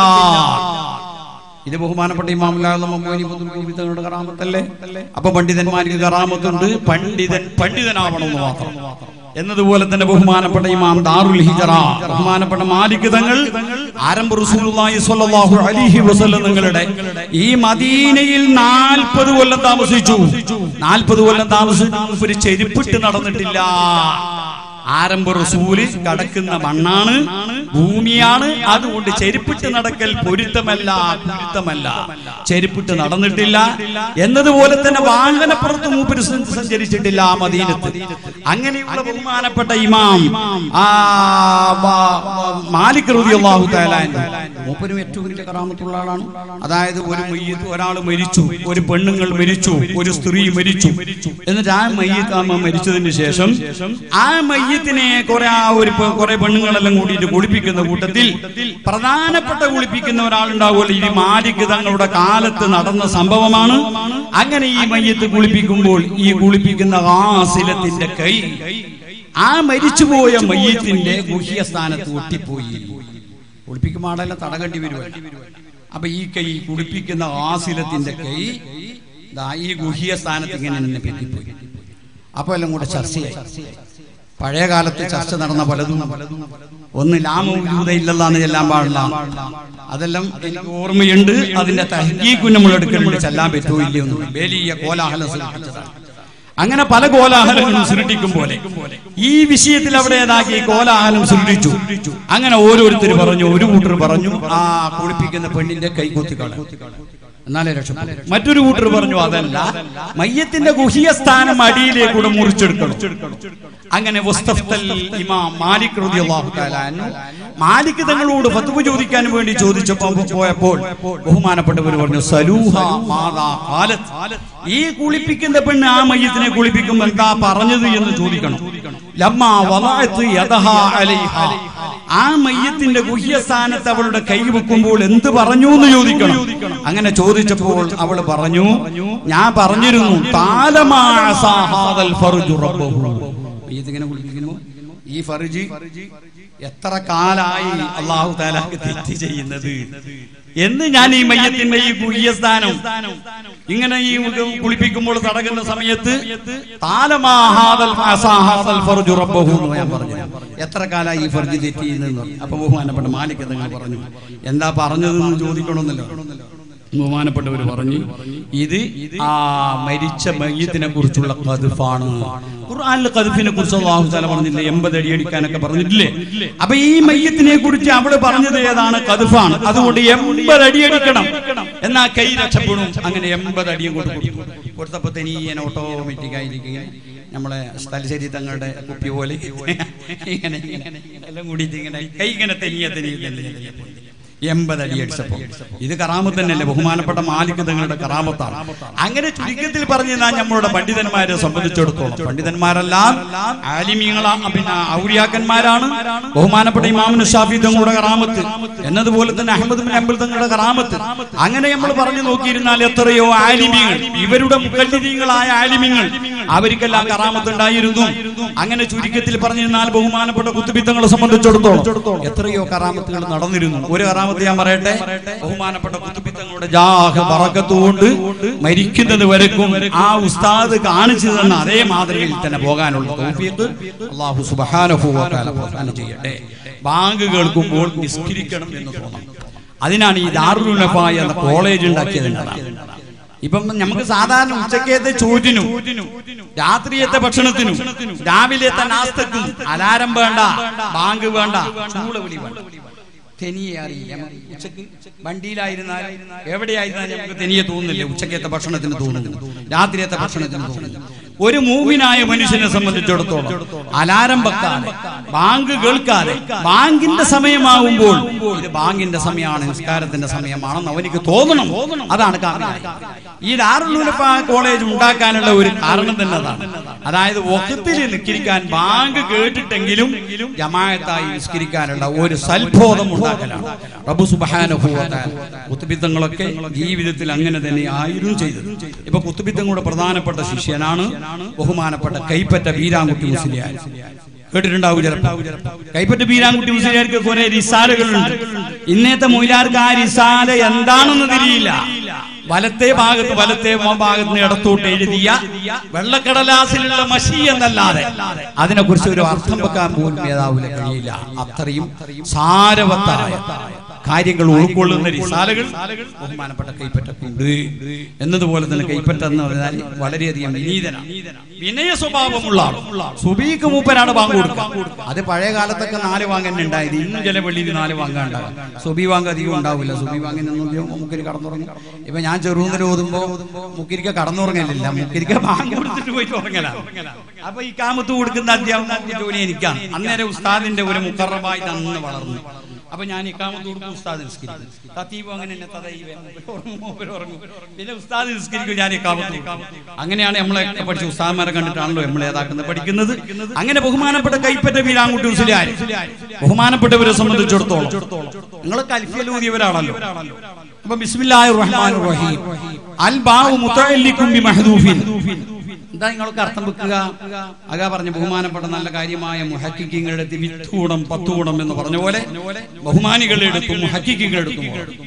ഇത് ബഹുമാനപ്പെട്ട ഇമാമുല്ലാഹുവിന്റെ കറാമത്തല്ലേ അപ്പൊ പണ്ഡിതന്മാർക്ക് കറാമത്തുണ്ട് പണ്ഡിതൻ പണ്ഡിതനാവണമെന്ന് മാത്രം എന്നതുപോലെ തന്നെ ബഹുമാനപ്പെട്ട ഇമാം ദാറുൽ ഹിജറ ബഹുമാനപ്പെട്ട മാലിക് തങ്ങൾ ആരംഭ റസൂലുള്ളാഹി സ്വല്ലല്ലാഹു അലൈഹി വസല്ലം നിങ്ങളുടെ ഈ മദീനയിൽ നാൽപ്പത് കൊല്ലം താമസിച്ചു നാൽപ്പത് കൊല്ലം താമസിച്ചു ഒരു ചെരുപ്പിട്ട് നടന്നിട്ടില്ല ആരംഭ റസൂല് കടക്കുന്ന മണ്ണാണ് ഭൂമിയാണ് അതുകൊണ്ട് ചെരുപ്പിട്ട് നടക്കൽ പൊരുത്തമല്ല പൊരുത്തമല്ല ചെരുപ്പിട്ട് നടന്നിട്ടില്ല എന്നതുപോലെ തന്നെ വാഹനപ്പുറത്ത് മൂപ്പര് സഞ്ച- സഞ്ചരിച്ചിട്ടില്ല ആ മദീനത്ത് അങ്ങനെയുള്ള ബഹുമാനപ്പെട്ട ഇമാം ആ വ- വ- മാലിക് റളിയല്ലാഹു തആല അൻഹു. മൂപ്പരും ഏറ്റവും വലിയ കറാമത്തുള്ള ആളാണ് അതായത് ഒരു മയ്യത്ത് ഒരാൾ മരിച്ചു ഒരു പെണ്ണുങ്ങൾ മരിച്ചു ഒരു സ്ത്രീ മരിച്ചു എന്നിട്ട് ആ മയ്യത്ത് ആ മരിച്ചതിന് ശേഷം ആ മയ്യത്തിനെ കുറെ ആ ഒരു പെ- കുറെ പെണ്ണുങ്ങളെല്ലാം കൂടിയിട്ട് കുളിപ്പിക്കുന്ന കൂട്ടത്തിൽ പ്രധാനപ്പെട്ട കുളിപ്പിക്കുന്ന ഒരാളുണ്ടാവുമല്ലോ ഇത് മാലിക് തങ്ങളുടെ കാലത്ത് നടന്ന സംഭവമാണ് അങ്ങനെ ഈ മയ്യത്ത് കുളിപ്പിക്കുമ്പോൾ ഈ കുളിപ്പിക്കുന്ന ആസിലത്തിന്റെ കൈ ആ മരിച്ചുപോയ മയ്യത്തിന്റെ ഗുഹ്യ സ്ഥാനത്ത് ഒട്ടിപ്പോയി കുളിപ്പിക്കുമ്പോൾ ആടെല്ലാം തടകണ്ടി വരുമല്ലോ അപ്പൊ ഈ കൈ കുളിപ്പിക്കുന്ന ആസിലത്തിന്റെ കൈ ദാ ഈ ഗുഹ്യ സ്ഥാനത്ത് ഇങ്ങനെ തന്നെ പറ്റിപ്പോയി അപ്പൊ എല്ലാം കൂടെ ചർച്ചയായി പഴയ കാലത്ത് ചർച്ച നടന്ന പലതും ഒന്ന് ലാമൂലൂത ഇല്ലെന്നാണ് ചെല്ലാൻ പാടില്ല അതെല്ലാം എനിക്ക് ഓർമ്മയുണ്ട് അതിന്റെ തഹ്കീക്കും നമ്മൾ എടുക്കുന്നുണ്ട് ചെല്ലാൻ പറ്റുമോ ഇല്ലയോ എന്ന് വലിയ കോലാഹലം സൃഷ്ടിച്ചതാണ് അങ്ങനെ പല കോലാഹലങ്ങളും സൃഷ്ടിക്കും പോലെ ഈ വിഷയത്തിൽ അവിടെ ഏതാക്കി കോലാഹലം സൃഷ്ടിച്ചു അങ്ങനെ ഓരോരുത്തർ പറഞ്ഞു ഒരു കൂട്ടർ പറഞ്ഞു ആ കുളിപ്പിക്കുന്ന പെണ്ണിന്റെ കൈ കുത്തിക്കള എന്നാലേ രക്ഷപ്പെട്ടു മറ്റൊരു കൂട്ടർ പറഞ്ഞു അതല്ല മയ്യത്തിന്റെ ഗുഹിയ സ്ഥാനം അടിയിലേക്കൂടെ മുറിച്ചെടുക്കണം അങ്ങനെ വസ്തഫ്തൽ ഇമാം മാലിക് റളിയല്ലാഹു തആല അൻഹു മാലിക് തങ്ങളോട് ഫത്വ ചോദിക്കാൻ വേണ്ടി ചോദിച്ചപ്പോൾ പോയപ്പോൾ ബഹുമാനപ്പെട്ടവർ പറഞ്ഞു സലൂഹ മാതാ ഖാലത്ത് ഈ കുളിപ്പിക്കുന്ന പെണ്ണ് ആ മയ്യത്തിനെ കുളിപ്പിക്കുമ്പോൾ എന്താ പറഞ്ഞത് എന്ന് ചോദിക്കണം ലമ്മ വദഅത്ത് യദഹാ അലൈഹ ആ മയ്യത്തിന്റെ ഗുഹ്യസ്ഥാനത്ത് അവളുടെ കൈ വെക്കുമ്പോൾ എന്ത് പറഞ്ഞു എന്ന് ചോദിക്കണം അങ്ങനെ ചോദിച്ചപ്പോൾ അവൾ പറഞ്ഞു ഞാൻ പറഞ്ഞിരുന്നു താലമാസാഹാദൽ ഫർജു റബ്ബഹു മയ്യത്തിങ്ങനെ കുളിപ്പിക്കുന്നു ഈ ഫർജി എത്ര കാലായി അള്ളാഹു താലാക്ക് തെറ്റ് ചെയ്യുന്നത് എന്ന് ഞാൻ ഈ മയ്യത്തിന്റെ ഈ ഗുഹ്യസ്ഥാനം ഇങ്ങനെ ഈ കുളിപ്പിക്കുമ്പോൾ തടകുന്ന സമയത്ത് താലമാഹാദൽ അസാഹാദൽ ഫർജു റബ്ബഹു എന്ന് ഞാൻ പറഞ്ഞു എത്ര കാലമായി ഈ ഫർജ് തെറ്റ് ചെയ്യുന്നതെന്ന് പറഞ്ഞു. അപ്പൊ ബഹുമാനപ്പെട്ട മാലിക് തങ്ങൾ പറഞ്ഞു എന്താ പറഞ്ഞതെന്ന് ചോദിക്കണമെന്നല്ലോ ബഹുമാനപ്പെട്ടവർ പറഞ്ഞു ഇത് ആ മരിച്ച മയ്യത്തിനെ കുറിച്ചുള്ള കതുഫാണ് ഖുർആനിൽ കതുഫിനെ കുറിച്ച് അള്ളാഹു താല പറഞ്ഞില്ലേ എൺപത് അടി അടിക്കാനൊക്കെ പറഞ്ഞിട്ടില്ലേ അപ്പൊ ഈ മയ്യത്തിനെ കുറിച്ച് അവള് പറഞ്ഞത് ഏതാണ് കതുഫാണ് അതുകൊണ്ട് എൺപത് അടി അടിക്കണം എന്നാ കൈ രക്ഷപ്പെടും അങ്ങനെ എൺപത് അടിയും കൊടുക്കും കൊടുത്തപ്പോ തനിയൻ ഓട്ടോമാറ്റിക് ആയിരിക്കും ഇങ്ങനെ നമ്മളെ സ്ഥലശ്ശേരി തങ്ങളുടെ കുപ്പി പോലെ ഇങ്ങനെ ഇങ്ങനെ എല്ലാം കൂടിയിട്ട് ഇങ്ങനെ കൈ ഇങ്ങനെ തെനിയ തെനിയ തെനിയ തെനിയ പോയി. എൺപത് അടി അടിച്ചപ്പോ ഇത് കറാമത്ത് തന്നെയല്ലേ ബഹുമാനപ്പെട്ട മാലിക് തങ്ങളുടെ കറാമത്താണ് അങ്ങനെ ചുരുക്കത്തിൽ പറഞ്ഞു ഞാൻ നമ്മളുടെ പണ്ഡിതന്മാരെ സംബന്ധിച്ചിടത്തോളം പണ്ഡിതന്മാരെല്ലാം ആലിമീങ്ങളാ പിന്നെ ഔലിയാക്കന്മാരാണ് ബഹുമാനപ്പെട്ട ഇമാമിന് ഷാഫി തങ്ങളുടെ കറാമത്ത് എന്നതുപോലെ തന്നെ അഹമ്മദ് ബിൻ അമ്പൽ തങ്ങളുടെ കറാമത്ത് അങ്ങനെ നമ്മൾ പറഞ്ഞു നോക്കിയിരുന്നാൽ എത്രയോ ആലിമീങ്ങൾ ഇവരുടെ മുക്കല്ലിദീങ്ങളായ ആലിമീങ്ങൾ അവർക്കെല്ലാം കറാമത്ത് ഉണ്ടായിരുന്നു അങ്ങനെ ചുരുക്കത്തിൽ പറഞ്ഞിരുന്നാൽ ബഹുമാനപ്പെട്ട കുത്തുബിത്തങ്ങളെ സംബന്ധിച്ചിടത്തോളം എത്രയോ കറാമത്തുകൾ നടന്നിരുന്നു ഒരു കറാമത്ത് ഞാൻ പറയട്ടെ ബഹുമാനപ്പെട്ട കുത്തുബിത്തങ്ങളുടെ ജാഹ പറക്കത്തുകൊണ്ട് മരിക്കുന്നത് വരെക്കും ആ ഉസ്താദ് കാണിച്ചു തന്ന അതേ മാതൃകയിൽ തന്നെ പോകാനുള്ള തൗഫീഖ് അല്ലാഹു സുബ്ഹാനഹു വ തആല പ്രദാനം ചെയ്യട്ടെ ബാങ്ക് കേൾക്കുമ്പോൾ നിസ്കരിക്കണം എന്ന് തോന്നണം അതിനാണ് ഈ ദാറുൽ നഫായ എന്ന കോളേജ് ഉണ്ടാക്കിയത് എന്നതാണ് ഇപ്പം നമുക്ക് സാധാരണ ഉച്ചക്കത്തെ ചോറ്റിനും രാത്രിയത്തെ ഭക്ഷണത്തിനും രാവിലത്തെ നാസ്തക്കും അലാരം വേണ്ട ബാങ്ക് വേണ്ട ചൂള വിളി വേണ്ട തെനിയെ അറിയില്ല നമുക്ക് ഉച്ചക്ക് വണ്ടിയിലായിരുന്നാലും എവിടെയായിരുന്നാലും നമുക്ക് തെനിയെ തോന്നുന്നില്ല ഉച്ചക്കത്തെ ഭക്ഷണത്തിന് തോന്നുന്നു രാത്രിയത്തെ ഭക്ഷണത്തിന് തോന്നുന്നു ഒരു മൂവിനായ മനുഷ്യനെ സംബന്ധിച്ചിടത്തോളം അലാരം വെക്കാതെ ബാങ്ക് കേൾക്കാതെ ബാങ്കിന്റെ സമയമാകുമ്പോൾ ഇത് ബാങ്കിന്റെ സമയമാണ് നിസ്കാരത്തിന്റെ സമയമാണെന്ന് അവനിക്ക് തോന്നണം അതാണ് കാമിലായി ഈ ദാറുലുലഫ കോളേജ് ഉണ്ടാക്കാനുള്ള ഒരു കാരണം തന്നെ അതാണ് അതായത് ഒക്കത്തിൽ നിസ്കരിക്കാൻ ബാങ്ക് കേട്ടിട്ടെങ്കിലും ജമായത്തായി നിസ്കരിക്കാനുള്ള ഒരു സൽബോധം ഉണ്ടാക്കലാണ് റബ്ബു സുബ്ഹാനഹു വ തആല കുത്തുബിത്തങ്ങളൊക്കെ ജീവിതത്തിൽ അങ്ങനെ തന്നെ ആയിരുന്നു ചെയ്തത് ഇപ്പൊ കുത്തുബിത്തങ്ങളുടെ പ്രധാനപ്പെട്ട ശിഷ്യനാണ് ബഹുമാനപ്പെട്ട കൈപ്പറ്റ വീരാൻകുട്ടി മുസ്ലിയാർ കേട്ടിട്ടുണ്ടാവും ചിലപ്പോ കൈപ്പറ്റ ബീരാൻകുട്ടി മുസ്ലിയാർക്ക് കുറെ റിസാലകളുണ്ട് ഇന്നത്തെ മൊയിലാർക്ക് ആ റിസാല എന്താണെന്ന് തിരിയില്ല വലത്തെ ഭാഗത്ത് വലത്തെ ഭാഗത്ത് നിന്ന് ഇടത്തോട്ട് എഴുതിയ വെള്ളക്കടലാസിലുള്ള മഷി എന്നല്ലാതെ അതിനെക്കുറിച്ച് ഒരു അർത്ഥം വെക്കാൻ പോലും നേതാവിന് കഴിയില്ല അത്രയും സാരവത്തായ കാര്യങ്ങൾ ഉൾക്കൊള്ളുന്ന റിസാലകൾ ബഹുമാനപ്പെട്ട കൈപ്പറ്റുണ്ട് എന്നതുപോലെ തന്നെ കൈപ്പറ്റ എന്ന് പറഞ്ഞാൽ വളരെയധികം വിനീതനാണ് വിനയ സ്വഭാവമുള്ള ആൾ സുബീക്ക് മൂപ്പനാണ് ബാങ്ക് കൊടുക്കുക അത് പഴയ കാലത്തൊക്കെ നാല് വാങ്ങാൻ ഉണ്ടായത് ഇന്നും ചില വെള്ളിയിൽ നാല് വാങ്ങാൻ ഉണ്ടാകും സുബി വാങ്ങ അധികം ഉണ്ടാവില്ല സുബി വാങ്ങിനൊന്നും മുക്കിരി കടന്നുറങ്ങും ഇപ്പൊ ഞാൻ ചെറുന്നൂര് ഓതുമ്പോ മുക്കിരിക്ക കടന്നുറങ്ങലില്ല മുക്കിരിക്ക ബാങ്ക് കൊടുത്തിട്ട് പോയിട്ട് ഉറങ്ങലാണ് അപ്പൊ ഈ കാമത്ത് കൊടുക്കുന്ന അധ്യാപന ജോലി എനിക്കാണ് അന്നേരം ഉസ്താദിന്റെ ഒരു മുക്കറബായി അന്ന് വളർന്നു അപ്പൊ ഞാൻ ഇക്കാമത്ത് കൊടുക്കും ഉസ്താദ് നിസ്കരിക്കും തത്തീബ് അങ്ങനെ തന്നെ തതൈവേ, മൂപ്പര് ഉറങ്ങും, മൂപ്പര് ഉറങ്ങും. പിന്നെ ഉസ്താദ് നിസ്കരിക്കും ഞാൻ ഇക്കാമത്ത് കൊടുക്കും. അങ്ങനെയാണ് നമ്മളെ പഠിച്ച ഉസ്താദ്മാരെ കണ്ടിട്ടാണല്ലോ നമ്മൾ ഏതാക്കുന്നത് പഠിക്കുന്നത് അങ്ങനെ ബഹുമാനപ്പെട്ട കൈപ്പറ്റ വീരാൻകുട്ടി മുസ്ലിയാർ ബഹുമാനപ്പെട്ടവരെ സംബന്ധിച്ചിടത്തോളം നിങ്ങളൊക്കെ അൽഫിയലൂതിയവരാണല്ലോ അപ്പൊ ബിസ്മില്ലാഹിർ റഹ്മാനിർ റഹീം അൽ ബാഉ മുതഅല്ലിഖും ബി മഹ്ദൂഫിൻ എന്താ നിങ്ങൾക്ക് അർത്ഥം വെക്കുക അകാ പറഞ്ഞ ബഹുമാനപ്പെട്ട നല്ല കാര്യമായ മുഹക്കിങ്ങളുടെ അടുത്ത് വിത്തൂടം പത്തൂടം എന്ന് പറഞ്ഞ പോലെ ബഹുമാനികളുടെ എടുത്തും മുഹക്കിങ്ങളുടെ എടുത്തും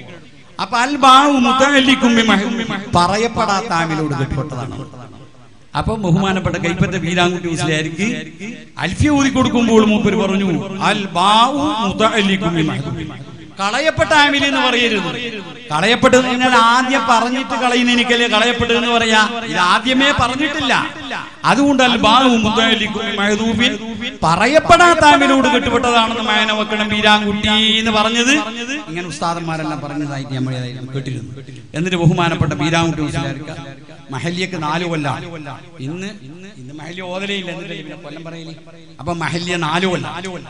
അപ്പൊ അൽ ബാഉ മുതഅല്ലിഖും ബി മഹ്ദൂഫിൻ പറയപ്പെടാത്ത ആമിലോട് കെട്ടിപ്പെട്ടതാണ് അപ്പൊ ബഹുമാനപ്പെട്ട കൈപ്പറ്റ വീരാൻകുട്ടി മുസ്ലിയാർക്ക് അൽഫിയ ഊതി കൊടുക്കുമ്പോൾ മൂപ്പര് പറഞ്ഞു അൽ ബാഉ മുതഅല്ലിഖും ബി മഹ്ദൂഫിൻ കളയപ്പെട്ട ആമിൽ എന്ന് പറയരുത് കളയപ്പെട്ടത് ഞാൻ ആദ്യം പറഞ്ഞിട്ട് കളയുന്ന എനിക്കല്ലേ കളയപ്പെട്ടത് എന്ന് പറയാ ഇത് ആദ്യമേ പറഞ്ഞിട്ടില്ല അതുകൊണ്ട് അൽ ബാഹു മുത്തലിക്കും മഹദൂബിൻ പറയപ്പെടാത്ത ആമിലോട് കെട്ടുപെട്ടതാണെന്ന് മയന വെക്കണം ബീരാൻകുട്ടി എന്ന് പറഞ്ഞത് ഇങ്ങനെ ഉസ്താദന്മാരെല്ലാം പറഞ്ഞതായിട്ട് നമ്മൾ കേട്ടിരുന്നു എന്നിട്ട് ബഹുമാനപ്പെട്ട ബീരാൻകുട്ടി മുസ്ലിയാർക്ക് മഹല്യക്ക് നാല് കൊല്ലം ഇന്ന് ഇന്ന് മഹല്യ ഓതലേ ഇല്ല എന്നിട്ടല്ലേ പിന്നെ കൊല്ലം പറയലേ അപ്പൊ മഹല്യ നാല് കൊല്ലം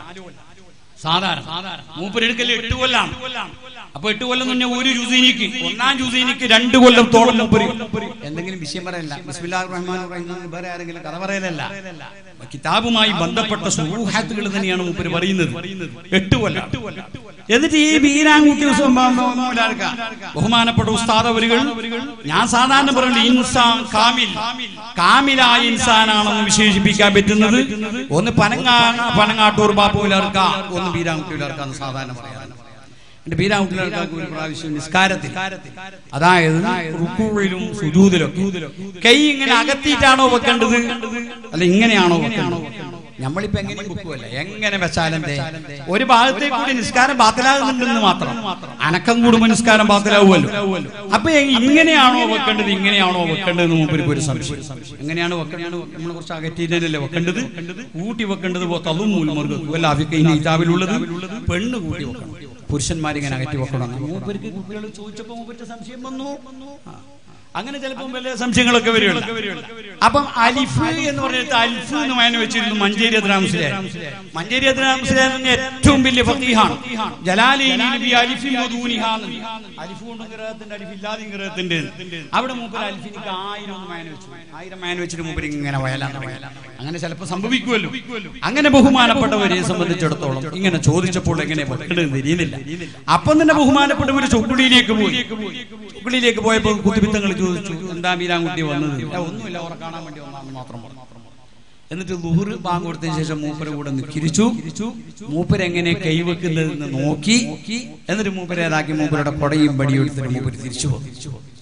സാധാരണ മൂപ്പരെടുക്കല് എട്ട് കൊല്ലാണ് അപ്പൊ എട്ട് കൊല്ലം തന്നെ ഒരു ജുസീനിക്ക് ഒന്നാം ജുസീനിക്ക് രണ്ട് കൊല്ലത്തോളം മൂപ്പര് എന്തെങ്കിലും വിഷയം പറയല്ല ബിസ്മില്ലാഹിർ റഹ്മാനിർ റഹീം എന്ന് വേറെ ആരെങ്കിലും കഥ പറയലല്ല കിതാബുമായി ബന്ധപ്പെട്ട സുഹൂഹാത്തുകൾ തന്നെയാണ് മൂപ്പര് പറയുന്നത് എട്ട് കൊല്ലം എന്നിട്ട് ഈ ബീരാൻകുട്ടി മൗലാർക്ക ബഹുമാനപ്പെട്ട ഉസ്താദ് അവരുകൾ ഞാൻ സാധാരണ പറയുന്നത് ഇൻസാൻ കാമിൽ കാമിലായ ഇൻസാനാണെന്ന് വിശേഷിപ്പിക്കാൻ പറ്റുന്നത് ഒന്ന് പനങ്ങാ പനങ്ങാട്ടൂർ ബാപ്പുലാർക്ക ഒന്ന് ബീരാൻകുട്ടിയിലാർക്കാന്ന് സാധാരണ പറയാറ് എന്റെ ബീരാൻകുട്ടിയിലാർക്കാർക്ക് ഒരു പ്രാവശ്യം നിസ്കാരത്തിൽ അതായത് റുക്കൂഴിലും സുജൂദിലും കൈ ഇങ്ങനെ അകത്തിയിട്ടാണോ വെക്കേണ്ടത് അല്ല ഇങ്ങനെയാണോ വെക്കേണ്ടത് നമ്മളിപ്പോ എങ്ങനെ ബുക്കുമല്ല എങ്ങനെ വെച്ചാലെന്തേ ഒരു ഭാഗത്തേക്ക് കൂടി നിസ്കാരം ബാത്തിലാകുന്നുണ്ടെന്ന് മാത്രം അനക്കം കൂടുമ്പോ നിസ്കാരം ബാത്തിലാവുമല്ലോ അപ്പൊ ഇങ്ങനെയാണോ വെക്കേണ്ടത് ഇങ്ങനെയാണോ വെക്കേണ്ടത് എന്ന് മുമ്പിൽ ഒരു സംശയം എങ്ങനെയാണ് വെക്കേണ്ടത് നമ്മളെ കുറച്ച് അകറ്റിയിട്ടല്ലേ വെക്കേണ്ടത് കൂട്ടി വെക്കേണ്ടത് തതും മൂലമർഗം വല്ല അഭിക്കൈന ഇതാവിലുള്ളത് പെണ്ണ് കൂട്ടി വെക്കണം പുരുഷന്മാരിങ്ങനെ അകറ്റി വെക്കണം മൂപ്പർക്ക് കുട്ടികൾ ചോദിച്ചപ്പോ മൂപ്പർക്ക് സംശയം വന്നു ആ. അങ്ങനെ ചിലപ്പോൾ വലിയ സംശയങ്ങളൊക്കെ വരികയുള്ളൂ അപ്പം അലിഫ് എന്ന് പറഞ്ഞിട്ട് അലിഫ് എന്ന് മാന വെച്ചിരുന്നു മഞ്ചേരി അദ്രാംസിലാർ മഞ്ചേരി അദ്രാംസിലാറിന്റെ ഏറ്റവും വലിയ ഫത്തീഹാണ് ജലാലീനി നബി അലിഫി മദൂനിഹ എന്ന്. അലിഫ് കൊണ്ടും ഗ്രഹത്തിന്റെ അലിഫ് ഇല്ലാതെയും ഗ്രഹത്തിന്റെ അവിടെ മൂപ്പർ അലിഫിനിക്ക് ആയിരം ഒന്ന് മാന വെച്ചു ആയിരം മാന വെച്ചിട്ട് മൂപ്പർ ഇങ്ങനെ വയലാൻ തുടങ്ങി അങ്ങനെ ചിലപ്പോൾ സംഭവിക്കുമല്ലോ അങ്ങനെ ബഹുമാനപ്പെട്ടവരെ സംബന്ധിച്ചിടത്തോളം ഇങ്ങനെ ചോദിച്ചപ്പോൾ എങ്ങനെ വെക്കേണ്ടതെന്ന് തിരിയുന്നില്ല അപ്പം തന്നെ ബഹുമാനപ്പെട്ടവർ ചൊക്കുടിയിലേക്ക് പോയി ചൊക്കുടിയിലേക്ക് പോയപ്പോൾ കുത്തിപ്പിത്തങ്ങൾ ചോദിച്ചു എന്താ മീരാൻകുട്ടി വന്നത് "ഏ, ഒന്നുമില്ല അവരെ കാണാൻ വേണ്ടി വന്നാന്ന് മാത്രം പറഞ്ഞു എന്നിട്ട് ലുഹുർ ബാങ്ക് കൊടുത്തതിന് ശേഷം മൂപ്പര കൂടെ നിക്കിരിച്ചു മൂപ്പരെങ്ങനെ കൈവെക്കുന്നതെന്ന് നോക്കി എന്നിട്ട് മൂപ്പരെ ഏതാക്കി മൂപ്പരുടെ കൊടയും പടിയും എടുത്തിട്ട് മൂപ്പര് തിരിച്ചു പോകും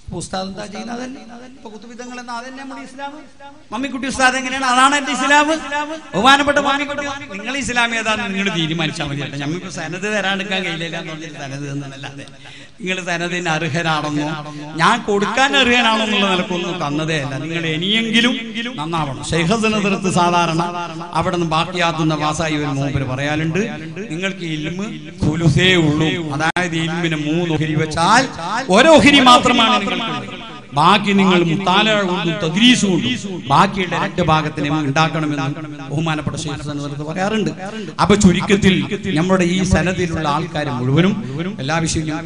ഉസ്താദ് എന്താ ചെയ്യുന്നത് അതന്നെ ഇപ്പൊ കുത്തുബിദ്ധങ്ങൾ എന്നാ അതന്നെ നമ്മുടെ ഇസ്ലാം മമ്മിക്കുട്ടി ഉസ്താദ് എങ്ങനെയാണ് അതാണ് എന്റെ ഇസ്ലാം ബഹുമാനപ്പെട്ട മമ്മിക്കുട്ടി നിങ്ങൾ ഇസ്ലാം ഏതാന്ന് നിങ്ങൾ തീരുമാനിച്ചാൽ മതി കേട്ടോ ഞമ്മക്ക് സനത് തരാണ്ടിരിക്കാൻ കഴിയില്ല എന്ന് പറഞ്ഞിട്ട് സനത് എന്നല്ലാതെ നിങ്ങൾ സനതിന് അർഹരാണെന്നോ ഞാൻ കൊടുക്കാൻ അർഹനാണോ എന്നുള്ള നിലക്കൊന്നും തന്നതേ അല്ല നിങ്ങൾ ഇനിയെങ്കിലും നന്നാവണം ശൈഖസനത്തിനകത്ത് സാധാരണ അവിടെ നിന്ന് ബാക്കിയാത്തുന്ന വാസായി ഒരു മൂപ്പര് പറയാനുണ്ട് നിങ്ങൾക്ക് ഇൽമ് കുലുസേ ഉള്ളൂ അതായത് ഇൽമിന് മൂന്ന് ഒഹരി വെച്ചാൽ ഒരോഹരി മാത്രമാണ് നിങ്ങൾക്കുള്ളത് ബാക്കി നിങ്ങൾ മുത്താല കൊണ്ടും തദ്രീസ് കൊണ്ടും ബാക്കിയുള്ള രണ്ട് ഭാഗത്തിനെ ഉണ്ടാക്കണമെന്ന് ബഹുമാനപ്പെട്ട ശേഷം പറയാറുണ്ട് അപ്പൊ ചുരുക്കത്തിൽ നമ്മുടെ ഈ സനത്തിലുള്ള ആൾക്കാർ മുഴുവനും എല്ലാ വിഷയവും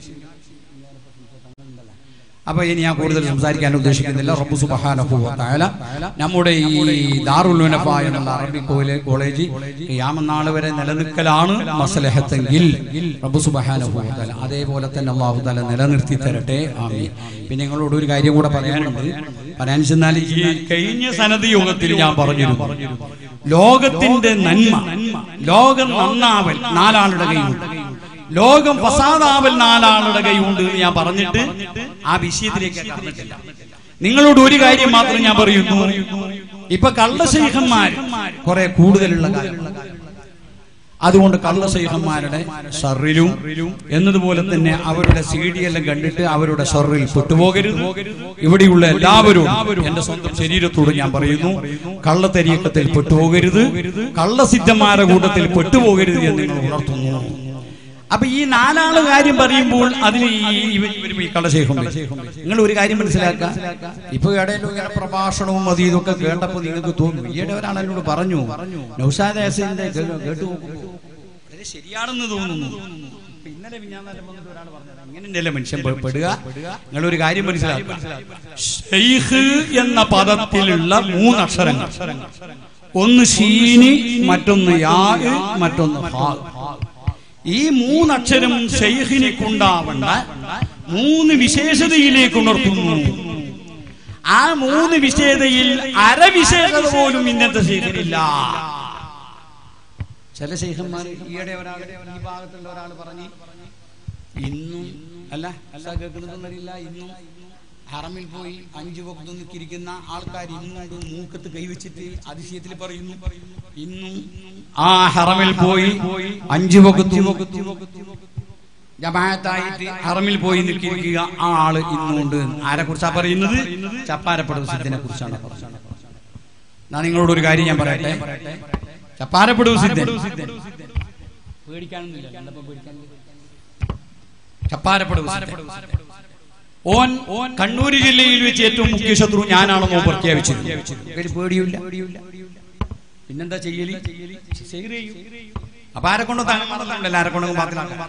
അപ്പൊ ഇനി ഞാൻ കൂടുതൽ സംസാരിക്കാൻ ഉദ്ദേശിക്കുന്നില്ല റബ്ബു സുബ്ഹാനഹു വ തആല നമ്മുടെ ഈ ദാറുൽ ഉലഫ എന്നുള്ള അറബി കോലെ- കോളേജ് ഖിയാമനാൾ വരെ നിലനിൽക്കലാണ് മസ്ലഹത്തെങ്കിൽ റബ്ബു സുബ്ഹാനഹു വ തആല അതേപോലെ തന്നെ അല്ലാഹു തആല നിലനിർത്തി തരട്ടെ ആമീൻ പിന്നെ നിങ്ങളോട് ഒരു കാര്യം കൂടെ പറയാനുണ്ട് പറയാൻ ചെന്നാൽ ഈ കഴിഞ്ഞ സനത് യോഗത്തിൽ ഞാൻ പറഞ്ഞിരുന്നു ലോകത്തിന്റെ നന്മ ലോകം നന്നാവൽ നാലാളുടെ കയ്യിലുണ്ട് ലോകം ഫസാദാവൽ നാലാളുടെ കൈയുണ്ട് എന്ന് ഞാൻ പറഞ്ഞിട്ട് ആ വിഷയത്തിലേക്ക് കടന്നിട്ടില്ല നിങ്ങളോട് ഒരു കാര്യം മാത്രം ഞാൻ പറയുന്നു ഇപ്പൊ കള്ളശൈഖന്മാർ കുറെ കൂടുതലുള്ള കാലം അതുകൊണ്ട് കള്ളശൈഖന്മാരുടെ ഷറിലും എന്നതുപോലെ തന്നെ അവരുടെ സി ഡി എല്ലാം കണ്ടിട്ട് അവരുടെ ഷറിൽ പെട്ടുപോകരുത് ഇവിടെയുള്ള എല്ലാവരും എന്റെ സ്വന്തം ശരീരത്തോട് ഞാൻ പറയുന്നു കള്ളത്തരീക്കത്തിൽ പെട്ടുപോകരുത് കള്ളസിദ്ധന്മാരുടെ കൂട്ടത്തിൽ പെട്ടുപോകരുത് എന്ന് നിങ്ങൾ ഉണർത്തുന്നു അപ്പൊ ഈ നാലാള് കാര്യം പറയുമ്പോൾ അതിന് ഈ ഇവ- ഇവരും ഈ കള്ളശേഖം നിങ്ങൾ ഒരു കാര്യം മനസ്സിലാക്കുക ഇപ്പൊ ഇടയിലും ഇങ്ങനെ പ്രഭാഷണവും അത് ഇതൊക്കെ കേട്ടപ്പോ നിങ്ങൾക്ക് തോന്നും ഈയിടെ ഒരാൾ എന്നോട് പറഞ്ഞു നൗഷാദ് ഹസീന്റെ കേ- കേട്ടു നോക്കുമ്പോ ഇത് ശരിയാണെന്ന് തോന്നുന്നു ഇപ്പൊ ഇന്നലെ മിഞ്ഞാന്നേരം വന്നിട്ട് ഒരാൾ പറഞ്ഞത് ഇങ്ങനെയല്ലേ മനുഷ്യൻ പെ- പെടുക നിങ്ങൾ ഒരു കാര്യം മനസ്സിലാക്കുക ഷെയ്ഖ് എന്ന പദത്തിലുള്ള മൂന്നക്ഷരങ്ങൾ ഒന്ന് ഷീനി മറ്റൊന്ന് യാ മറ്റൊന്ന് ഹാ ഈ മൂന്നക്ഷരം ഷെയ്ഖിനിക്കുണ്ടാവേണ്ട മൂന്ന് വിശേഷതയിലേക്ക് ഉണർത്തുന്നു ആ മൂന്ന് വിശേഷതയിൽ അരവിശേഷത പോലും ഇന്നത്തെ ഷെയ്ഖിനില്ല ചില ശൈഖന്മാർ ഈയിടെ ഒരാൾ ഈ ഭാഗത്തുള്ള ഒരാൾ പറഞ്ഞ് ഇന്നും അല്ല അല്ല കേൾക്കുന്നതെന്നറിയില്ല ഇന്നും ഹറമിൽ പോയി അഞ്ചു വക്തും നിൽക്കിരിക്കുന്ന ആൾക്കാർ ഇന്നുണ്ട് മൂക്കത്ത് കൈവച്ചിട്ട് അതിശയത്തിൽ പറയുന്നു ഇന്നും ആ ഹറമിൽ പോയി അഞ്ചു വക്തും ജമാഅത്തായിട്ട് ഹറമിൽ പോയി നിൽക്കിരിക്കുക ആ ആള് ഇന്നുണ്ട് ആരെ കുറിച്ചാ പറയുന്നത് ചപ്പാരപ്പടവ് സിദ്ധിനെ കുറിച്ചാണ് പറഞ്ഞത് ഞാൻ നിങ്ങളോട് ഒരു കാര്യം ഞാൻ പറയട്ടെ ചപ്പാരപ്പടവ് സിദ്ധൻ പേടിക്കാനൊന്നുമില്ല കണ്ടപ്പോ പേടിക്കാനില്ല. ചപ്പാരപ്പടവ് സിദ്ധൻ. ഓൻ ഓൻ കണ്ണൂർ ജില്ലയിൽ വെച്ച് ഏറ്റവും മുഖ്യ ശത്രു ഞാനാണെന്നോ പ്രഖ്യാപിച്ചത് ഒരു പേടിയില്ല പിന്നെന്താ ചെയ്യല് ശൈർ ചെയ്യും. അപ്പൊ ആരെ കൊണ്ടും താങ്ങാണ്ടല്ലോ ആരെ കൊണ്ടും പാത്തിലാക്കാം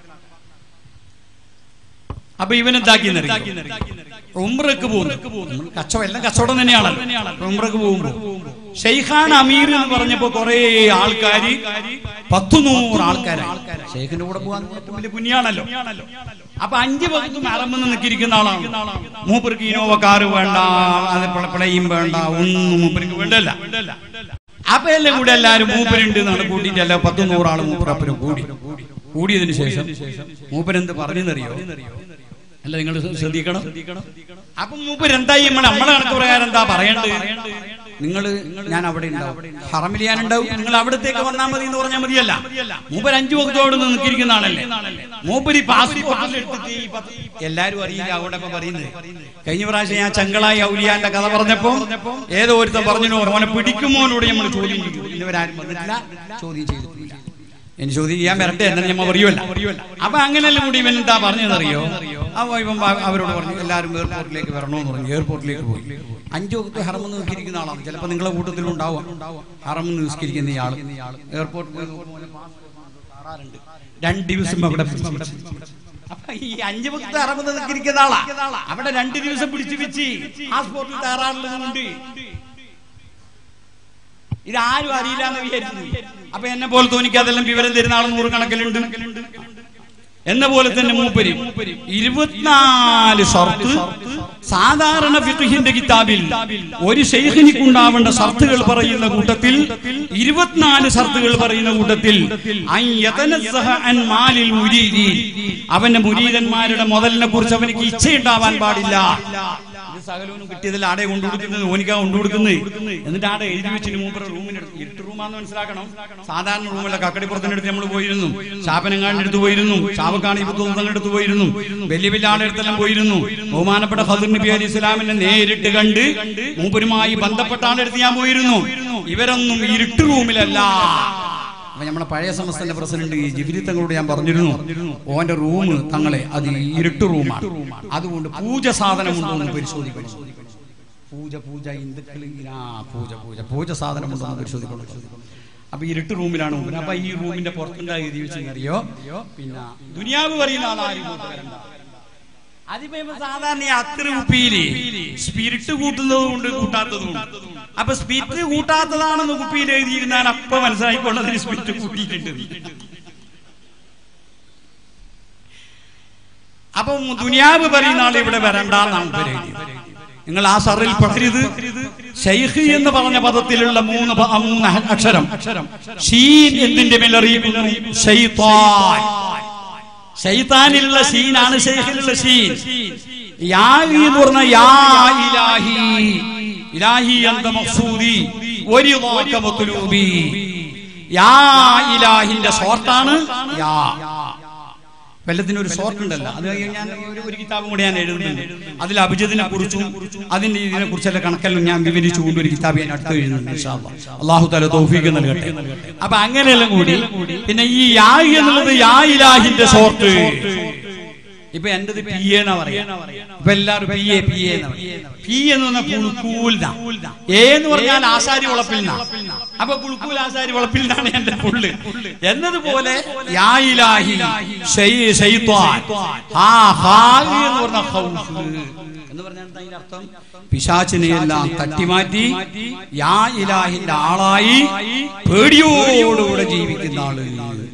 അപ്പൊ ഇവൻ എന്താക്കി ഉംറക്ക് പോകുന്നു കച്ചവടം എല്ലാം കച്ചവടം തന്നെയാണല്ലോ ഉംറക്ക് പോകുമ്പോ ഷെയ്ഖാൻ അമീർ എന്ന് പറഞ്ഞപ്പോ കുറെ ആൾക്കാര് പത്തു നൂറ് ആൾക്കാരായി ഷെയ്ഖിന്റെ കൂടെ പോകാൻ ഏറ്റവും വലിയ പുണ്യാണല്ലോ അപ്പൊ അഞ്ച് പത്തും അറമെന്ന് നിൽക്കിരിക്കുന്ന ആളാണ് മൂപ്പർക്ക് ഇനോവ കാറ് വേണ്ട അത് പ്ലയും വേണ്ട ഒന്നും മൂപ്പർക്ക് വേണ്ടല്ല അപ്പൊ എല്ലാം കൂടെ എല്ലാരും മൂപ്പരുണ്ട് എന്നാണ് കൂട്ടിയിട്ട് അല്ല പത്ത് നൂറാള് മൂപ്പരപ്പനും കൂടി കൂടിയതിനു ശേഷം മൂപ്പരെന്ത് പറഞ്ഞെന്നറിയോ അല്ല നിങ്ങൾ ശ്രദ്ധിക്കണം അപ്പൊ മൂപ്പര് എന്തായി നമ്മൾ നമ്മളെ കണക്ക് പ്രകാരം എന്താ പറയണ്ടത് നിങ്ങൾ ഞാൻ അവിടെ ഉണ്ടാവും ഹറമിൽ ഞാൻ ഉണ്ടാവും നിങ്ങൾ അവിടത്തേക്ക് വന്നാൽ മതി എന്ന് പറഞ്ഞാൽ മതിയല്ല മൂപ്പര് അഞ്ചു വക്കത്തോട് നിൽക്കിരിക്കുന്ന ആളല്ലേ മൂപ്പര് പാസ്പോർട്ട് എടുത്തിട്ട് ഈ പത്ത് എല്ലാരും അറിയില്ല അവിടെ ഇപ്പൊ പറയുന്നത് കഴിഞ്ഞ പ്രാവശ്യം ഞാൻ ചങ്കളായി ഔലിയാന്റെ കഥ പറഞ്ഞപ്പോ ഏതോ ഒരുത്തൻ പറഞ്ഞു ഓനെ പിടിക്കുമോനോട് നമ്മൾ ചോദ്യം ചെയ്തു ഇന്നവരാരും വന്നിട്ടില്ല ചോദ്യം ചെയ്തിട്ടില്ല ഇനി ചോദ്യം ചെയ്യാൻ വരട്ടെ എന്നാൽ ഞമ്മ പറയുമല്ല അപ്പൊ അങ്ങനെയെല്ലാം കൂടി ഇവൻ എന്താ പറഞ്ഞതറിയോ അപ്പൊ ഇവൻ പ- അവരോട് പറഞ്ഞു എല്ലാവരും എയർപോർട്ടിലേക്ക് വരണമെന്ന് പറഞ്ഞു എയർപോർട്ടിലേക്ക് പോയി അഞ്ചു വക്കത്ത് ഹറമെന്ന് നിസ്കരിക്കുന്ന ആളാണ് ചിലപ്പോൾ നിങ്ങളെ കൂട്ടത്തിലും ഉണ്ടാവാം ഹറമെന്ന് നിസ്കരിക്കുന്ന ഇയാൾ എയർപോർട്ടിൽ പോയി നോക്കുമ്പോൾ ഓനെ passport കാണാറുണ്ട്. രണ്ട് ദിവസം അവിടെ പിടിച്ച് വെച്ച്. അപ്പൊ ഈ അഞ്ചു വക്കത്ത് ഹറമെന്ന് നിസ്കരിക്കുന്ന ആളാ അവിടെ രണ്ട് ദിവസം പിടിച്ചു വെച്ച് പാസ്പോർട്ടിൽ തയ്യാറാറുള്ളതുകൊണ്ട് ഇതാരും അറിയില്ല എന്ന് വിചാരിച്ചു അപ്പൊ എന്നെ പോലെ തോന്നിക്ക് അതെല്ലാം വിവരം തരുന്ന ആൾ നൂറുകണക്കിലുണ്ട് എന്ന പോലെ തന്നെ മൂപ്പര് ഇരുപത്തിനാല് ഷർത്ത് സാധാരണ ഫിഖഹിന്റെ കിതാബിൽ ഒരു ഷെയ്ഖിനിക്കുണ്ടാവേണ്ട ഷർത്തുകൾ പറയുന്ന കൂട്ടത്തിൽ ഇരുപത്തിനാല് ഷർത്തുകൾ പറയുന്ന കൂട്ടത്തിൽ അൻ യതനസ്സഹ അൻ മാലിൽ മുരീദി. അവന്റെ മുരീതന്മാരുടെ മുതലിനെ കുറിച്ച് അവനിക്ക് ഇച്ഛയുണ്ടാവാൻ പാടില്ല ഇത് സകലവും കിട്ടിയതിൽ ആടെ കൊണ്ടുകൊടുക്കുന്നത് ഓനിക്കാ കൊണ്ടുകൊടുക്കുന്നത് എന്നിട്ട് ആടെ എഴുതി വെച്ചിന് മൂപ്പറ റൂമിനെടുത്ത് ഇരുട്ട് റൂമാന്ന് മനസ്സിലാക്കണം സാധാരണ റൂമല്ല കക്കടിപ്പുറത്തിന്റെ അടുത്ത് നമ്മൾ പോയിരുന്നു ശാപനങ്ങാടിന്റെ അടുത്ത് പോയിരുന്നു ശാപക്കാണി പുത്തങ്ങളുടെ അടുത്ത് പോയിരുന്നു വലിയ വലിയ ആളെടുത്തെല്ലാം പോയിരുന്നു ബഹുമാനപ്പെട്ട ഹദർ നബി അലി ഇസ്ലാമിനെ നേരിട്ട് കണ്ട് മൂപ്പരുമായി ബന്ധപ്പെട്ട ആളെടുത്ത് ഞാൻ പോയിരുന്നു ഇവരൊന്നും ഇരുട്ട് റൂമിലല്ല അപ്പൊ നമ്മളെ പഴയ സംസ്ഥാന പ്രസിഡന്റ് ഈ ജിബിലി തങ്ങളോട് ഞാൻ പറഞ്ഞിരുന്നു ഓന്റെ റൂം തങ്ങളെ അത് ഇരുട്ട് റൂമാണ് അതുകൊണ്ട് പൂജ സാധനമുണ്ടോ എന്ന് പരിശോധിക്കണം പൂജ പൂജ ഹിന്ദുക്കൾ ആ പൂജ പൂജ പൂജ സാധനമുണ്ടോ എന്ന് പരിശോധിക്കണം അപ്പൊ ഇരുട്ട് റൂമിലാണ് മുമ്പിൽ അപ്പൊ ഈ റൂമിന്റെ പുറത്തുണ്ടായി എഴുതി വെച്ചറിയോ പിന്നെ ദുനിയാവ് പറയുന്ന ആളാരും ഇങ്ങോട്ട് വരണ്ട അതിപ്പോ ഇപ്പൊ സാധാരണ ഈ അത്ര കുപ്പിയില് സ്പിരിറ്റ് കൂട്ടുന്നതും ഉണ്ട് കൂട്ടാത്തതും ഉണ്ട് അപ്പൊ സ്പിരിറ്റ് കൂട്ടാത്തതാണെന്ന് കുപ്പിയിൽ എഴുതിയിരുന്നാൽ അപ്പൊ മനസ്സിലായിക്കൊണ്ടതിന് സ്പിരിറ്റ് കൂട്ടിയിട്ടുണ്ട് അപ്പൊ ദുനിയാവ് പറയുന്ന ആൾ ഇവിടെ വരണ്ടെന്നാണ് ഇവര് എഴുതിയത്. നിങ്ങൾ ആ സറിൽ പകരുത് ഷെയ്ഖ് എന്ന് പറഞ്ഞ പദത്തിലുള്ള മൂന്ന് പ- മൂന്ന് അക്ഷരം ഷീൻ എന്തിന്റെ മേലറിയിക്കുന്നു ഷെയ്ത്താൻ ഷെയ്ത്താനിലുള്ള ഷീനാണ് ഷെയ്ഖിലുള്ള ഷീൻ യാഹി എന്ന് പറഞ്ഞ യാ ഇലാഹി ഇലാഹി അന്ത മഖ്സൂദി വരിദാക മത്ലൂബി യാ ഇലാഹിന്റെ ഷോർട്ടാണ് യാ വെല്ലത്തിന് ഒരു ഷോർട്ട് ഉണ്ടല്ലോ അത് ഞാൻ ഒരു- ഒരു കിതാബും കൂടി ഞാൻ എഴുതുന്നുണ്ട് അതിൽ അഭിജിതിനെ കുറിച്ചും അതിന്റെ ഇതിനെ കുറിച്ചുള്ള കണക്കെല്ലാം ഞാൻ വിവരിച്ചുകൊണ്ട് ഒരു കിതാബ് ഞാൻ അടുത്ത് എഴുതുന്നുണ്ട് ഇൻഷാ അല്ലാ. അള്ളാഹു താല തൗഫീഖ് നൽകട്ടെ അപ്പൊ അങ്ങനെയെല്ലാം കൂടി പിന്നെ ഈ യാ എന്നുള്ളത് യാ ഇലാഹിന്റെ ഷോർട്ട് ഇപ്പൊ എന്റേത് പി എന്നാ പറയാ ഇപ്പൊ എല്ലാവരും P A P A P എന്ന് പറഞ്ഞാൽ പുളുക്കൂൽ എ എന്ന് പറഞ്ഞാൽ ആശാരി വളപ്പിൽ അപ്പൊ പുളുക്കൂൽ ആശാരി വളപ്പിൽ നിന്നാണ് എന്റെ പുള്ള് എന്നതുപോലെ യാ ഇലാഹി ഷൈ- ഷൈത്വാൻ. ഹാ, ഹാ എന്ന് പറഞ്ഞ ഖൗഫ്. എന്ന് പറഞ്ഞാൽ എന്താ അതിന്റെ അർത്ഥം പിശാചിനെയെല്ലാം തട്ടിമാറ്റി യാ ഇലാഹിന്റെ ആളായി പേടിയോടുകൂടെ ജീവിക്കുന്ന ആള്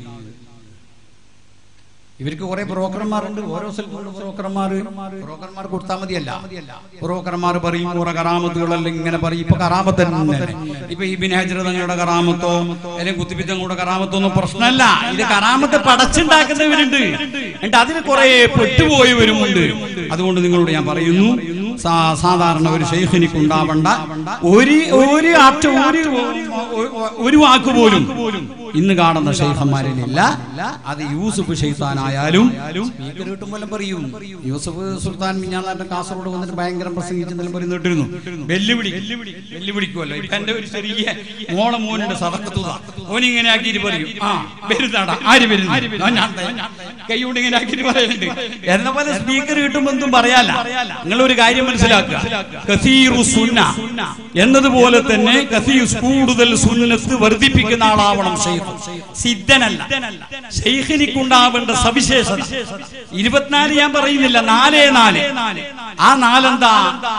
ഇവർക്ക് കുറെ ബ്രോക്കർമാരുണ്ട് ഓരോ സ്ഥലത്തും ബ്രോക്കർമാർ ബ്രോക്കർമാർ കൊടുത്താൽ മതിയല്ല ബ്രോക്കർമാർ പറയും കുറെ കറാമത്തുകളെല്ലാം ഇങ്ങനെ പറയും ഇപ്പൊ കറാമത്ത് തന്നെ ഇപ്പൊ ഈ ബിനാജർ തങ്ങളുടെ കറാമത്തോ അല്ലെങ്കിൽ കുത്തിപ്പിത്തങ്ങളുടെ കറാമത്തോ ഒന്നും പ്രശ്നമല്ല ഇത് കറാമത്ത് പടച്ചുണ്ടാക്കുന്നവരുണ്ട് എന്നിട്ട് അതിന് കുറെ പെട്ടുപോയവരുമുണ്ട് അതുകൊണ്ട് നിങ്ങളോട് ഞാൻ പറയുന്നു സാ- സാധാരണ ഒരു ഷെയ്ഖിനിക്ക് ഉണ്ടാവേണ്ട ഒരു ഒരു ആറ്റ ഒരു ഒരു വാക്ക് പോലും ഇന്ന് കാണുന്ന ഷെയ്ഖന്മാരിലില്ല അത് യൂസുഫ് ഷെയ്ത്താനായാലും സ്പീക്കർ കിട്ടുമ്പോൾ പറയും യൂസുഫ് സുൽത്താൻ മിഞ്ഞാന്നാട്ട് കാസർഗോഡ് വന്നിട്ട് ഭയങ്കര പ്രസംഗിച്ചെന്നെല്ലാം പറയുന്ന കേട്ടിരുന്നു വെല്ലുവിളി വെല്ലുവിളിക്കുമല്ലോ ഇപ്പൊ എന്റെ ഒരു ചെറിയ മോളെ മോനുണ്ട് സതക്കത്തുക ഓനിങ്ങനെ ആക്കിയിട്ട് പറയും ആ വരുന്നാടാ ആര് വരുന്നു ആ, ഞാൻ തന്നെ. കൈ കൊണ്ട് ഇങ്ങനെ ആക്കിയിട്ട് പറയുന്നുണ്ട് എന്ന പോലെ സ്പീക്കർ കിട്ടുമ്പോൾ എന്തും പറയാല നിങ്ങൾ ഒരു കാര്യം മനസ്സിലാക്കുക കസീറു സുന്ന എന്നതുപോലെ തന്നെ കസീസ് കൂടുതൽ സുന്നത്ത് വർദ്ധിപ്പിക്കുന്ന ആളാവണം ഷെയ്ഖ് സിദ്ധനല്ല ഷെയ്ഖിനിക്കുണ്ടാവേണ്ട സവിശേഷത ഇരുപത്തിനാല് ഞാൻ പറയുന്നില്ല നാലേ നാല് ആ നാലെന്താ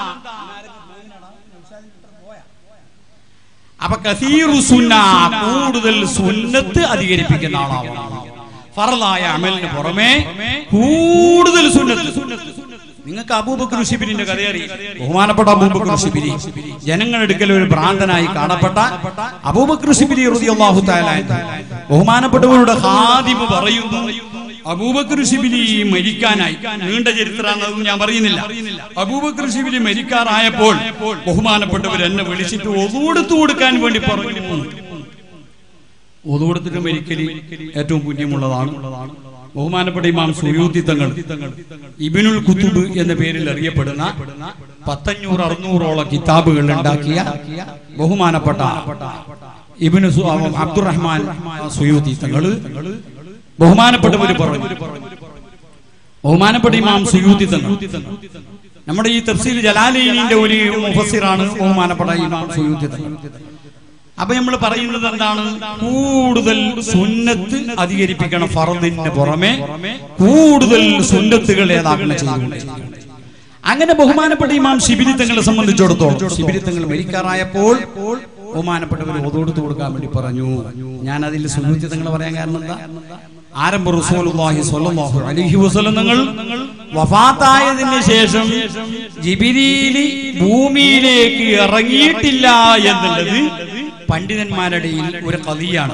അപ്പൊ കസീറു സുന്ന കൂടുതൽ സുന്നത്ത് അധികരിപ്പിക്കുന്ന ആളാവണം ഫറലായ അമലിന് പുറമെ കൂടുതൽ സുന്നത്ത് നിങ്ങൾക്ക് അബൂബക്കർ ഷിബിരിന്റെ കഥയറിയാം ബഹുമാനപ്പെട്ട അബൂബക്കർ ഷിബിരി ജനങ്ങളെടുക്കൽ ഒരു ഭ്രാന്തനായി കാണപ്പെട്ട അബൂബക്കർ ഷിബിരി റളിയല്ലാഹു തആല അൻഹു. ബഹുമാനപ്പെട്ടവരുടെ ഹാദിമ് പറയുന്നു അബൂബക്കർ ഷിബിലി മരിക്കാനായി നീണ്ട ചരിത്രമാണെന്ന് ഞാൻ പറയുന്നില്ല അബൂബക്കർ ഷിബിലി മരിക്കാറായപ്പോൾ ബഹുമാനപ്പെട്ടവർ എന്നെ വിളിച്ചിട്ട് ഒതുകൊടുത്തു കൊടുക്കാൻ വേണ്ടി പറഞ്ഞു ഒതുകൊടുത്തിട്ട് മരിക്കലി ഏറ്റവും പുണ്യമുള്ളതാണ് ബഹുമാനപ്പെട്ട ഇമാം സുയൂത്തി തങ്ങൾ ഇബിനുൽ കുത്തുബ് എന്ന പേരിൽ അറിയപ്പെടുന്ന പത്തഞ്ഞൂറ് അറുന്നൂറോളം കിതാബുകൾ ഉണ്ടാക്കിയ ബഹുമാനപ്പെട്ട ഇബിന് സു- അബ്ദുറഹ്മാൻ സുയൂത്തി തങ്ങൾ ബഹുമാനപ്പെട്ടവർ പറഞ്ഞു ബഹുമാനപ്പെട്ട ഇമാം സുയൂത്തി തങ്ങൾ നമ്മുടെ ഈ തഫ്സീൽ ജലാലീനിന്റെ ഒരു മുഫസ്സിറാണ് ബഹുമാനപ്പെട്ട ഇമാം സുയൂത്തി തങ്ങൾ അപ്പൊ നമ്മൾ പറയുന്നത് എന്താണ് കൂടുതൽ സുന്നത്ത് അധികരിപ്പിക്കണം ഫറദിന് പുറമെ കൂടുതൽ സുന്നത്തുകൾ ഏതാക്കണം ചെയ്തുകൊണ്ട് അങ്ങനെ ബഹുമാനപ്പെട്ട ഇമാം ശിബിരിത്തങ്ങളെ സംബന്ധിച്ചിടത്തോളം ശിബിരിത്തങ്ങൾ മരിക്കാറായപ്പോൾ ബഹുമാനപ്പെട്ടവർ ഒതുകൊടുത്തു കൊടുക്കാൻ വേണ്ടി പറഞ്ഞു ഞാൻ അതിൽ സുന്നത്തിത്തങ്ങൾ പറയാൻ കാരണം എന്താ ആരംഭ റസൂലുള്ളാഹി സ്വല്ലല്ലാഹു അലൈഹി വസല്ലം തങ്ങൾ വഫാത്തായതിന് ശേഷം ജിബിരിയില് ഭൂമിയിലേക്ക് ഇറങ്ങിയിട്ടില്ല എന്നുള്ളത് പണ്ഡിതന്മാരുടെ ഇടയിൽ ഒരു കഥയാണ്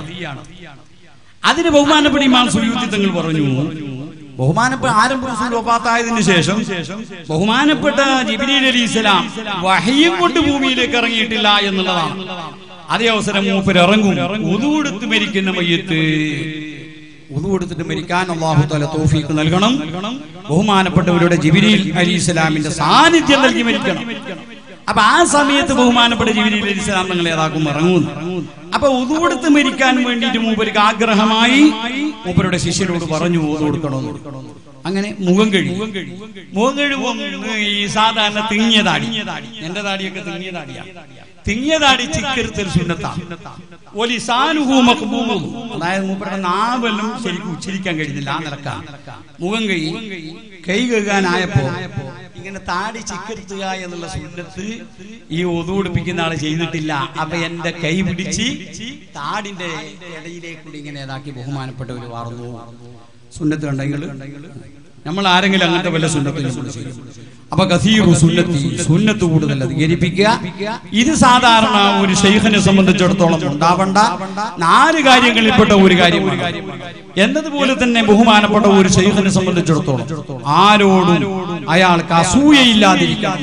അതിന് ബഹുമാനപ്പെട്ട ഇമാം സുയൂത്തി തങ്ങൾ പറഞ്ഞു ബഹുമാനപ്പെട്ട ആരംഭ റസൂൽ വഫാത്തായതിനു ശേഷം ബഹുമാനപ്പെട്ട ജിബിരിൽ അലി ഇസ്ലാം വഹയും കൊണ്ട് ഭൂമിയിലേക്ക് ഇറങ്ങിയിട്ടില്ല എന്നുള്ളതാണ് അതേ അവസരം മൂപ്പർ ഇറങ്ങും ഉതുകൊടുത്ത് മരിക്കുന്ന മയ്യത്ത് ഉതുകൊടുത്തിട്ട് മരിക്കാൻ അള്ളാഹു തല തോഫീക്ക് നൽകണം ബഹുമാനപ്പെട്ടവരുടെ ജിബിരിൽ അലി ഇസ്ലാമിന്റെ സാന്നിധ്യം നൽകി മരിക്കണം അപ്പൊ ആ സമയത്ത് ബഹുമാനപ്പെട്ട ജിബിരിൽ അലി ഇസ്ലാം നിങ്ങൾ ഏതാക്കും ഇറങ്ങുന്നു അപ്പൊ ഉതുകൊടുത്ത് മരിക്കാൻ വേണ്ടിയിട്ട് മൂപ്പർക്ക് ആഗ്രഹമായി മൂപ്പരുടെ ശിഷ്യരോട് പറഞ്ഞു ഊതു കൊടുക്കണമെന്ന് അങ്ങനെ മുഖം കഴിയും മുഖം കഴിയുമ്പോൾ ഈ സാധാരണ തിങ്ങിയ താടി എന്റെ താടിയൊക്കെ തിങ്ങിയ താടിയാണ് തിങ്ങിയ താടി ചിക്കരുത്തൽ സുന്നത്താണ് ഒലിസാനുഹു മഖ്ബൂമും. അതായത് മൂപ്പരുടെ നാവെല്ലാം ശരിക്കും ഉച്ചരിക്കാൻ കഴിയുന്നില്ല ആ നിലക്കാണ് മുഖം കൈ കൈ കഴുകാനായപ്പോ ഇങ്ങനെ താടി ചിക്കരുത്തുക എന്നുള്ള സുന്നത്ത് ഈ ഒതുപിടിപ്പിക്കുന്ന ആള് ചെയ്തിട്ടില്ല അപ്പൊ എന്റെ കൈ പിടിച്ച് താടിന്റെ ഇടയിലേക്കൂടി ഇങ്ങനെ ഇതാക്കി ബഹുമാനപ്പെട്ടവർ വാർന്നു സുന്നത്ത് കണ്ടെങ്കിൽ നമ്മൾ ആരെങ്കിലും അങ്ങനത്തെ വല്ല സുന്നത്തും നമ്മൾ ചെയ്യും അപ്പൊ കസീറു സുന്നത്തി സുന്നത്ത് കൂടുതൽ അധികരിപ്പിക്കുക ഇത് സാധാരണ ഒരു ഷെയ്ഖിനെ സംബന്ധിച്ചിടത്തോളം ഉണ്ടാവണ്ട നാല് കാര്യങ്ങളിൽപ്പെട്ട ഒരു കാര്യമാണ് എന്നതുപോലെ തന്നെ ബഹുമാനപ്പെട്ട ഒരു ഷെയ്ഖിനെ സംബന്ധിച്ചിടത്തോളം ആരോടും അയാൾക്ക് അസൂയയില്ലാതിരിക്കാൻ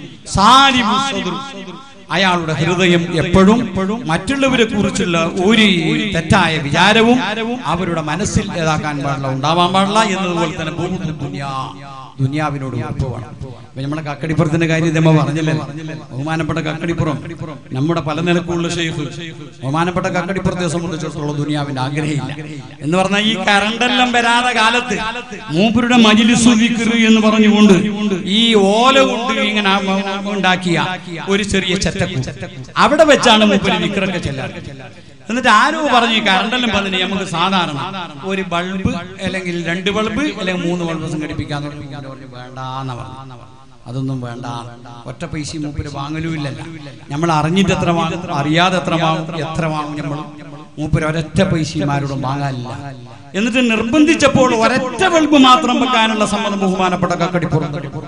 സാലിമു സദ്റു. അയാളുടെ ഹൃദയം എപ്പോഴും മറ്റുള്ളവരെ കുറിച്ചുള്ള ഒരു തെറ്റായ വിചാരവും അവരുടെ മനസ്സിൽ ഏതാക്കാൻ പാടില്ല ഉണ്ടാവാൻ പാടില്ല എന്നതുപോലെ തന്നെ ബഹുദ് ദുനിയാ ദുനിയാവിനോട് ഉറപ്പ് വേണം ഇപ്പൊ നമ്മുടെ കക്കടിപ്പുറത്തിന്റെ കാര്യം ഇതമ്മ പറഞ്ഞില്ലേ ബഹുമാനപ്പെട്ട കക്കടിപ്പുറം നമ്മുടെ പല നിലക്കുള്ള ഷെയ്ഖ് ബഹുമാനപ്പെട്ട കക്കടിപ്പുറത്തെ സംബന്ധിച്ചിടത്തോളം ദുനിയാവിന്റെ ആഗ്രഹമില്ല എന്ന് പറഞ്ഞാൽ ഈ കറണ്ടെല്ലാം വരാതെ കാലത്ത് മൂപ്പരുടെ മജിലിസു വിക്റ് എന്ന് പറഞ്ഞുകൊണ്ട് ഈ ഓല കൊണ്ട് ഇങ്ങനെ ആ- ഉണ്ടാക്കിയ ഒരു ചെറിയ ചെറ്റക്കു അവിടെ വെച്ചാണ് മൂപ്പര് വിക്രൊക്കെ ചെല്ലാറ് എന്നിട്ട് ആരോ പറഞ്ഞു ഈ കറണ്ടെല്ലാം പറഞ്ഞിട്ട് നമുക്ക് സാധാരണ ഒരു ബൾബ് അല്ലെങ്കിൽ രണ്ട് ബൾബ് അല്ലെങ്കിൽ മൂന്ന് ബൾബ് സംഘടിപ്പിക്കാന്ന് പറഞ്ഞു മൂപ്പര് പറഞ്ഞു വേണ്ടാന്ന് പറഞ്ഞു അതൊന്നും വേണ്ട ഒറ്റ പൈസ മൂപ്പര് വാങ്ങലുമില്ലല്ല നമ്മൾ അറിഞ്ഞിട്ട് എത്ര വാങ്ങും അറിയാതെ എത്ര വാങ്ങും എത്ര വാങ്ങും നമ്മൾ മൂപ്പര് ഒരൊറ്റ പൈസമാരോടും വാങ്ങാനില്ല എന്നിട്ട് നിർബന്ധിച്ചപ്പോൾ ഒരൊറ്റ ബൾബ് മാത്രം വെക്കാനുള്ള സമ്മതം ബഹുമാനപ്പെട്ട കക്കടിപ്പുറം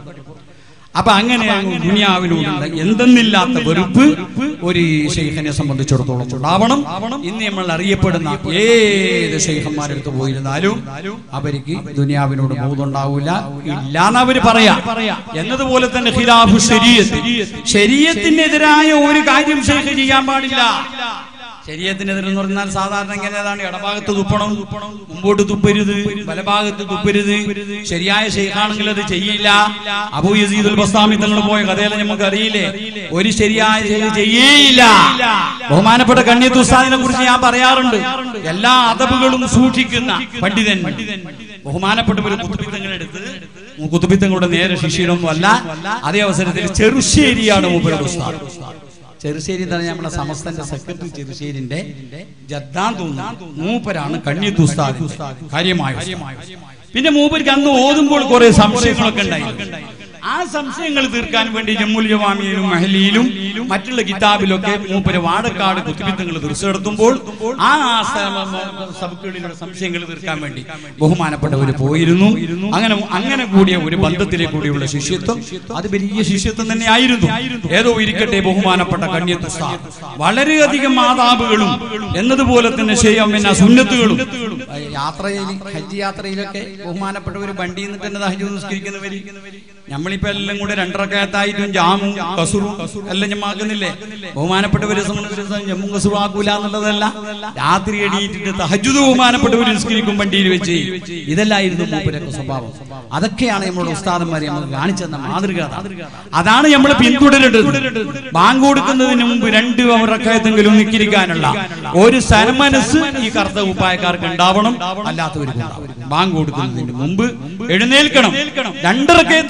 അപ്പൊ അങ്ങനെ അങ്ങ് ദുനിയാവിനോടുള്ള എന്തെന്നില്ലാത്ത വെറുപ്പ് ഒരു ഷെയ്ഖിനെ സംബന്ധിച്ചിടത്തോളം ഉണ്ടാവണം ഇന്ന് നമ്മൾ അറിയപ്പെടുന്ന ഏത് ഷെയ്ഖന്മാരെടുത്ത് പോയിരുന്നാലും അവർക്ക് ദുനിയാവിനോട് ബോധമുണ്ടാവൂല ഇല്ലാന്ന് അവര് പറയാ എന്നതുപോലെ തന്നെ ഖിലാഫു ശരീയത്ത് ശരീരത്തിനെതിരായ ഒരു കാര്യം ഷെയ്ഖ് ചെയ്യാൻ പാടില്ല ശരീരത്തിനെതിരെ എന്ന് പറഞ്ഞാൽ സാധാരണ എങ്ങനെയാണ് ഇടഭാഗത്ത് തുപ്പണം മുമ്പോട്ട് തുപ്പരുത് വലഭാഗത്ത് തുപ്പരുത് ശരിയായ ഷെയ്ഖാണെങ്കിൽ അത് ചെയ്യില്ല അബൂ യസീദുൽ ബസ്താമി തങ്ങൾ പോയ കഥയെല്ലാം നമുക്ക് അറിയില്ലേ ഒരു ശരിയായ ഷെയ്ഖ് ചെയ്യേയില്ല ബഹുമാനപ്പെട്ട കണ്ണിയത്ത് ഉസ്താദിനെ കുറിച്ച് ഞാൻ പറയാറുണ്ട് എല്ലാ അതബുകളും സൂക്ഷിക്കുന്ന പണ്ഡിതൻ ബഹുമാനപ്പെട്ട ഒരു കുത്തുബിത്തങ്ങളെടുത്ത് കുത്തുബിത്തങ്ങളുടെ നേരെ ശിഷ്യനൊന്നും അല്ല അതേ അവസരത്തിൽ ചെറുശ്ശേരിയാണ് മൂപ്പരുടെ ഉസ്താദ് ചെറുശ്ശേരി എന്ന് പറഞ്ഞാൽ നമ്മുടെ സമസ്തന്റെ സെക്രട്ടറി ചെറുശ്ശേരിന്റെ ജദ്ദാൻ തോന്നുന്നു മൂപ്പരാണ് കണ്ണിയത്ത് ഉസ്താദ് കാര്യമായ പിന്നെ മൂപ്പർക്ക് അന്ന് ഓതുമ്പോൾ കുറെ സംശയങ്ങളൊക്കെ ഉണ്ടായിരുന്നു ആ സംശയങ്ങൾ തീർക്കാൻ വേണ്ടി ജമ്മുൽ ജവാമിയിലും മഹലിയിലും മറ്റുള്ള കിതാബിലൊക്കെ മൂപ്പര് വാടക്കാട് കുത്തിബിത്തങ്ങൾ തീർച്ചെടുത്തുമ്പോൾ ആ സബുക്കളിലുള്ള സംശയങ്ങൾ തീർക്കാൻ വേണ്ടി ബഹുമാനപ്പെട്ടവർ പോയിരുന്നു അങ്ങനെ അങ്ങനെ കൂടിയ ഒരു ബന്ധത്തിലെ കൂടിയുള്ള ശിഷ്യത്വം അത് വലിയ ശിഷ്യത്വം തന്നെ ആയിരുന്നു ഏതോ ഇരിക്കട്ടെ ബഹുമാനപ്പെട്ട കണ്യത്ത് ഉസ്താദ് വളരെയധികം മാതാവുകളും എന്നതുപോലെ തന്നെ ചെയ്യാൻ പിന്നെ സുന്നത്തുകളും യാത്രയിൽ ഹജ്ജ് യാത്രയിലൊക്കെ ബഹുമാനപ്പെട്ടവർ വണ്ടി നിന്നിട്ട് തന്നെ ഹജ്ജ് നിസ്കരിക്കുന്നവര് നമ്മളിപ്പോ എല്ലാം കൂടെ രണ്ടറക്കകത്തായിട്ടും ജാമും കസുറും എല്ലാം ഞമ്മാക്കുന്നില്ലേ ബഹുമാനപ്പെട്ടവരെ സംബന്ധിച്ചിടത്തോളം ജമ്മും കസുറും ആക്കൂല എന്നുള്ളതല്ല രാത്രി എണീറ്റിട്ട് തഹജുദ് ബഹുമാനപ്പെട്ടവർ നിസ്കരിക്കും വണ്ടിയിൽ വെച്ച് ഇതല്ലായിരുന്നു മൂപ്പരൊക്കെ സ്വഭാവം അതൊക്കെയാണ് നമ്മുടെ ഉസ്താദന്മാരെ നമുക്ക് കാണിച്ചു തന്ന മാതൃക അതാണ്. അതാണ് നമ്മൾ പിന്തുടരേണ്ടത് ബാങ്ക് കൊടുക്കുന്നതിന് മുമ്പ് രണ്ട് റക്കയത്തെങ്കിലും നിക്കിരിക്കാനുള്ള ഒരു സന്മനസ് ഈ കറുത്ത ഉപ്പായക്കാർക്ക് ഉണ്ടാവണം അല്ലാത്തവർക്ക് ഉണ്ടാവണം. ബാങ്ക് കൊടുക്കുന്നതിന് മുമ്പ് എഴുന്നേൽക്കണം രണ്ടറക്കയത്തെങ്കിലും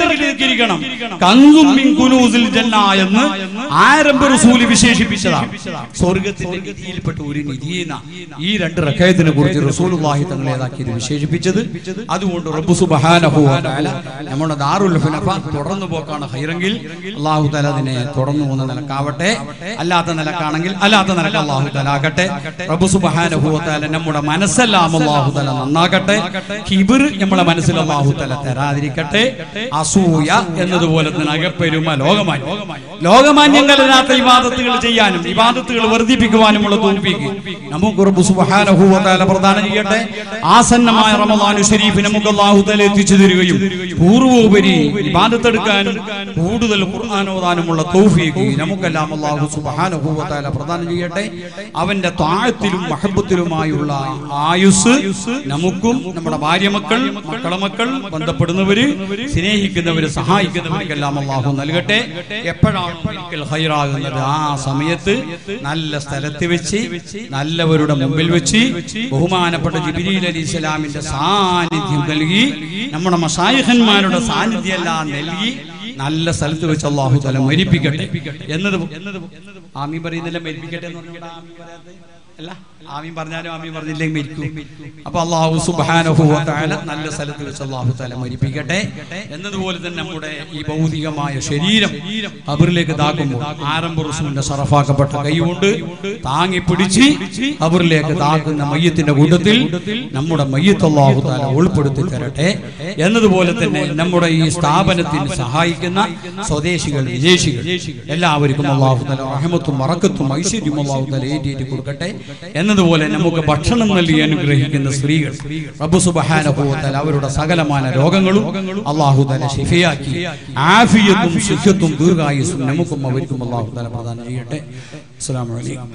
അറിഞ്ഞിരിക്കണം കങ്കും മിൻ കുനൂസിൽ ജന്ന എന്ന് ആരംഭ റസൂല് വിശേഷിപ്പിച്ചതാണ് സ്വർഗത്തിന്റെ നിധിയിൽപ്പെട്ട ഒരു നിധിയെന്ന ഈ രണ്ട് റക്കയത്തിനെ കുറിച്ച് റസൂലുള്ളാഹി തങ്ങൾ ഏതാക്കിയത് വിശേഷിപ്പിച്ചത് അതുകൊണ്ട് റബ്ബു സുബ്ഹാനഹു വ തആല നമ്മുടെ ദാറുൽ ഹുനഫ തുടർന്നു പോക്കാണ് ഹൈറെങ്കിൽ അള്ളാഹു തആല അതിനെ തുടർന്നു പോകുന്ന നിലക്കാവട്ടെ അല്ലാത്ത നിലക്കാണെങ്കിൽ അല്ലാത്ത നിലക്ക് അള്ളാഹു തആല ആകട്ടെ റബ്ബു സുബ്ഹാനഹു വ തആല നമ്മുടെ മനസ്സെല്ലാം അള്ളാഹു തആല നന്നാക്കട്ടെ കിബിർ നമ്മുടെ മനസ്സിൽ അള്ളാഹു തആല തരാതിരിക്കട്ടെ അസൂയ എന്നതുപോലെ തന്നെ അകപ്പെരുമ ലോകമാന്യം ലോകമാന്യങ്ങളില്ലാത്ത ഇബാദത്തുകൾ ചെയ്യാനും ഇബാദത്തുകൾ വർദ്ധിപ്പിക്കുവാനുമുള്ള തോൽപ്പിക്ക് നമുക്ക് റബ്ബു സുബ്ഹാനഹു വ തആല പ്രദാനം ചെയ്യട്ടെ ആസന്നമായ റമദാനു ഷരീഫ് നമുക്ക് അള്ളാഹു തആല എത്തിച്ചു തരികയും പൂർവോപരി ഇബാദത്തെടുക്കാനും കൂടുതൽ ഖുർആൻ ഓതാനുമുള്ള തൗഫീഖ് നമുക്കെല്ലാം അള്ളാഹു സുബ്ഹാനഹു വ തആല പ്രദാനം ചെയ്യട്ടെ അവന്റെ താഴത്തിലും മഹബത്തിലുമായുള്ള ആയുസ് നമുക്കും നമ്മുടെ ഭാര്യ മക്കൾ മക്കളെ മക്കൾ ബന്ധപ്പെടുന്നവര് സ്നേഹിക്കുന്നവര് സഹായിക്കുന്നവർക്കെല്ലാം അള്ളാഹു നൽകട്ടെ എപ്പോഴാണ് ഒരിക്കൽ ഹൈറാകുന്നത് ആ സമയത്ത് നല്ല സ്ഥലത്ത് വെച്ച് നല്ലവരുടെ മുമ്പിൽ വെച്ച് ബഹുമാനപ്പെട്ട ജിബിരിൽ അലി ഇസ്ലാമിന്റെ സാന്നിധ്യം നൽകി നമ്മുടെ മഷായിഹന്മാരുടെ സാന്നിധ്യം എല്ലാം നൽകി നല്ല സ്ഥലത്ത് വെച്ച് അള്ളാഹു തല മരിപ്പിക്കട്ടെ എന്നത് എന്നത് ആമി പറയുന്നില്ല മരിപ്പിക്കട്ടെ എന്ന് പറഞ്ഞാൽ ആമീൻ പറയാത്തത്? അല്ല ആമീൻ പറഞ്ഞാലും ആമീൻ പറഞ്ഞില്ലെങ്കിൽ മരിക്കും അപ്പൊ അള്ളാഹു സുബ്ഹാനഹു വ തആല നല്ല സ്ഥലത്ത് വെച്ച് അള്ളാഹു തആല മരിപ്പിക്കട്ടെ എന്നതുപോലെ തന്നെ നമ്മുടെ ഈ ഭൗതികമായ ശരീരം അവരിലേക്ക് താക്കുമ്പോൾ ആരംഭ റസൂലിന്റെ സറഫാക്കപ്പെട്ട കൈകൊണ്ട് താങ്ങി പിടിച്ച് അവരിലേക്ക് താക്കുന്ന മയ്യത്തിന്റെ കൂട്ടത്തിൽ നമ്മുടെ മയ്യത്ത് അള്ളാഹു തആല ഉൾപ്പെടുത്തി തരട്ടെ എന്നതുപോലെ തന്നെ നമ്മുടെ ഈ സ്ഥാപനത്തിന് സഹായിക്കുന്ന സ്വദേശികൾ വിദേശികൾ എല്ലാവർക്കും അള്ളാഹു തആല റഹ്മത്തും മറക്കത്തും ഐശ്വര്യം അള്ളാഹു തആല ഏറ്റിയിട്ട് കൊടുക്കട്ടെ എന്നതുപോലെ നമുക്ക് ഭക്ഷണം നൽകി അനുഗ്രഹിക്കുന്ന സ്ത്രീകൾ റബ്ബു സുബ്ഹാനഹു വ തആല അവരുടെ സകലമായ രോഗങ്ങളും അള്ളാഹു തആല ശിഫയാക്കി ആഫിയത്തും സുഖത്തും ദീർഘായുസ്സും നമുക്കും അവർക്കും അള്ളാഹു തആല പ്രദാനം ചെയ്യട്ടെ അസ്സലാമു അലൈക്കും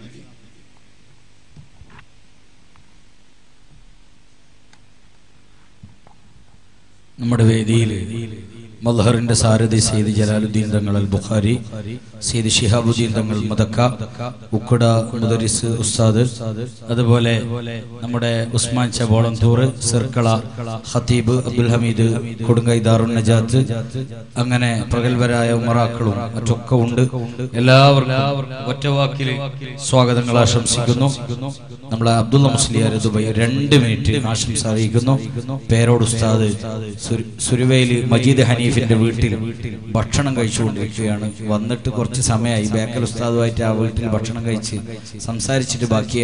നമ്മുടെ വേദിയിൽ മൽഹറിന്റെ സാരഥി സെയ്ദ് ജലാലുദ്ദീൻ തങ്ങൾ അൽ ബുഖാരി സെയ്ദ് ഷിഹാബുദ്ദീൻ തങ്ങൾ മദക്ക ഉക്കട മുദരിസ് ഉസ്താദ് അതുപോലെ നമ്മുടെ ഉസ്മാൻ ചബോളംതൂർ സിർക്കള ഹത്തീബ് അബ്ദുൽ ഹമീദ് കൊടുങ്കൈ ദാറുൻ നജാത്ത് അങ്ങനെ പ്രഗത്ഭരായ ഉമറാക്കളും മറ്റൊക്കെ ഉണ്ട് എല്ലാവർക്കും ഒറ്റവാക്കിൽ സ്വാഗതങ്ങൾ ആശംസിക്കുന്നു നമ്മളെ അബ്ദുള്ള മുസ്ലിയാർ ദുബൈ രണ്ട് മിനിറ്റ് ആശംസ അറിയിക്കുന്നു പേരോട് ഉസ്താദ് സുരു- സുരുവയില് മജീദ് ഹനീഫിന്റെ വീട്ടിൽ ഭക്ഷണം കഴിച്ചുകൊണ്ടിരിക്കുകയാണ് വന്നിട്ട് കുറച്ച് സമയമായി ബേക്കൽ ഉസ്താദുമായിട്ട് ആ വീട്ടിൽ ഭക്ഷണം കഴിച്ച് സംസാരിച്ചിട്ട് ബാക്കി